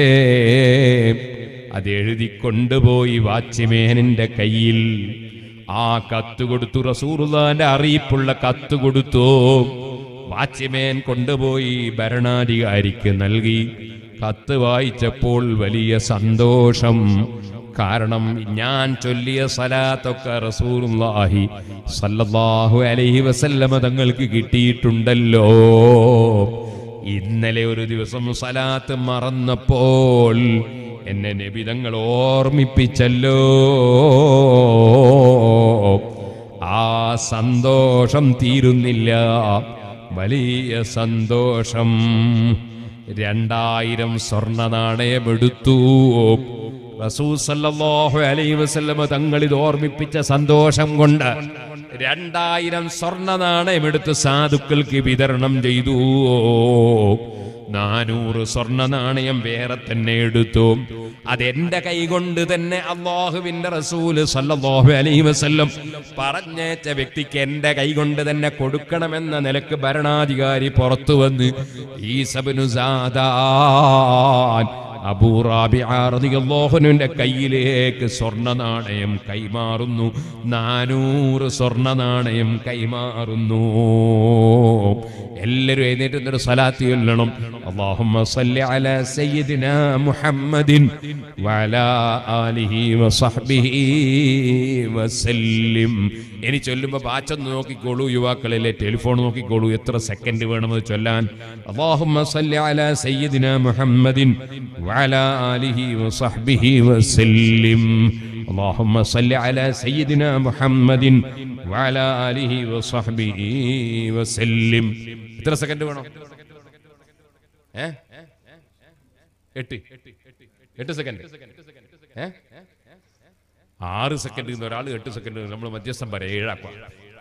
അത് എഴുതി കൊണ്ടുപോയി വാച്യമേനന്റെ കയ്യിൽ ആ കത്ത് കൊടുത്തു റസൂറുല്ലാന്റെ അറിയിപ്പുള്ള കത്ത് കൊടുത്തു വാച്യമേൻ കൊണ്ടുപോയി ഭരണാധികാരിക്ക് നൽകി കത്ത് വായിച്ചപ്പോൾ വലിയ സന്തോഷം കാരണം ഞാൻ ചൊല്ലിയ സലാത്തൊക്കെ റസൂലുള്ളാഹി സല്ലല്ലാഹു അലൈഹി വസല്ലമ തങ്ങൾക്ക് കിട്ടിയിട്ടുണ്ടല്ലോ ഇന്നലെ ഒരു ദിവസം സലാത്ത് മറന്നപ്പോൾ എന്നെ നബിതങ്ങൾ ഓർമ്മിപ്പിച്ചല്ലോ ആ സന്തോഷം തീരുന്നില്ല വലിയ സന്തോഷം രണ്ടായിരം സ്വർണ്ണ നാണയമെടുത്തു റസൂൽ സല്ലല്ലാഹു അലൈഹി വസല്ലമ തങ്ങൾ ഇത് ഓർമ്മിപ്പിച്ച സന്തോഷം കൊണ്ട് രണ്ടായിരം സ്വർണ്ണ നാണയമെടുത്ത് സാധുക്കൾക്ക് വിതരണം ചെയ്തു നാനൂറ് സ്വർണ്ണ നാണയം വേറെ തന്നെ എടുത്തു അതെന്റെ കൈകൊണ്ട് തന്നെ അള്ളാഹുവിന്റെ റസൂല് സല്ലല്ലാഹു അലൈഹി വസല്ലം പറഞ്ഞേച്ച വ്യക്തിക്ക് എന്റെ കൈകൊണ്ട് തന്നെ കൊടുക്കണമെന്ന നിലക്ക് ഭരണാധികാരി പുറത്തു വന്ന് ഈ സബനു അബൂറാബിന്റെ കയ്യിലേക്ക് സ്വർണ്ണ നാണയം കൈമാറുന്നു നാനൂറ് സ്വർണ്ണ നാണയം കൈമാറുന്നു എല്ലാവരും എഴുന്നേറ്റ് നിന്നൊരു സലാത്തി ചൊല്ലണം അല്ലാഹുമ്മ സല്ലി അലാ സയ്യിദിനാ മുഹമ്മദിൻ വഅലാ ആലിഹി വസഹ്ബിഹി വസല്ലിം ഇനി ചൊല്ലുമ്പോൾ ബാച്ചൊന്ന് നോക്കിക്കോളൂ യുവാക്കളിലെ ടെലിഫോൺ നോക്കിക്കോളൂ എത്ര സെക്കൻഡ് വേണമെന്ന് ചൊല്ലാൻ അല്ലാഹുമ്മ സല്ലി അലാ സയ്യിദിനാ മുഹമ്മദിൻ വഅലാ ആലിഹി വസഹ്ബിഹി വസല്ലിം اللهم صل على سيدنا محمد وعلى آله وصحبه وسلم എത്ര സെക്കൻഡ് വേണം ഏ എട്ട് എട്ട് സെക്കൻഡ് ഏ ആറ് സെക്കൻഡ് ഒരാൾ എട്ട് സെക്കൻഡ് നമ്മൾ മധ്യസ്ഥം പറയാം ഏഴാക്കുക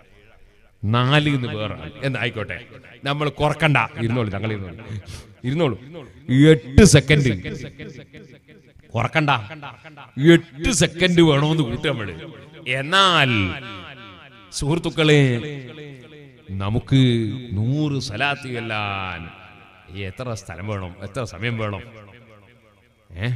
നാല് എന്ന് വേറെ ആൾ. എന്നാ ആയിക്കോട്ടെ നമ്മൾ കുറക്കണ്ട ഇരുന്നോളൂ ഞങ്ങൾ ഇരുന്നോളൂ ഇരുന്നോളൂ എട്ട് സെക്കൻഡ് കുറക്കണ്ട എട്ട് സെക്കൻഡ് വേണമെന്ന് കൂട്ടുക നമ്മള് എന്നാൽ സുഹൃത്തുക്കളെ നമുക്ക് നൂറ് സലാത്ത് ചെല്ലാൻ എത്ര സ്ഥലം വേണം എത്ര സമയം വേണം ഏ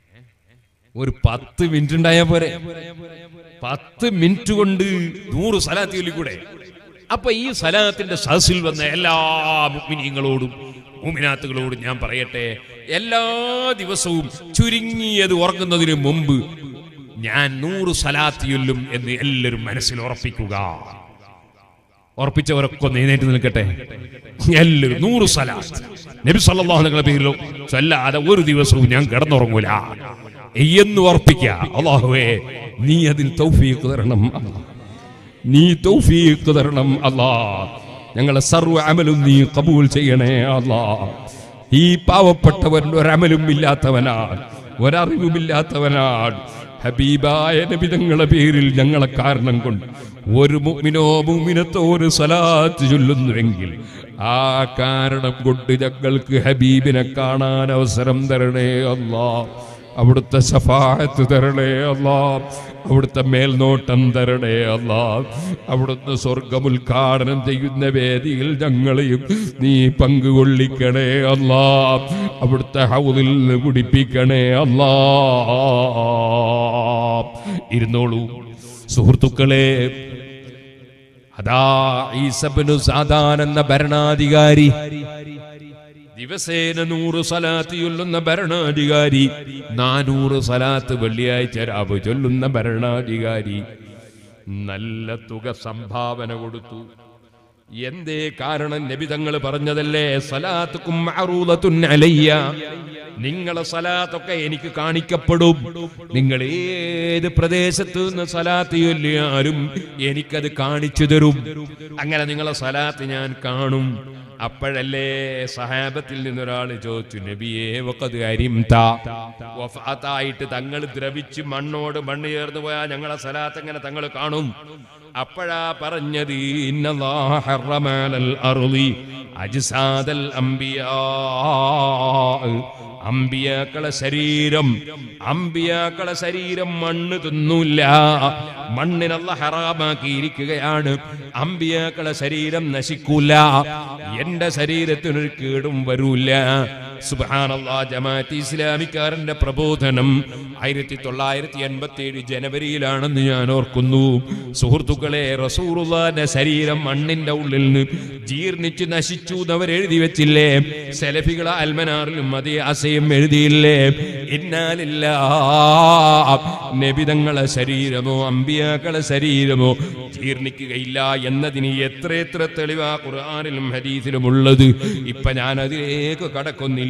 ഒരു പത്ത് മിനിറ്റ് ഉണ്ടായാ പോരെ പത്ത് മിനിറ്റ് കൊണ്ട് നൂറ് സലാത്ത് ചൊല്ലിക്കൂടെ അപ്പൊ ഈ സലാത്തിന്റെ സദസ്സിൽ വന്ന എല്ലാ മുഗ്മിനീങ്ങളോടും മുമിനാത്തുകളോടും ഞാൻ പറയട്ടെ എല്ലാ ദിവസവും ചുരുങ്ങിയത് ഉറങ്ങുന്നതിന് മുമ്പ് ഞാൻ നൂറ് സലാത്ത് ചൊല്ലും എന്ന് എല്ലാവരും മനസ്സിൽ ഉറപ്പിക്കുക ഉറപ്പിച്ചവരൊക്കെ ഒന്ന് എഴുന്നേറ്റ് നിൽക്കട്ടെ എല്ലാവരും നൂറ് സലാത്ത് നബി സല്ലല്ലാഹു അലൈഹി പേരിലോ ചൊല്ലാതെ ഒരു ദിവസവും ഞാൻ കിടന്നുറങ്ങൂല എന്ന് ഉറപ്പിക്കുക അള്ളാഹുവേ നീ അതിൽ തൗഫീഖ് തരണം അല്ലാ. നീ തൗഫീഖ് തരണം അല്ലാ ഞങ്ങളെ സർവ്വ അമലും നീ കബൂൽ ചെയ്യണേ അല്ലാ ഈ പാവപ്പെട്ടവൻ ഒരമലും ഇല്ലാത്തവനാണ് ഒരറിവുമില്ലാത്തവനാണ് ഹബീബായ നബിതങ്ങളെ പേരിൽ ഞങ്ങളെ കാരണം കൊണ്ട് ഒരു മുഅ്മിനോ മുഅ്മിനത്തോ ഒരു സലാത്ത് ചൊല്ലുന്നുവെങ്കിൽ ആ കാരണം കൊണ്ട് ഞങ്ങൾക്ക് ഹബീബിനെ കാണാൻ അവസരം തരണേ അല്ലാ അവിടുത്തെ ശഫായത്ത് തരണേ അല്ലാ അവിടുത്തെ മേൽനോട്ടം തരണേ അല്ലാ അവിടുന്ന് സ്വർഗം ഉദ്ഘാടനം ചെയ്യുന്ന വേദിയിൽ ഞങ്ങളെയും നീ പങ്കുകൊള്ളിക്കണേ അല്ലാ അവിടുത്തെ ഹൗദിൽ കുടിപ്പിക്കണേ അല്ലാ ഇരുന്നോളൂ സുഹൃത്തുക്കളെ അതാ ഈസബനു സാദാൻ എന്ന ഭരണാധികാരി ദിവസേന നൂറ് സലാത്ത് ചൊല്ലുന്ന ഭരണാധികാരി നാനൂറ് സലാത്ത് വെള്ളിയാഴ്ച രാവ് ചൊല്ലുന്ന ഭരണാധികാരി നല്ല തുക സംഭാവന കൊടുത്തു എന്തേ കാരണം നബി തങ്ങൾ പറഞ്ഞതല്ലേ സലാത്തുക്കും മഅറൂദത്തുൻ അലയ്യ നിങ്ങളെ സലാത്തൊക്കെ എനിക്ക് കാണിക്കപ്പെടും നിങ്ങൾ ഏത് പ്രദേശത്ത് നിന്ന് സലാത്ത് ചൊല്ലിയാലും എനിക്കത് കാണിച്ചു തരും അങ്ങനെ നിങ്ങളെ സലാത്ത് ഞാൻ കാണും അപ്പോഴല്ലേ സഹാബത്തിൽ നിന്നൊരാൾ ചോദിച്ചു നബിയെ വഖദ് അരിംത വഫാത്തായിട്ട് തങ്ങൾ ദ്രവിച്ച് മണ്ണോട് മണ്ണ് ചേർന്ന് പോയാൽ ഞങ്ങളെ സലാത്ത് എങ്ങനെ തങ്ങൾ കാണും അപ്പോഴാ പറഞ്ഞത് ഇന്നല്ലാഹ ഹറമലൽ അർളി അജ്സാദൽ അംബിയാ അമ്പിയാക്കളെ ശരീരം അമ്പിയാക്കളെ ശരീരം മണ്ണ് തിന്നൂല്ല മണ്ണിനല്ല ഹറാമാക്കിയിരിക്കുകയാണ് അമ്പിയാക്കളെ ശരീരം നശിക്കൂല എന്റെ ശരീരത്തിനൊരു കേടും വരൂല സുബാനല്ലാ ജമാഅത്ത് ഇസ്ലാമിക്കാരന്റെ പ്രബോധനം ആയിരത്തി തൊള്ളായിരത്തി എൺപത്തി ഏഴ് ജനുവരിയിലാണെന്ന് ഞാൻ ഓർക്കുന്നു സുഹൃത്തുക്കളെ റസൂറുള്ളാന്റെ ശരീരം മണ്ണിന്റെ ഉള്ളിൽ നിന്ന് ജീർണിച്ച് നശിച്ചു എന്നവർ എഴുതി വെച്ചില്ലേ സെലഫികൾ അൽമനാറിലും അതേ അസയും എഴുതിയില്ലേ ഇന്നാലില്ല നബിതങ്ങളെ ശരീരമോ അമ്പിയാക്കളെ ശരീരമോ ജീർണിക്കുകയില്ല എന്നതിന് എത്രയെത്ര തെളിവാ ഖുർആാനിലും ഹദീസിലും ഉള്ളത് ഇപ്പൊ ഞാൻ അതിലേക്ക് കടക്കുന്നില്ല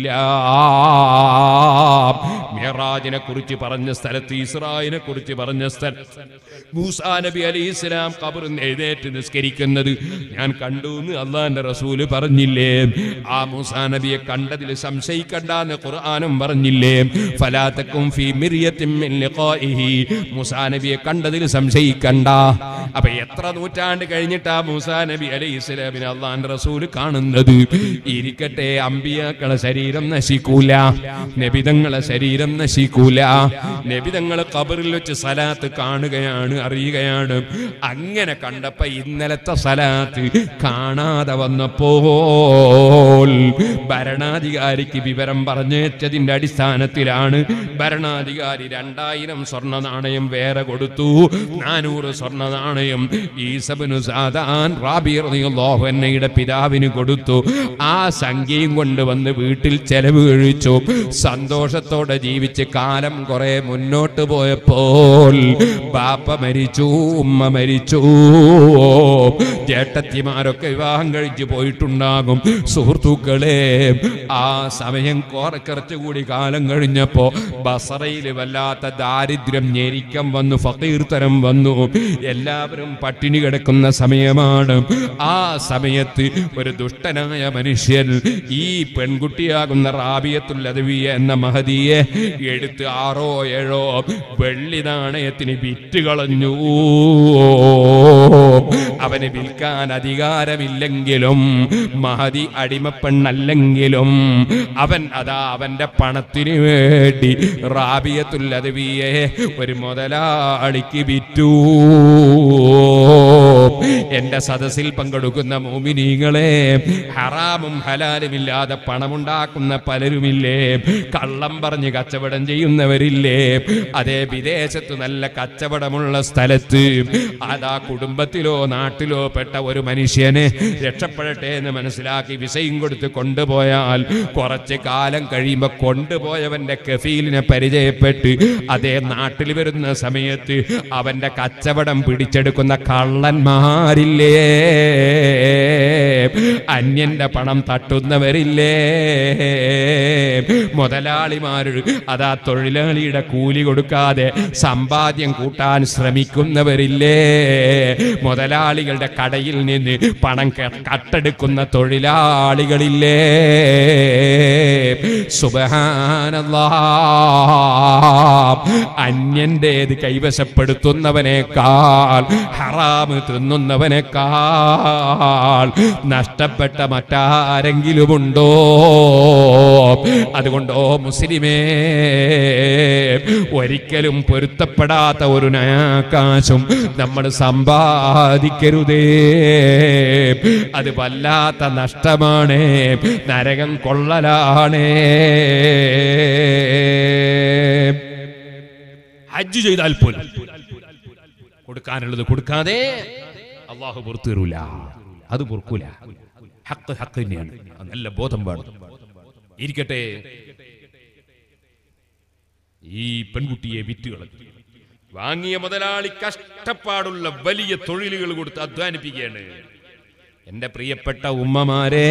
മിറാജിനെ കുറിച്ച് പറഞ്ഞ സ്ഥലത്ത് ഇസ്രായിനെ കുറിച്ച് പറഞ്ഞ സ്ഥലത്ത് മൂസാ നബി അലി ഇസ്ലാം കബറിൽ എഴുന്നേറ്റ് നിസ്കരിക്കുന്നത് ഞാൻ കണ്ടു എന്ന് അള്ളാന്റെ റസൂല് പറഞ്ഞില്ലേ ആ മൂസാ നബിയെ കണ്ടതിൽ സംശയിക്കണ്ടെന്ന് ഖുർആാനും പറഞ്ഞില്ലേ ഫലാത്തക്കും ഫീ മിറിയത്തിൻ മിൻ ലിഖാഇഹി മൂസാ നബിയെ കണ്ടതിൽ സംശയിക്കണ്ട അപ്പൊ എത്ര നൂറ്റാണ്ട് കഴിഞ്ഞിട്ടാ മൂസാ നബി അലൈഹി ഇസ്ലാമിനെ അള്ളാന്റെ റസൂല് കാണുന്നത് ഇരിക്കട്ടെ അമ്പിയാക്കളെ ശരീരം നശിക്കൂല നബിതങ്ങളെ ശരീരം നശിക്കൂല നബിതങ്ങളെ കബറിൽ വെച്ച് സലാത്ത് കാണുകയാണ് അറിയുകയാണ് അങ്ങനെ കണ്ടപ്പോ ഇന്നലത്തെ സലാത്ത് കാണാതെ വന്നപ്പോൾ ഭരണാധികാരിക്ക് വിവരം പറഞ്ഞേറ്റതിന്റെ അടിസ്ഥാനത്തിലാണ് ഭരണാധികാരി രണ്ടായിരം സ്വർണ്ണ നാണയം വേറെ കൊടുത്തു നാനൂറ് സ്വർണ്ണ നാണയം ഈസബിനു സാദാൻ റാബിയുടെ പിതാവിന് കൊടുത്തു ആ സംഖ്യയും കൊണ്ടുവന്ന് വീട്ടിൽ ചെലവ് കഴിച്ചു സന്തോഷത്തോടെ ജീവിച്ച് കാലം കുറെ മുന്നോട്ട് പോയപ്പോൾ ബാപ്പ മരിച്ചു ഉമ്മ മരിച്ചു ജേട്ടത്തിമാരൊക്കെ വിവാഹം കഴിച്ചു പോയിട്ടുണ്ടാകും സുഹൃത്തുക്കളെ ആ സമയം കുറച്ചുകൂടി കാലം കഴിഞ്ഞപ്പോ ബസറയിൽ വല്ലാത്ത ദാരിദ്ര്യം ഞെരിക്കം വന്നു ഫക്കീർത്തരം വന്നു എല്ലാവരും പട്ടിണി കിടക്കുന്ന സമയമാണ് ആ സമയത്ത് ഒരു ദുഷ്ടനായ മനുഷ്യൻ ഈ പെൺകുട്ടിയാകുന്ന റാബിയത്തുല്ലതവിയ എന്ന മഹതിയെ എടുത്ത് ആറോ ഏഴോ വെള്ളി നാണയത്തിന് വിറ്റ് കളഞ്ഞു അവന് വിൽക്കാൻ അധികാരമില്ലെങ്കിലും മഹതി അടിമപ്പെണ്ണല്ലെങ്കിലും അവൻ അതാ അവന്റെ പണത്തിന് വേണ്ടി റാബിയത്തുല്ലതവിയെ ഒരു മുതലാളിക്ക് വിറ്റു എന്റെ സദസ്സിൽ പങ്കെടുക്കുന്ന മോമിനീങ്ങളെ ഹറാമും ഹലാലുമില്ലാതെ പണമുണ്ടാക്കുന്ന പലരുമില്ലേ കള്ളം പറഞ്ഞ് കച്ചവടം ചെയ്യുന്നവരില്ലേ അതേ വിദേശത്ത് നല്ല കച്ചവടമുള്ള സ്ഥലത്ത് അതാ കുടുംബത്തിലോ നാട്ടിലോ പെട്ട ഒരു മനുഷ്യന് രക്ഷപ്പെടട്ടെ എന്ന് മനസ്സിലാക്കി വിസയും കൊടുത്ത് കൊണ്ടുപോയാൽ കുറച്ച് കാലം കഴിയുമ്പോൾ കൊണ്ടുപോയവന്റെ കഫീലിനെ പരിചയപ്പെട്ട് അതേ നാട്ടിൽ വരുന്ന സമയത്ത് അവന്റെ കച്ചവടം പിടിച്ചെടുക്കുന്ന കള്ളന്മാരില്ലേ അന്യന്റെ പണം തട്ടുന്നവരില്ലേ മുതലാളിമാര് അതാ തൊഴിലാളിയുടെ കൂലി കൊടുക്കാതെ സമ്പാദ്യം കൂട്ടാൻ ശ്രമിക്കുന്നവരില്ലേ മുതലാളികളുടെ കടയിൽ നിന്ന് പണം ക- കട്ടെടുക്കുന്ന തൊഴിലാളികളില്ലേ സുബഹാനല്ലാ അന്യന്റേത് കൈവശപ്പെടുത്തുന്നവനേക്കാൾ ഹറാമ് തിന്നുന്നവനേക്കാൾ നഷ്ടപ്പെട്ട മറ്റാരെങ്കിലുമുണ്ടോ അതുകൊണ്ടോ മുസ്ലിമേ ഒരിക്കലും പൊരുത്തപ്പെടാത്ത ഒരു നയാകാശം നമ്മൾ സമ്പാദിക്കരുതേ അത് വല്ലാത്ത നഷ്ടമാണ് നരകം കൊള്ളലാണ് ഹജ്ജ് ചെയ്താൽ പോലും കൊടുക്കാനുള്ളത് കൊടുക്കാതെ അള്ളാഹു പുറത്തു തരൂല അത് പൊറുക്കൂല ഹക്ക് ഹക്ക് തന്നെയാണ് അത് നല്ല ബോധം വേണം ഇരിക്കട്ടെ ഈ പെൺകുട്ടിയെ വിറ്റുകളഞ്ഞു വാങ്ങിയ മുതലാളി കഷ്ടപ്പാടുള്ള വലിയ തൊഴിലുകൾ കൊടുത്ത് അധ്വാനിപ്പിക്കുകയാണ് എന്റെ പ്രിയപ്പെട്ട ഉമ്മമാരെ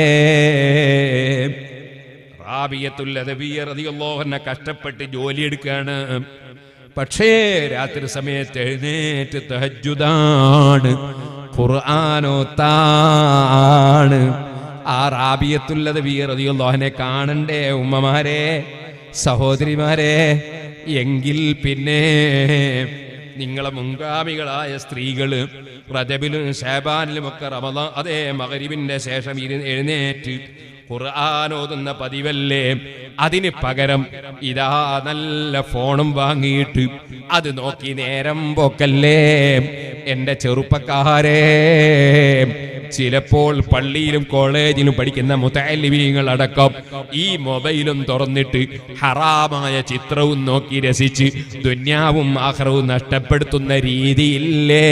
റാബിയത്തുല്ലതീയറിയോഹനെ കഷ്ടപ്പെട്ട് ജോലിയെടുക്കാണ് പക്ഷേ രാത്രി സമയത്ത് എഴുന്നേറ്റ് തഹജുദാണ് ഖുർആാനോത്താണ് ആ റാബിയത്തുള്ളത് വീറിയുള്ളോഹനെ കാണണ്ടേ ഉമ്മമാരെ സഹോദരിമാരെ എങ്കിൽ പിന്നെ നിങ്ങളെ മുൻഗാമികളായ സ്ത്രീകള് റജബിലും ഷാബാനിലും ഒക്കെ റമദാ അതേ മകരിവിന്റെ ശേഷം ഇരു- എഴുന്നേറ്റ് ഖുർആൻ ഓതുന്ന പതിവല്ലേ അതിന് പകരം ഇതാ നല്ല ഫോണും വാങ്ങിയിട്ട് അത് നോക്കി നേരം പോക്കല്ലേ എന്റെ ചെറുപ്പക്കാരെ ചിലപ്പോൾ പള്ളിയിലും കോളേജിലും പഠിക്കുന്ന മുത്തലിമീങ്ങൾ അടക്കം ഈ മൊബൈലും തുറന്നിട്ട് ഹറാമായ ചിത്രവും നോക്കി രസിച്ച് ദുന്യാവും ആഹ്റവും നഷ്ടപ്പെടുത്തുന്ന രീതിയില്ലേ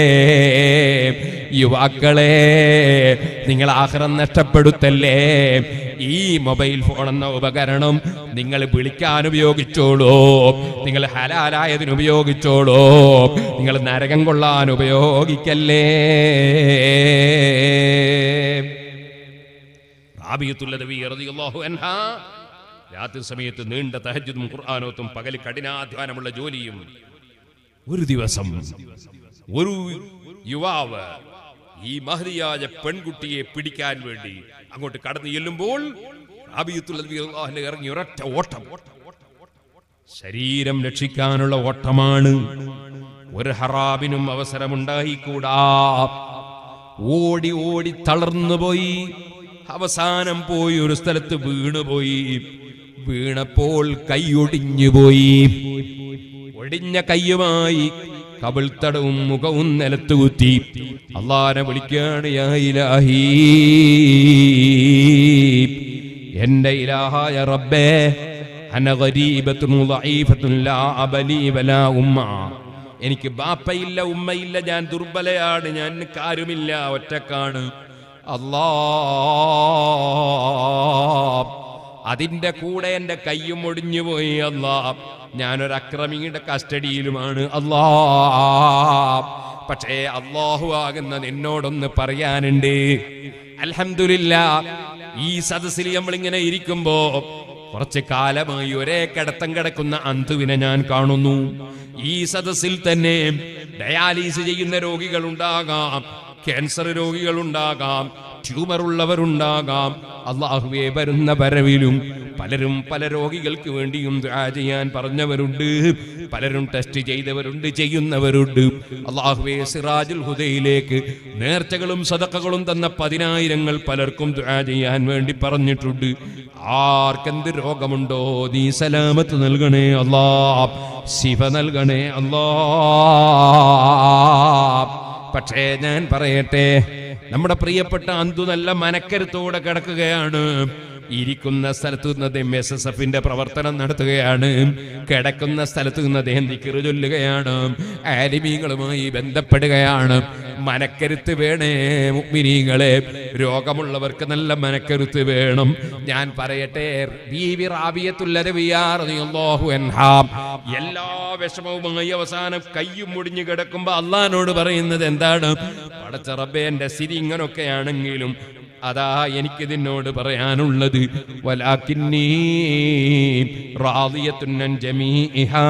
യുവാക്കളെ നിങ്ങൾ ആഹ്റം നഷ്ടപ്പെടുത്തല്ലേ ഈ മൊബൈൽ ഫോൺ എന്ന ഉപകരണം നിങ്ങൾ വിളിക്കാൻ ഉപയോഗിച്ചോളൂ നിങ്ങൾ ഹലാലായതിന് ഉപയോഗിച്ചോളൂ നിങ്ങൾ നരകം കൊള്ളാൻ ഉപയോഗിക്കല്ലേ റാബിയത്തുല്ലദ് റളിയല്ലാഹു അൻഹാ രാത്രി സമയത്ത് നീണ്ട തഹജ്ജുദും ഖുർആാനോത്തും പകൽ കഠിനാധ്വാനമുള്ള ജോലിയും ഒരു ദിവസം ഒരു യുവാവ് ഈ മഹരിയായ പെൺകുട്ടിയെ പിടിക്കാൻ വേണ്ടി അങ്ങോട്ട് കടന്നു ചെല്ലുമ്പോൾ റാബിയത്തുല്ലദ് റളിയല്ലാഹു ഇറങ്ങി ഒരൊറ്റ ഓട്ടം ശരീരം രക്ഷിക്കാനുള്ള ഓട്ടമാണ് ഒരു ഹറാബിനും അവസരമുണ്ടായിക്കൂടാ ഓടി ഓടി തളർന്നു പോയി അവസാനം പോയി ഒരു സ്ഥലത്ത് വീണുപോയി വീണപ്പോൾ കൈയൊടിഞ്ഞു പോയി ഒടിഞ്ഞ കയ്യുമായി കവിൾത്തടവും മുഖവും നിലത്ത് കുത്തി അള്ളാനെ വിളിക്കാണ് യാ ഇലാഹി എന്റെ ഇലാഹായ റബ്ബേ അന ഗരീബത്തുൻ ളഈഫത്തുൻ ലാ അബലി വലാ ഉമ്മ എനിക്ക് ബാപ്പയില്ല ഉമ്മയില്ല ഞാൻ ദുർബലയാണ് ഞാൻ കാരുമില്ല ഒറ്റക്കാണ് അല്ലാ അതിന്റെ കൂടെ എന്റെ കയ്യും ഒടിഞ്ഞു പോയി അല്ലാ ഞാനൊരു അക്രമിയുടെ കസ്റ്റഡിയിലുമാണ് അല്ലാ പക്ഷേ അള്ളാഹു ആകുന്ന നിന്നോടൊന്ന് പറയാനുണ്ട് അൽഹംദുലില്ല ഈ സദസ്സിൽ നമ്മളിങ്ങനെ ഇരിക്കുമ്പോ കുറച്ച് കാലമായി ഒരേ കിടത്തം കിടക്കുന്ന അന്തുവിനെ ഞാൻ കാണുന്നു ഈ സദസ്സിൽ തന്നെ ഡയാലിസ് ചെയ്യുന്ന രോഗികൾ ഉണ്ടാകാം ക്യാൻസർ രോഗികൾ ഉണ്ടാകാം ട്യൂമർ ഉള്ളവരുണ്ടാകാം അള്ളാഹുവെ വരുന്ന വരവിലും പലരും പല രോഗികൾക്ക് വേണ്ടിയും ദുആ ചെയ്യാൻ പറഞ്ഞവരുണ്ട് പലരും ടെസ്റ്റ് ചെയ്തവരുണ്ട് ചെയ്യുന്നവരുണ്ട് അള്ളാഹുവെ സിറാജുൽ ഹുദയിലേക്ക് നേർച്ചകളും സദക്കകളും തന്ന പതിനായിരങ്ങൾ പലർക്കും ദുആ ചെയ്യാൻ വേണ്ടി പറഞ്ഞിട്ടുണ്ട് ആർക്കെന്ത് രോഗമുണ്ടോ നീ സലാമത്ത് നൽകണേ അല്ലാ ശിവ നൽകണേ അല്ലാ പക്ഷേ ഞാൻ പറയട്ടെ നമ്മുടെ പ്രിയപ്പെട്ട അന്തു നല്ല മനക്കരുത്തോടെ കിടക്കുകയാണ് ഇരിക്കുന്ന സ്ഥലത്ത് നിന്ന് അദ്ദേഹം എസ് എസ് എഫിന്റെ പ്രവർത്തനം നടത്തുകയാണ് കിടക്കുന്ന സ്ഥലത്ത് നിന്ന് അദ്ദേഹം ദിക്കറ് ചൊല്ലുകയാണ് ആലിമീങ്ങളുമായി ബന്ധപ്പെടുകയാണ് മനക്കരുത്ത് വേണേ മുഗ്മിനീകളെ രോഗമുള്ളവർക്ക് നല്ല മനക്കരുത്ത് വേണം ഞാൻ പറയട്ടെ ബീവി റാബിയത്തുല്ലത് എല്ലാ വിഷമവുമായി അവസാനം കയ്യും മുടിഞ്ഞു കിടക്കുമ്പോ അള്ളഹാനോട് പറയുന്നത് എന്താണ് പടച്ച റബ്ബേ എന്റെ സ്ഥിതി ഇങ്ങനൊക്കെയാണെങ്കിലും അതാ എനിക്ക് നിന്നോട് പറയാനുള്ളത് വലാക്കിന്നീ റാദിയത്തുന്നൻ ജമീഇഹാ.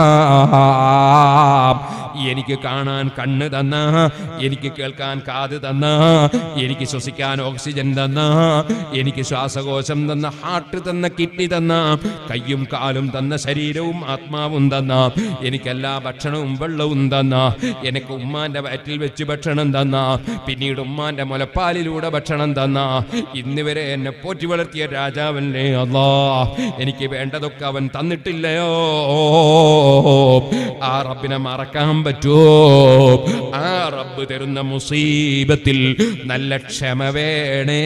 എനിക്ക് കാണാൻ കണ്ണ് തന്ന എനിക്ക് കേൾക്കാൻ കാത് തന്ന എനിക്ക് ശ്വസിക്കാൻ ഓക്സിജൻ തന്ന എനിക്ക് ശ്വാസകോശം തന്ന ഹാർട്ട് തന്ന കിഡ്നി തന്ന കയ്യും കാലും തന്ന ശരീരവും ആത്മാവും തന്ന എനിക്ക് എല്ലാ ഭക്ഷണവും വെള്ളവും തന്ന എനിക്ക് ഉമ്മാന്റെ വയറ്റിൽ വെച്ച് ഭക്ഷണം തന്ന പിന്നീട് ഉമ്മാന്റെ മുലപ്പാലിലൂടെ ഭക്ഷണം തന്ന ഇന്ന് വരെ എന്നെ പോറ്റി വളർത്തിയ രാജാവല്ലേ അല്ലാ എനിക്ക് വേണ്ടതൊക്കെ അവൻ തന്നിട്ടില്ലയോ ആ റബ്ബിനെ മറക്കാൻ പറ്റുമോ ആ റബ്ബ് തരുന്ന മുസീബത്തിൽ നല്ല ക്ഷമ വേണേ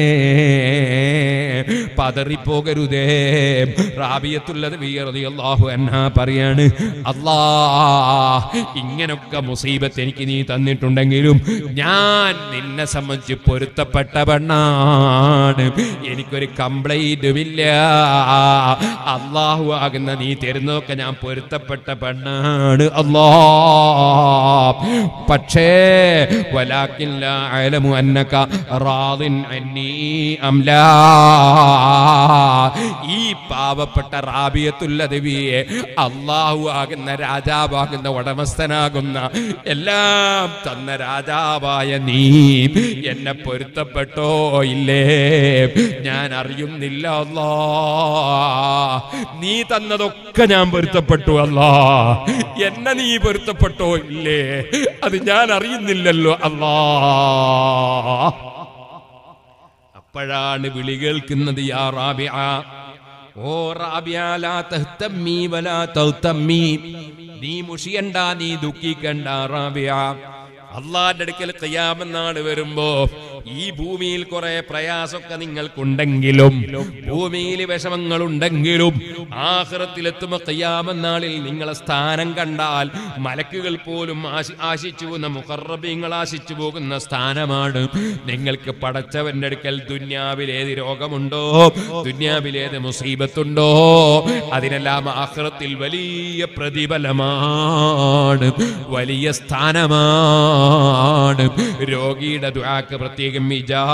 പതറിപ്പോകരുതേ റാബിയത്തുള്ളത് അള്ളാഹു എന്നാ പറയാണ് അല്ലാ ഇങ്ങനൊക്കെ മുസീബത്ത് എനിക്ക് നീ തന്നിട്ടുണ്ടെങ്കിലും ഞാൻ നിന്നെ സംബന്ധിച്ച് പൊരുത്തപ്പെട്ട പെണ്ണാണ് എനിക്കൊരു കംപ്ലൈന്റും ഇല്ല അള്ളാഹു ആകുന്ന നീ തരുന്നതൊക്കെ ഞാൻ പൊരുത്തപ്പെട്ട പെണ്ണാണ് അല്ലാ പക്ഷേ വലാക്കില്ല അലമു അന്നക റാദിൻ അന്നീ അംലാ ഈ പാവപ്പെട്ട റാബിയത്തുല്ലതവിയെ അള്ളാഹു ആകുന്ന രാജാവാകുന്ന ഉടമസ്ഥനാകുന്ന എല്ലാം തന്ന രാജാവായ നീ എന്നെ പൊരുത്തപ്പെട്ടോ ഇല്ലേ ഞാൻ അറിയുന്നില്ല അല്ലാ നീ തന്നതൊക്കെ ഞാൻ പൊരുത്തപ്പെട്ടു അല്ലാ എന്നെ നീ പൊരുത്തപ്പെട്ടോ ഇല്ലേ അത് ഞാൻ അറിയുന്നില്ലല്ലോ അല്ലാ അപ്പോഴാണ് വിളി കേൾക്കുന്നത് യാ റാബിഅ ഓ റാബിഅ ലാ തഹ്തമ്മി വലാ തഹ്തമ്മി നീ മുഷിയണ്ട നീ ദുഃഖിക്കണ്ട റാബിഅ അള്ളാന്റെ അടുക്കൽ കയ്യാമെന്നാണ് വരുമ്പോ ഈ ഭൂമിയിൽ കുറെ പ്രയാസമൊക്കെ നിങ്ങൾക്കുണ്ടെങ്കിലും ഭൂമിയിൽ വിഷമങ്ങൾ ഉണ്ടെങ്കിലും ആഹ്റത്തിലെത്തുമ്പോ കയ്യാമെന്നാളിൽ നിങ്ങളെ സ്ഥാനം കണ്ടാൽ മലക്കുകൾ പോലും ആശി- ആശിച്ചു പോകുന്ന മുഖറബീങ്ങൾ ആശിച്ചു പോകുന്ന സ്ഥാനമാണ് നിങ്ങൾക്ക് പടച്ചവന്റെ അടുക്കൽ ദുന്യാവിലേത് രോഗമുണ്ടോ ദുന്യാവിലേത് മുസീബത്തുണ്ടോ അതിനെല്ലാം ആഹ്റത്തിൽ വലിയ പ്രതിഫലമാണ് വലിയ സ്ഥാനമാണ് രോഗിയുടെ ദ്വാക്ക് പ്രത്യേകം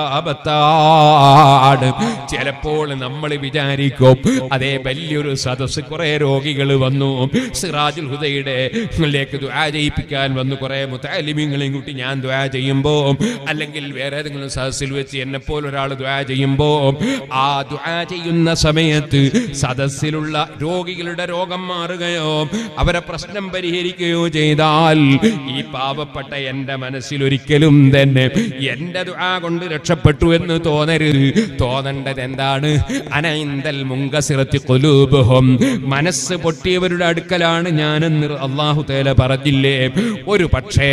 ഇജാബത്താണ് ചിലപ്പോൾ നമ്മൾ വിചാരിക്കും അതേ വലിയൊരു സദസ് കുറെ രോഗികൾ വന്നു സിറാജുൽ ഹുദയുടെ ലേക്ക് ദ്വാ ചെയ്യിപ്പിക്കാൻ വന്നു കുറെ മുത്താലിമ്യങ്ങളെയും കൂട്ടി ഞാൻ ദ്വാ ചെയ്യുമ്പോ അല്ലെങ്കിൽ വേറെ ഏതെങ്കിലും സദസ്സിൽ വെച്ച് എന്നെ പോലെ ഒരാൾ ദ്വാ ചെയ്യുമ്പോ ആ ദ്വാ ചെയ്യുന്ന സമയത്ത് സദസ്സിലുള്ള രോഗികളുടെ രോഗം മാറുകയോ അവരെ പ്രശ്നം പരിഹരിക്കുകയോ ചെയ്താൽ ഈ പാവപ്പെട്ട എന്റെ മനസ്സിൽ ഒരിക്കലും തന്നെ എന്റെ ദുആ കൊണ്ട് രക്ഷപ്പെട്ടു എന്ന് തോന്നരുത് തോന്നേണ്ടത് എന്താണ് അനൈന്തൽ മുങ്കസിറത്തി കൊലൂബുഹും മനസ്സ് പൊട്ടിയവരുടെ അടുക്കലാണ് ഞാനെന്ന് അള്ളാഹു തേല പറഞ്ഞില്ലേ ഒരു പക്ഷേ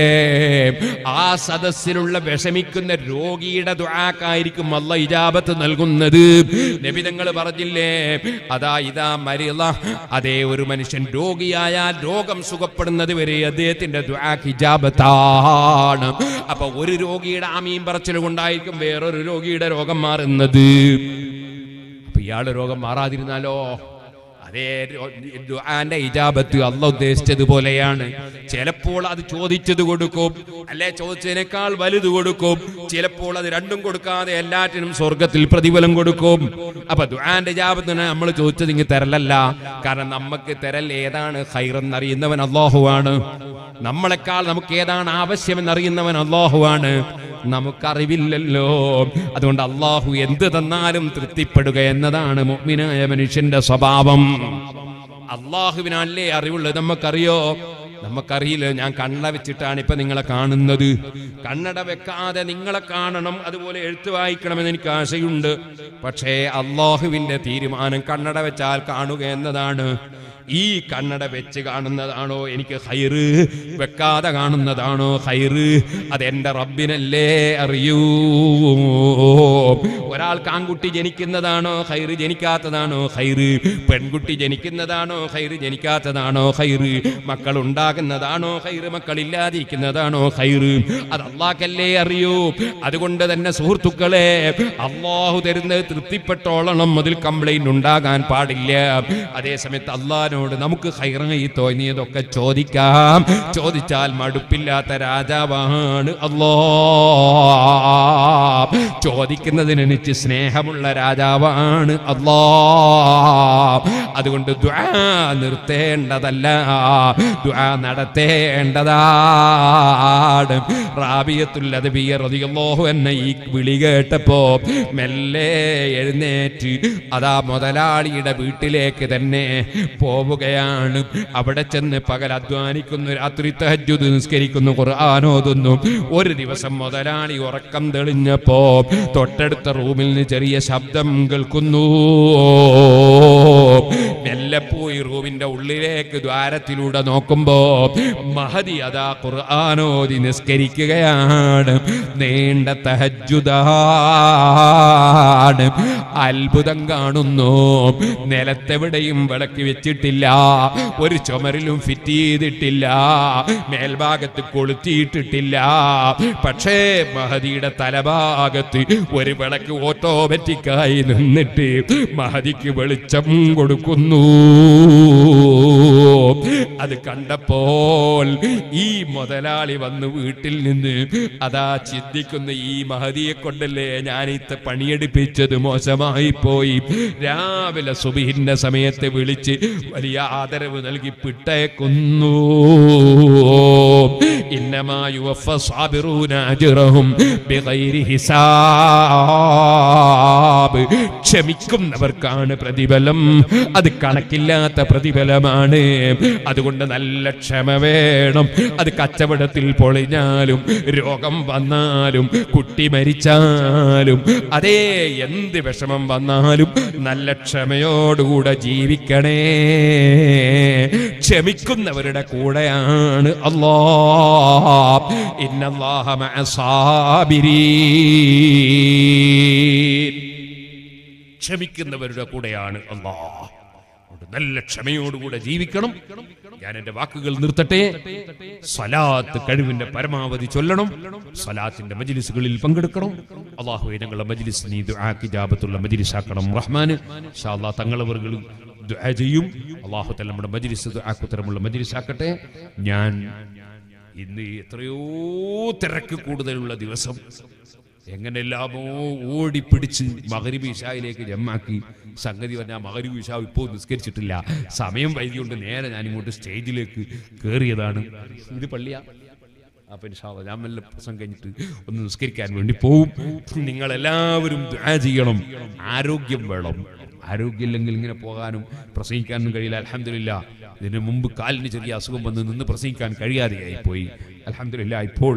ആ സദസ്സിലുള്ള വിഷമിക്കുന്ന രോഗിയുടെ ദുആക്കായിരിക്കും അല്ല ഇജാബത്ത് നൽകുന്നത് നബിതങ്ങൾ പറഞ്ഞില്ലേ അതാ ഇതാ മരിള അതേ ഒരു മനുഷ്യൻ രോഗിയായാൽ രോഗം സുഖപ്പെടുന്നത് വരെ അദ്ദേഹത്തിന്റെ ദുആക്ക് ഇജാബത്താണ് അപ്പൊ ഒരു രോഗിയുടെ ആമീൻ പറച്ചിൽ കൊണ്ടായിരിക്കും വേറൊരു രോഗിയുടെ രോഗം മാറുന്നത് അപ്പൊ ഇയാള് രോഗം മാറാതിരുന്നാലോ അതേ രോ- ദുആന്റെ ഇജാബത്ത് അല്ല ഉദ്ദേശിച്ചതുപോലെയാണ് ചിലപ്പോൾ അത് ചോദിച്ചത് കൊടുക്കും അല്ലെ ചോദിച്ചതിനേക്കാൾ വലുത് കൊടുക്കും ചിലപ്പോൾ അത് രണ്ടും കൊടുക്കാതെ എല്ലാറ്റിനും സ്വർഗത്തിൽ പ്രതിഫലം കൊടുക്കും അപ്പൊ ദുആന്റെ ഇജാബത്തിന് നമ്മൾ ചോദിച്ചത് ഇങ്ങ് തരലല്ല കാരണം നമുക്ക് തരൽ ഏതാണ് ഹൈറെന്ന് അറിയുന്നവൻ അള്ളാഹുവാണ് നമ്മളെക്കാൾ നമുക്ക് ഏതാണ് ആവശ്യമെന്നറിയുന്നവൻ അള്ളാഹുവാണ് നമുക്കറിവില്ലല്ലോ അതുകൊണ്ട് അള്ളാഹു എന്ത് തന്നാലും തൃപ്തിപ്പെടുക എന്നതാണ് മുഅ്മിനായ മനുഷ്യന്റെ സ്വഭാവം അള്ളാഹുവിനല്ലേ അറിവുള്ളത് നമുക്കറിയോ നമുക്കറിയില്ല ഞാൻ കണ്ണട വെച്ചിട്ടാണ് ഇപ്പൊ നിങ്ങളെ കാണുന്നത് കണ്ണട വെക്കാതെ നിങ്ങളെ കാണണം അതുപോലെ എഴുത്ത് വായിക്കണമെന്ന് എനിക്ക് ആശയുണ്ട് പക്ഷേ അള്ളാഹുവിന്റെ തീരുമാനം കണ്ണട വെച്ചാൽ കാണുക എന്നതാണ് ഈ കണ്ണട വെച്ച് കാണുന്നതാണോ എനിക്ക് ഹൈറ് വെക്കാതെ കാണുന്നതാണോ ഹൈറ് അതെന്റെ റബ്ബിനല്ലേ അറിയൂ ഒരാൾക്ക് ആൺകുട്ടി ജനിക്കുന്നതാണോ ഹൈറ് ജനിക്കാത്തതാണോ ഹൈറ് പെൺകുട്ടി ജനിക്കുന്നതാണോ ഹൈറ് ജനിക്കാത്തതാണോ ഹൈറ് മക്കൾ ഉണ്ടാകുന്നതാണോ ഹൈറ് മക്കളില്ലാതിരിക്കുന്നതാണോ ഹൈറ് അത് അള്ളാഹ്ക്കല്ലേ അറിയൂ അതുകൊണ്ട് തന്നെ സുഹൃത്തുക്കളെ അള്ളാഹു തരുന്നത് തൃപ്തിപ്പെട്ടോളണം അതിൽ കംപ്ലൈന്റ് ഉണ്ടാകാൻ പാടില്ല അതേസമയത്ത് അള്ളാഹിനോട് നമുക്ക് ഹൈറായി തോന്നിയതൊക്കെ ചോദിക്കാം ചോദിച്ചാൽ മടുപ്പില്ലാത്ത രാജാവാണ് അള്ളാ ചോദിക്കുന്നതിനനുസരിച്ച് സ്നേഹമുള്ള രാജാവാണ് അള്ളാ അതുകൊണ്ട് ദ്വാ നിർത്തേണ്ടതല്ല ദ്വാ നടത്തേണ്ടതാണ് റാബിയത്തുല്ലത് റളിയല്ലാഹു എന്നെ ഈ വിളി കേട്ടപ്പോ മെല്ലെ എഴുന്നേറ്റ് അതാ മുതലാളിയുടെ വീട്ടിലേക്ക് തന്നെ പോവുകയാണ് അവിടെ ചെന്ന് പകൽ അധ്വാനിക്കുന്നു രാത്രി തഹജ്ജുദ് നിസ്കരിക്കുന്നു ഖുർആാനോതുന്നു ഒരു ദിവസം മുതലാളി ഉറക്കം തെളിഞ്ഞപ്പോ തൊട്ടടുത്ത റൂമിൽ നിന്ന് ചെറിയ ശബ്ദം കേൾക്കുന്നു മെല്ലെ പോയി റൂമിന്റെ ഉള്ളിലേക്ക് ദ്വാരത്തിലൂടെ നോക്കുമ്പോ മഹതി അതാ ഖുർആാനോദി നിസ്കരിക്കുകയാണ് നീണ്ട തഹജുദാണ് അത്ഭുതം കാണുന്നു നിലത്തെവിടെയും വിളക്ക് വെച്ചിട്ടില്ല ഒരു ചുമരിലും ഫിറ്റ് ചെയ്തിട്ടില്ല മേൽഭാഗത്ത് കൊളുത്തിയിട്ടിട്ടില്ല പക്ഷേ മഹദിയുടെ തലഭാഗത്ത് ഒരു വിളക്ക് ഓട്ടോമാറ്റിക്കായി നിന്നിട്ട് മഹദിക്ക് വെളിച്ചം കൊടുക്കുന്നു അത് കണ്ടപ്പോൾ ഈ മുതലാളി വന്ന് വീട്ടിൽ നിന്ന് അതാ ചിന്തിക്കുന്ന ഈ മഹതിയെ കൊണ്ടല്ലേ ഞാൻ ഇത്ത പണിയെടുപ്പിച്ചത് മോശമായി പോയി രാവിലെ സുബിഹിന്റെ സമയത്ത് വിളിച്ച് വലിയ ആദരവ് നൽകി പിട്ടയക്കുന്നു ഇന്നമാ യുവഫ സാബിറൂന അജ്റഹും ബിഗൈരി ഹിസാബ് ക്ഷമിക്കുന്നവർക്കാണ് പ്രതിഫലം അത് കണക്കില്ലാത്ത പ്രതിഫലമാണ് അതുകൊണ്ട് നല്ല ക്ഷമ വേണം അത് കച്ചവടത്തിൽ പൊളിഞ്ഞാലും രോഗം വന്നാലും കുട്ടി മരിച്ചാലും അതേ എന്ത് വിഷമം വന്നാലും നല്ല ക്ഷമയോടുകൂടെ ജീവിക്കണേ ക്ഷമിക്കുന്നവരുടെ കൂടെയാണ് അല്ലാ ഇന്നല്ലാഹ മഅ സാബിരീൻ ക്ഷമിക്കുന്നവരുടെ കൂടെയാണ് അല്ലാ അതുകൊണ്ട് നല്ല ക്ഷമയോടുകൂടെ ജീവിക്കണം ഞാൻ എന്റെ വാക്കുകൾ നിർത്തട്ടെ സലാത്ത് കഴിവിന്റെ പരമാവധി ചൊല്ലണം സലാത്തിന്റെ മജിലിസുകളിൽ പങ്കെടുക്കണം അള്ളാഹുവെ ഞങ്ങളുടെ മജിലിസ് നീ ദുആക്ക് ജാബത്തുള്ള മജിലിസാക്കണം റഹ്മാന് ഷാല്ലാ തങ്ങളവറുകൾ ദുആ ചെയ്യും അള്ളാഹു തല നമ്മുടെ മജിലിസ് ദുആക്കുത്തരമുള്ള മജിലിസാക്കട്ടെ ഞാൻ ഇന്ന് എത്രയോ തിരക്ക് കൂടുതലുള്ള ദിവസം എങ്ങനെല്ലാമോ ഓടിപ്പിടിച്ച് മകരിബ് ഇഷായിലേക്ക് ജമ്മാക്കി സംഗതി പറഞ്ഞാൽ മകരിബ് ഇഷാ ഇപ്പോൾ നിസ്കരിച്ചിട്ടില്ല സമയം വൈകിയുണ്ട് നേരെ ഞാൻ ഇങ്ങോട്ട് സ്റ്റേജിലേക്ക് കയറിയതാണ് ഇത് പള്ളിയാ അപ്പൊ ഇൻഷാല്ല ഞാൻ മെല്ലെ പ്രസംഗം കഴിഞ്ഞിട്ട് ഒന്ന് നിസ്കരിക്കാൻ വേണ്ടി പോവും നിങ്ങളെല്ലാവരും ദുആ ചെയ്യണം ആരോഗ്യം വേണം ആരോഗ്യമില്ലെങ്കിൽ ഇങ്ങനെ പോകാനും പ്രസംഗിക്കാനും കഴിയില്ല അലഹമില്ല ഇതിനു മുമ്പ് കാലിന് ചെറിയ അസുഖം വന്ന് നിന്ന് പ്രസംഗിക്കാൻ കഴിയാതെയായി പോയി അലഹമില്ല ഇപ്പോൾ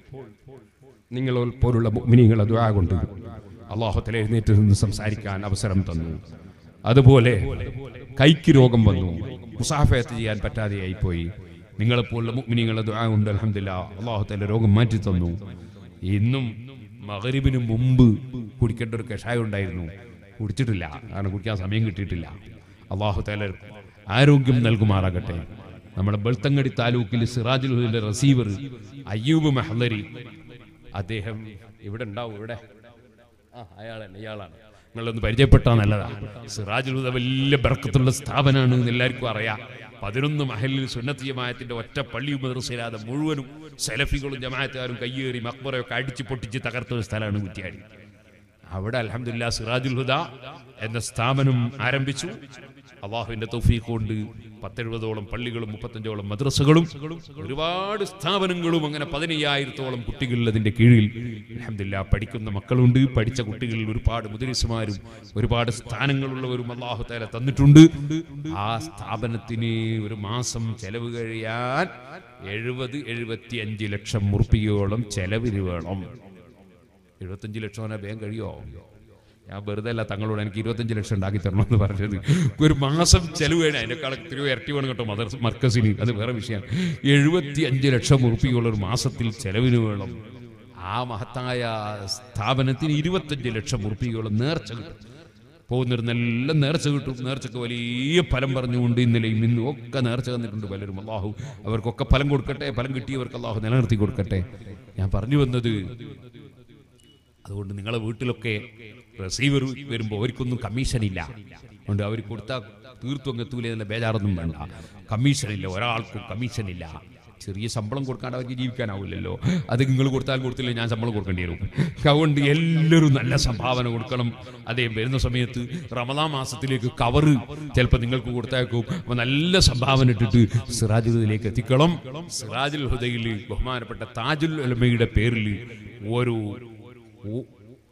നിങ്ങൾ പോലുള്ള മിനിങ്ങൾ ദുആ കൊണ്ട് അള്ളാഹുത്തല എഴുന്നേറ്റ് നിന്ന് സംസാരിക്കാൻ അവസരം തന്നു അതുപോലെ കൈക്ക് രോഗം വന്നു മുസാഫയത്ത് ചെയ്യാൻ പറ്റാതെയായി പോയി നിങ്ങളെപ്പോലുള്ള മുഗ്മിനിങ്ങളെ ദുആ കൊണ്ട് അലഹമില്ല അള്ളാഹുത്തല രോഗം മാറ്റി തന്നു ഇന്നും മകരിബിന് മുമ്പ് കുടിക്കേണ്ട ഒരു കഷായം ഉണ്ടായിരുന്നു കുടിച്ചിട്ടില്ല കാരണം കുടിക്കാൻ സമയം കിട്ടിയിട്ടില്ല അള്ളാഹു തല ആരോഗ്യം നൽകുമാറാകട്ടെ നമ്മുടെ ബെൾത്തങ്ങടി താലൂക്കിൽ സിറാജുൽ ഹുദയുടെ റസീവർ അയ്യൂബ് മെഹ്ലരി അദ്ദേഹം ഇവിടെ ഉണ്ടാവും ഇവിടെ ആ അയാളല്ല ഇയാളാണ് നിങ്ങളൊന്ന് പരിചയപ്പെട്ടാൽ നല്ലതാണ് സിറാജുൽ ഹുദ വലിയ ബർക്കത്തുള്ള സ്ഥാപനമാണ് എന്ന് എല്ലാവർക്കും അറിയാം പതിനൊന്ന് മഹലിൽ സുന്നത്തിയമായത്തിന്റെ ഒറ്റ പള്ളി മദ്രസയിലാതെ മുഴുവനും സെലഫികളും ജമാഅത്തുകാരും കയ്യേറി മക്ബറയൊക്കെ അടിച്ച് പൊട്ടിച്ച് തകർത്ത ഒരു സ്ഥലമാണ് കുറ്റിയാടി അവിടെ അലഹമില്ല സിറാജുൽ ഹുദ എന്ന സ്ഥാപനം ആരംഭിച്ചു അള്ളാഹുവിന്റെ തൗഫീഖ് കൊണ്ട് പത്തെഴുപതോളം പള്ളികളും മുപ്പത്തഞ്ചോളം മദ്രസകളും ഒരുപാട് സ്ഥാപനങ്ങളും അങ്ങനെ പതിനയ്യായിരത്തോളം കുട്ടികൾ അതിന്റെ കീഴിൽ അലഹമില്ല പഠിക്കുന്ന മക്കളുണ്ട് പഠിച്ച കുട്ടികളിൽ ഒരുപാട് മുദരിസുമാരും ഒരുപാട് സ്ഥാനങ്ങളുള്ളവരും അള്ളാഹു തല തന്നിട്ടുണ്ട് ആ സ്ഥാപനത്തിന് ഒരു മാസം ചെലവ് കഴിയാൻ എഴുപത് എഴുപത്തി അഞ്ച് ലക്ഷം മുറുപ്പികയോളം ചെലവിന് വേണം എഴുപത്തഞ്ച് ലക്ഷം വേഗം കഴിയോ ഞാൻ വെറുതെ അല്ല തങ്ങളോട് എനിക്ക് ഇരുപത്തഞ്ച് ലക്ഷം ഉണ്ടാക്കി തരണമെന്ന് പറഞ്ഞത് ഒരു മാസം ചെലവ് വേണം അതിനേക്കാൾ എത്രയോ ഇരട്ടി വേണം കേട്ടോ മദർ മർക്കസിന് അത് വേറെ വിഷയമാണ് എഴുപത്തി അഞ്ച് ലക്ഷം ഉറുപ്പിയുള്ള ഒരു മാസത്തിൽ ചെലവിന് വേണം ആ മഹത്തായ സ്ഥാപനത്തിന് ഇരുപത്തഞ്ച് ലക്ഷം ഉറുപ്പികളും നേർച്ച കിട്ടും പോകുന്നൊരു നല്ല നേർച്ച കിട്ടും നേർച്ചക്ക് വലിയ ഫലം പറഞ്ഞുകൊണ്ട് ഇന്നലെയും ഇന്നും ഒക്കെ നേർച്ച തന്നിട്ടുണ്ട് പലരും അള്ളാഹു അവർക്കൊക്കെ ഫലം കൊടുക്കട്ടെ ഫലം കിട്ടിയവർക്ക് അള്ളാഹു നിലനിർത്തി കൊടുക്കട്ടെ ഞാൻ പറഞ്ഞു വന്നത് അതുകൊണ്ട് നിങ്ങളെ വീട്ടിലൊക്കെ റിസീവർ വരുമ്പോൾ അവർക്കൊന്നും കമ്മീഷൻ ഇല്ല അതുകൊണ്ട് അവർ കൊടുത്താൽ തീർത്തും അങ്ങ് എത്തൂലേ എന്നുള്ള ബേജാറൊന്നും വേണ്ട കമ്മീഷൻ ഇല്ല ഒരാൾക്കും കമ്മീഷൻ ഇല്ല ചെറിയ ശമ്പളം കൊടുക്കാണ്ട് അവർക്ക് ജീവിക്കാനാവില്ലല്ലോ അത് നിങ്ങൾ കൊടുത്താൽ കൊടുത്തില്ല ഞാൻ ശമ്പളം കൊടുക്കേണ്ടി വരും അതുകൊണ്ട് എല്ലാവരും നല്ല സംഭാവന കൊടുക്കണം അതേ വരുന്ന സമയത്ത് റമദാ മാസത്തിലേക്ക് കവറ് ചിലപ്പോൾ നിങ്ങൾക്ക് കൊടുത്തേക്കും അപ്പൊ നല്ല സംഭാവന ഇട്ടിട്ട് സിറാജുൽ ഹുദയിലേക്ക് എത്തിക്കണം സിറാജുൽ ഹുദയിൽ ബഹുമാനപ്പെട്ട താജുൽ ഉലമയുടെ പേരിൽ ഒരു ഓ-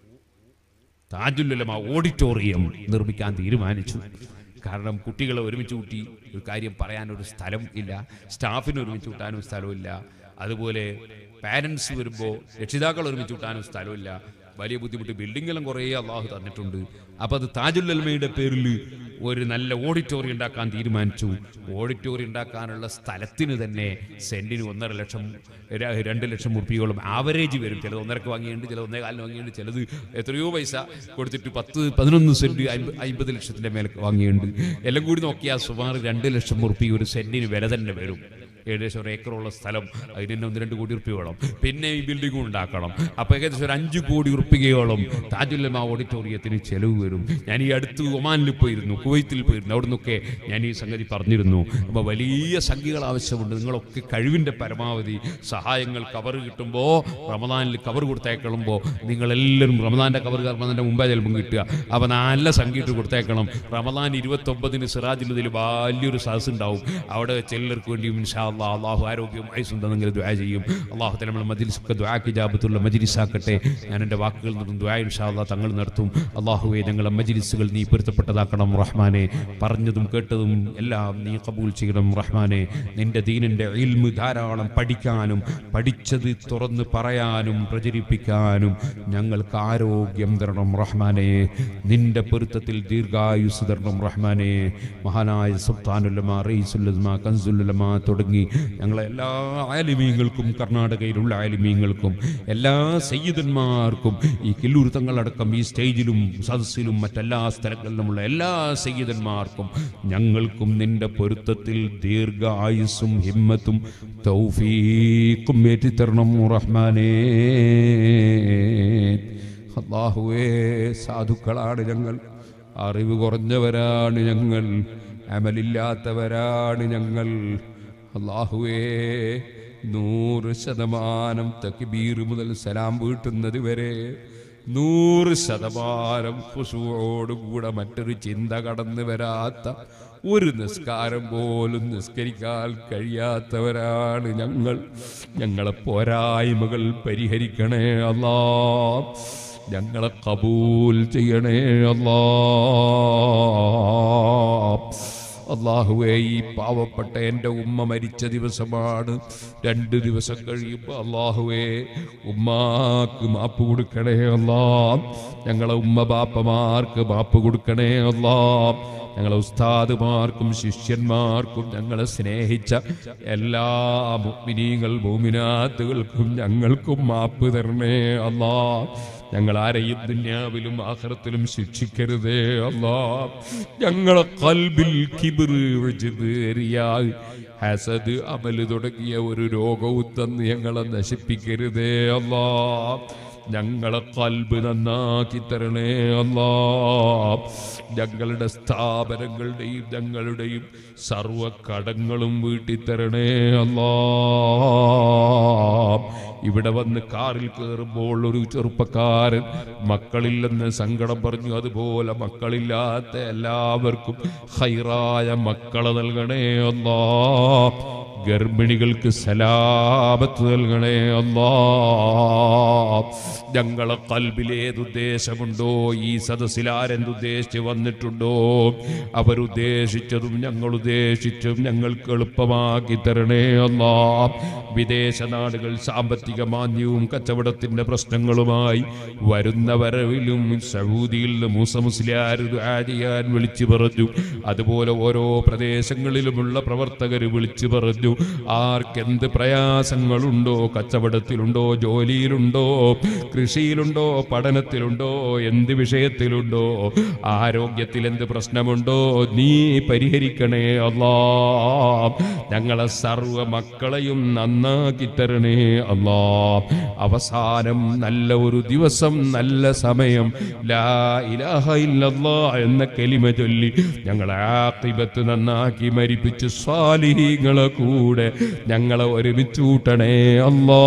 താജുൽ ഉലമ ഓഡിറ്റോറിയം നിർമ്മിക്കാൻ തീരുമാനിച്ചു കാരണം കുട്ടികളെ ഒരുമിച്ച് കൂട്ടി ഒരു കാര്യം പറയാൻ ഒരു സ്ഥലം ഇല്ല സ്റ്റാഫിന് ഒരുമിച്ച് കൂട്ടാനും സ്ഥലമില്ല അതുപോലെ പാരൻസ് വരുമ്പോൾ രക്ഷിതാക്കൾ ഒരുമിച്ച് കൂട്ടാനും സ്ഥലമില്ല വലിയ ബുദ്ധിമുട്ട് ബിൽഡിങ്ങെല്ലാം കുറേ അള്ളാഹു തന്നിട്ടുണ്ട് അപ്പോൾ അത് താജുൽ അൽമയുടെ പേരിൽ ഒരു നല്ല ഓഡിറ്റോറിയം ഉണ്ടാക്കാൻ തീരുമാനിച്ചു ഓഡിറ്റോറിയം ഉണ്ടാക്കാനുള്ള സ്ഥലത്തിന് തന്നെ സെന്റിന് ഒന്നര ലക്ഷം ര- രണ്ട് ലക്ഷം റുപ്യോളം ആവറേജ് വരും ചിലത് ഒന്നരക്ക് വാങ്ങിയുണ്ട് ചിലത് ഒന്നേ കാലിന് വാങ്ങിയുണ്ട് ചിലത് എത്രയോ പൈസ കൊടുത്തിട്ട് പത്ത് പതിനൊന്ന് സെന്റ് അയ്പ- അയ്പത് ലക്ഷത്തിന്റെ മേലെ വാങ്ങിയുണ്ട് എല്ലാം കൂടി നോക്കിയാൽ സുമാർ രണ്ട് ലക്ഷം റുപ്യ ഒരു സെന്റിന് വില തന്നെ വരും ഏകദേശം ഒരു ഏക്കറുള്ള സ്ഥലം അതിന് തന്നെ ഒന്ന് രണ്ട് കോടി ഉറുപ്പ്യ വേണം പിന്നെ ഈ ബിൽഡിംഗ് ഉണ്ടാക്കണം അപ്പോൾ ഏകദേശം ഒരു അഞ്ച് കോടി ഉറുപ്പികയോളം താജുല്ലമ ഓഡിറ്റോറിയത്തിന് ചെലവ് വരും ഞാൻ ഈ അടുത്ത് ഒമാനിൽ പോയിരുന്നു കുവൈത്തിൽ പോയിരുന്നു അവിടെ നിന്നൊക്കെ ഞാൻ ഈ സംഗതി പറഞ്ഞിരുന്നു അപ്പോൾ വലിയ സംഖ്യകൾ ആവശ്യമുണ്ട് നിങ്ങളൊക്കെ കഴിവിൻ്റെ പരമാവധി സഹായങ്ങൾ കവർ കിട്ടുമ്പോൾ റമദാനിൽ കവർ കൊടുത്തേക്കളുമ്പോൾ നിങ്ങളെല്ലാവരും റമദാൻ്റെ കവർ റമദാൻ്റെ മുമ്പേ ചിലപ്പം കിട്ടുക അപ്പോൾ നല്ല സംഖ്യ ഇട്ട് കൊടുത്തേക്കണം റമദാൻ ഇരുപത്തൊമ്പതിന് സിറാജിലുതിൽ വലിയൊരു സദസ് ഉണ്ടാവും അവിടെ ചെല്ലർക്ക് വേണ്ടിയും ഇൻഷാ അല്ലാ അള്ളാഹു ആരോഗ്യം വയസ്സുണ്ടെന്നെങ്കിൽ ദ്വാ ചെയ്യും അള്ളാഹു തല നമ്മൾ മജിലിസൊക്കെ ദ്വാക്ക് ജാബത്തുള്ള മജിലിസാക്കട്ടെ ഞാൻ എൻ്റെ വാക്കുകൾ നിന്നും ദ്വാ ഇൻഷാ അല്ലാ തങ്ങൾ നടത്തും അള്ളാഹുവെ ഞങ്ങളെ മജിലിസുകൾ നീ പൊരുത്തപ്പെട്ടതാക്കണം റഹ്മാനെ പറഞ്ഞതും കേട്ടതും എല്ലാം നീ കബൂൽ ചെയ്യണം റഹ്മാനെ നിന്റെ ദീനിൻ്റെ ഇൽമ് ധാരാളം പഠിക്കാനും പഠിച്ചത് തുറന്ന് പറയാനും പ്രചരിപ്പിക്കാനും ഞങ്ങൾക്ക് ആരോഗ്യം തരണം റഹ്മാനെ നിന്റെ പൊരുത്തത്തിൽ ദീർഘായുസ് തരണം റഹ്മാനെ മഹാനായ സുൽത്താനുല്ലമ റീസുല്ലമ കൻസുല്ലമ തുടങ്ങി ഞങ്ങളെ എല്ലാ ആലിമീങ്ങൾക്കും കർണാടകയിലുള്ള ആലിമീങ്ങൾക്കും എല്ലാ സയ്യിദന്മാർക്കും ഈ കില്ലൂർ തങ്ങളടക്കം ഈ സ്റ്റേജിലും സദസ്സിലും മറ്റെല്ലാ സ്ഥലങ്ങളിലുമുള്ള എല്ലാ സയ്യിദന്മാർക്കും ഞങ്ങൾക്കും നിന്റെ പൊരുത്തത്തിൽ ദീർഘ ആയുസ്സും ഹിമ്മത്തും തൗഫീഖും ഏറ്റിത്തരണം റഹ്മാനേ അള്ളാഹുവേ സാധുക്കളാണ് ഞങ്ങൾ അറിവ് കുറഞ്ഞവരാണ് ഞങ്ങൾ അമലില്ലാത്തവരാണ് ഞങ്ങൾ അള്ളാഹുവേ നൂറ് ശതമാനം തക്ബീർ മുതൽ സലാം വീട്ടുന്നത് വരെ നൂറ് ശതമാനം ഖുശൂവോടുകൂടെ മറ്റൊരു ചിന്ത കടന്നു വരാത്ത ഒരു നിസ്കാരം പോലും നിസ്കരിക്കാൻ കഴിയാത്തവരാണ് ഞങ്ങൾ ഞങ്ങളെ പോരായ്മകൾ പരിഹരിക്കണേ അല്ലാ ഞങ്ങളെ കബൂൽ ചെയ്യണേ അല്ലാ അള്ളാഹുവേ ഈ പാവപ്പെട്ട എൻ്റെ ഉമ്മ മരിച്ച ദിവസമാണ് രണ്ട് ദിവസം കഴിയുമ്പോൾ അള്ളാഹുവേ ഉമ്മാക്ക് മാപ്പ് കൊടുക്കണേ അല്ലാ ഞങ്ങളെ ഉമ്മ ബാപ്പമാർക്ക് മാപ്പ് കൊടുക്കണേ അല്ലാ ഞങ്ങളെ ഉസ്താദുമാർക്കും ശിഷ്യന്മാർക്കും ഞങ്ങളെ സ്നേഹിച്ച എല്ലാ മുഗ്മിനീങ്ങൾ ഭൂമിനാത്തുകൾക്കും ഞങ്ങൾക്കും മാപ്പ് തരണേ അല്ലാ ഞങ്ങൾ ആരെയും ദുന്യാവിലും ആഹ്റത്തിലും ശിക്ഷിക്കരുതേ അല്ലാ ഞങ്ങളെ കൽബിൽ കിബിറിയായി ഹസദ് അമല് തുടങ്ങിയ ഒരു രോഗവും തന്ന് ഞങ്ങളെ നശിപ്പിക്കരുതേ അല്ലാ ഞങ്ങളെ കൽബ് നന്നാക്കി തരണേ അല്ലാ ഞങ്ങളുടെ സ്ഥാപനങ്ങളുടെയും ഞങ്ങളുടെയും സർവ കടങ്ങളും വീട്ടി തരണേ അല്ലാ ഇവിടെ വന്ന് കാറിൽ കയറുമ്പോൾ ഒരു ചെറുപ്പക്കാരൻ മക്കളില്ലെന്ന് സങ്കടം പറഞ്ഞു അതുപോലെ മക്കളില്ലാത്ത എല്ലാവർക്കും ഹൈറായ മക്കളെ നൽകണേ അല്ലാ ഗർഭിണികൾക്ക് സലാമത്ത് നൽകണേ അല്ലാ ഞങ്ങളെ കൽബിൽ ഏതുദ്ദേശമുണ്ടോ ഈ സദസ്സിൽ ആരെന്തുദ്ദേശിച്ച് വന്നിട്ടുണ്ടോ അവരുദ്ദേശിച്ചതും ഞങ്ങൾ ഉദ്ദേശിച്ചും ഞങ്ങൾക്ക് എളുപ്പമാക്കി തരണേ അല്ലാ വിദേശ നാടുകൾ സാമ്പത്തിക മാന്യവും കച്ചവടത്തിന്റെ പ്രശ്നങ്ങളുമായി വരുന്ന വരവിലും സൗദിയിൽ മൂസ മുസ്ലിയാർ ദുആ ചെയ്യാൻ വിളിച്ചു പറഞ്ഞു അതുപോലെ ഓരോ പ്രദേശങ്ങളിലുമുള്ള പ്രവർത്തകർ വിളിച്ചു പറഞ്ഞു ആർക്കെന്ത് പ്രയാസങ്ങളുണ്ടോ കച്ചവടത്തിലുണ്ടോ ജോലിയിലുണ്ടോ കൃഷിയിലുണ്ടോ പഠനത്തിലുണ്ടോ എന്ത് വിഷയത്തിലുണ്ടോ ആരോഗ്യത്തിൽ എന്ത് പ്രശ്നമുണ്ടോ നീ പരിഹരിക്കണേ അല്ലാ ഞങ്ങളെ സർവ മക്കളെയും നന്നാക്കി തരണേ അല്ലാ അവസാനം നല്ല ഒരു ദിവസം നല്ല സമയം ലാ ഇലാഹ ഇല്ലല്ലാ എന്ന കെലിമ ചൊല്ലി ഞങ്ങളെ ആക്കിബത്ത് നന്നാക്കി മരിപ്പിച്ച് സ്വാലിഹീങ്ങളെ കൂടെ ഞങ്ങളെ ഒരുമിച്ച് കൂട്ടണേ അല്ലാ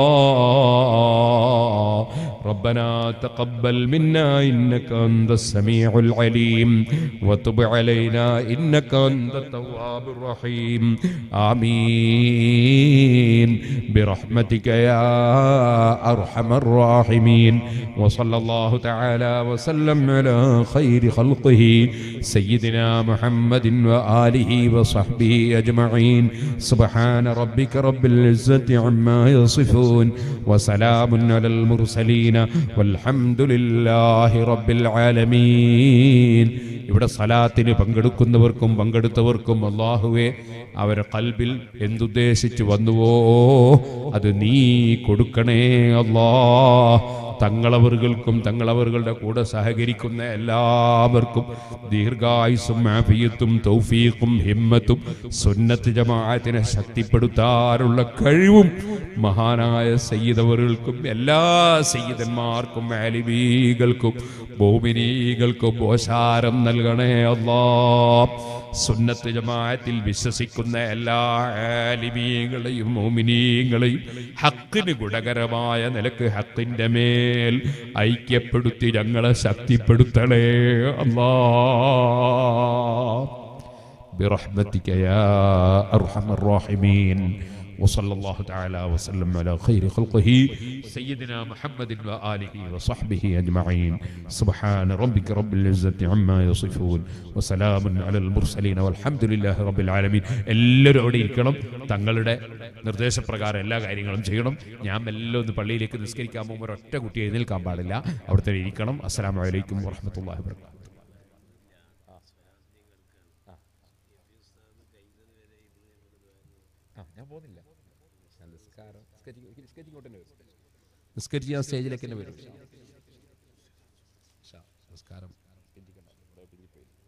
ربنا تقبل منا إنك أنت السميع العليم وتب علينا إنك أنت التواب الرحيم آمين برحمتك يا أرحم الراحمين وصلى الله تعالى وسلم على خير خلقه سيدنا محمد وآله وصحبه أجمعين سبحان ربك رب العزة عما يصفون وسلام على المرسلين والحمد لله رب العالمين ഇവിടെ സലാത്തിന് പങ്കെടുക്കുന്നവർക്കും പങ്കെടുത്തവർക്കും അള്ളാഹുവെ അവരെ കൽബിൽ എന്തുദ്ദേശിച്ച് വന്നുവോ അത് നീ കൊടുക്കണേ അല്ലാ തങ്ങളവറുകൾക്കും തങ്ങളവറുകളുടെ കൂടെ സഹകരിക്കുന്ന എല്ലാവർക്കും ദീർഘായുസും ആഫിയത്തും തൗഫീഖും ഹിമ്മത്തും സുന്നത്ത് ജമാഅത്തിനെ ശക്തിപ്പെടുത്താനുള്ള കഴിവും മഹാനായ സയ്യിദവറുകൾക്കും എല്ലാ സയ്യിദന്മാർക്കും ആലിമീകൾക്കും ഭൂമിനീകൾക്കും ഓശാരം നൽകണേ അല്ലാ സുന്നത്ത് ജമാഅത്തിൽ വിശ്വസിക്കുന്ന എല്ലാ ആലിമീങ്ങളെയും മോമിനീങ്ങളെയും ഹക്കിന് ഗുണകരമായ നിലക്ക് ഹക്കിന്റെ മേൽ ഐക്യപ്പെടുത്തി ഞങ്ങളെ ശക്തിപ്പെടുത്തണേ അല്ലാ برحمتك يا أرحم الراحمين وصلى الله تعالى وسلم على خير خلقه سيدنا محمد وآله وصحبه أجمعين سبحان ربك رب العزة عما يصفون وسلام على المرسلين والحمد لله رب العالمين എല്ലാവരും അവിടെ ഇരിക്കണം തങ്ങളുടെ നിർദ്ദേശപ്രകാരം എല്ലാ കാര്യങ്ങളും ചെയ്യണം ഞാൻ എല്ലാം ഒന്ന് പള്ളിയിലേക്ക് നിസ്കരിക്കാൻ പോകുമ്പോൾ ഒരൊറ്റ കുട്ടി എഴുന്നേൽക്കാൻ പാടില്ല അവിടുത്തെ ഇരിക്കണം അസ്സലാമു അലൈക്കും വറഹ്മത്തുള്ളാഹി വബറകാതുഹു ഞാൻ പോകുന്നില്ല ഞാൻ നിസ്കാരം നിസ്കരിക്കോട്ടെ നിസ്കരിച്ച് ഞാൻ സ്റ്റേജിലേക്ക് തന്നെ വരും നിസ്കാരം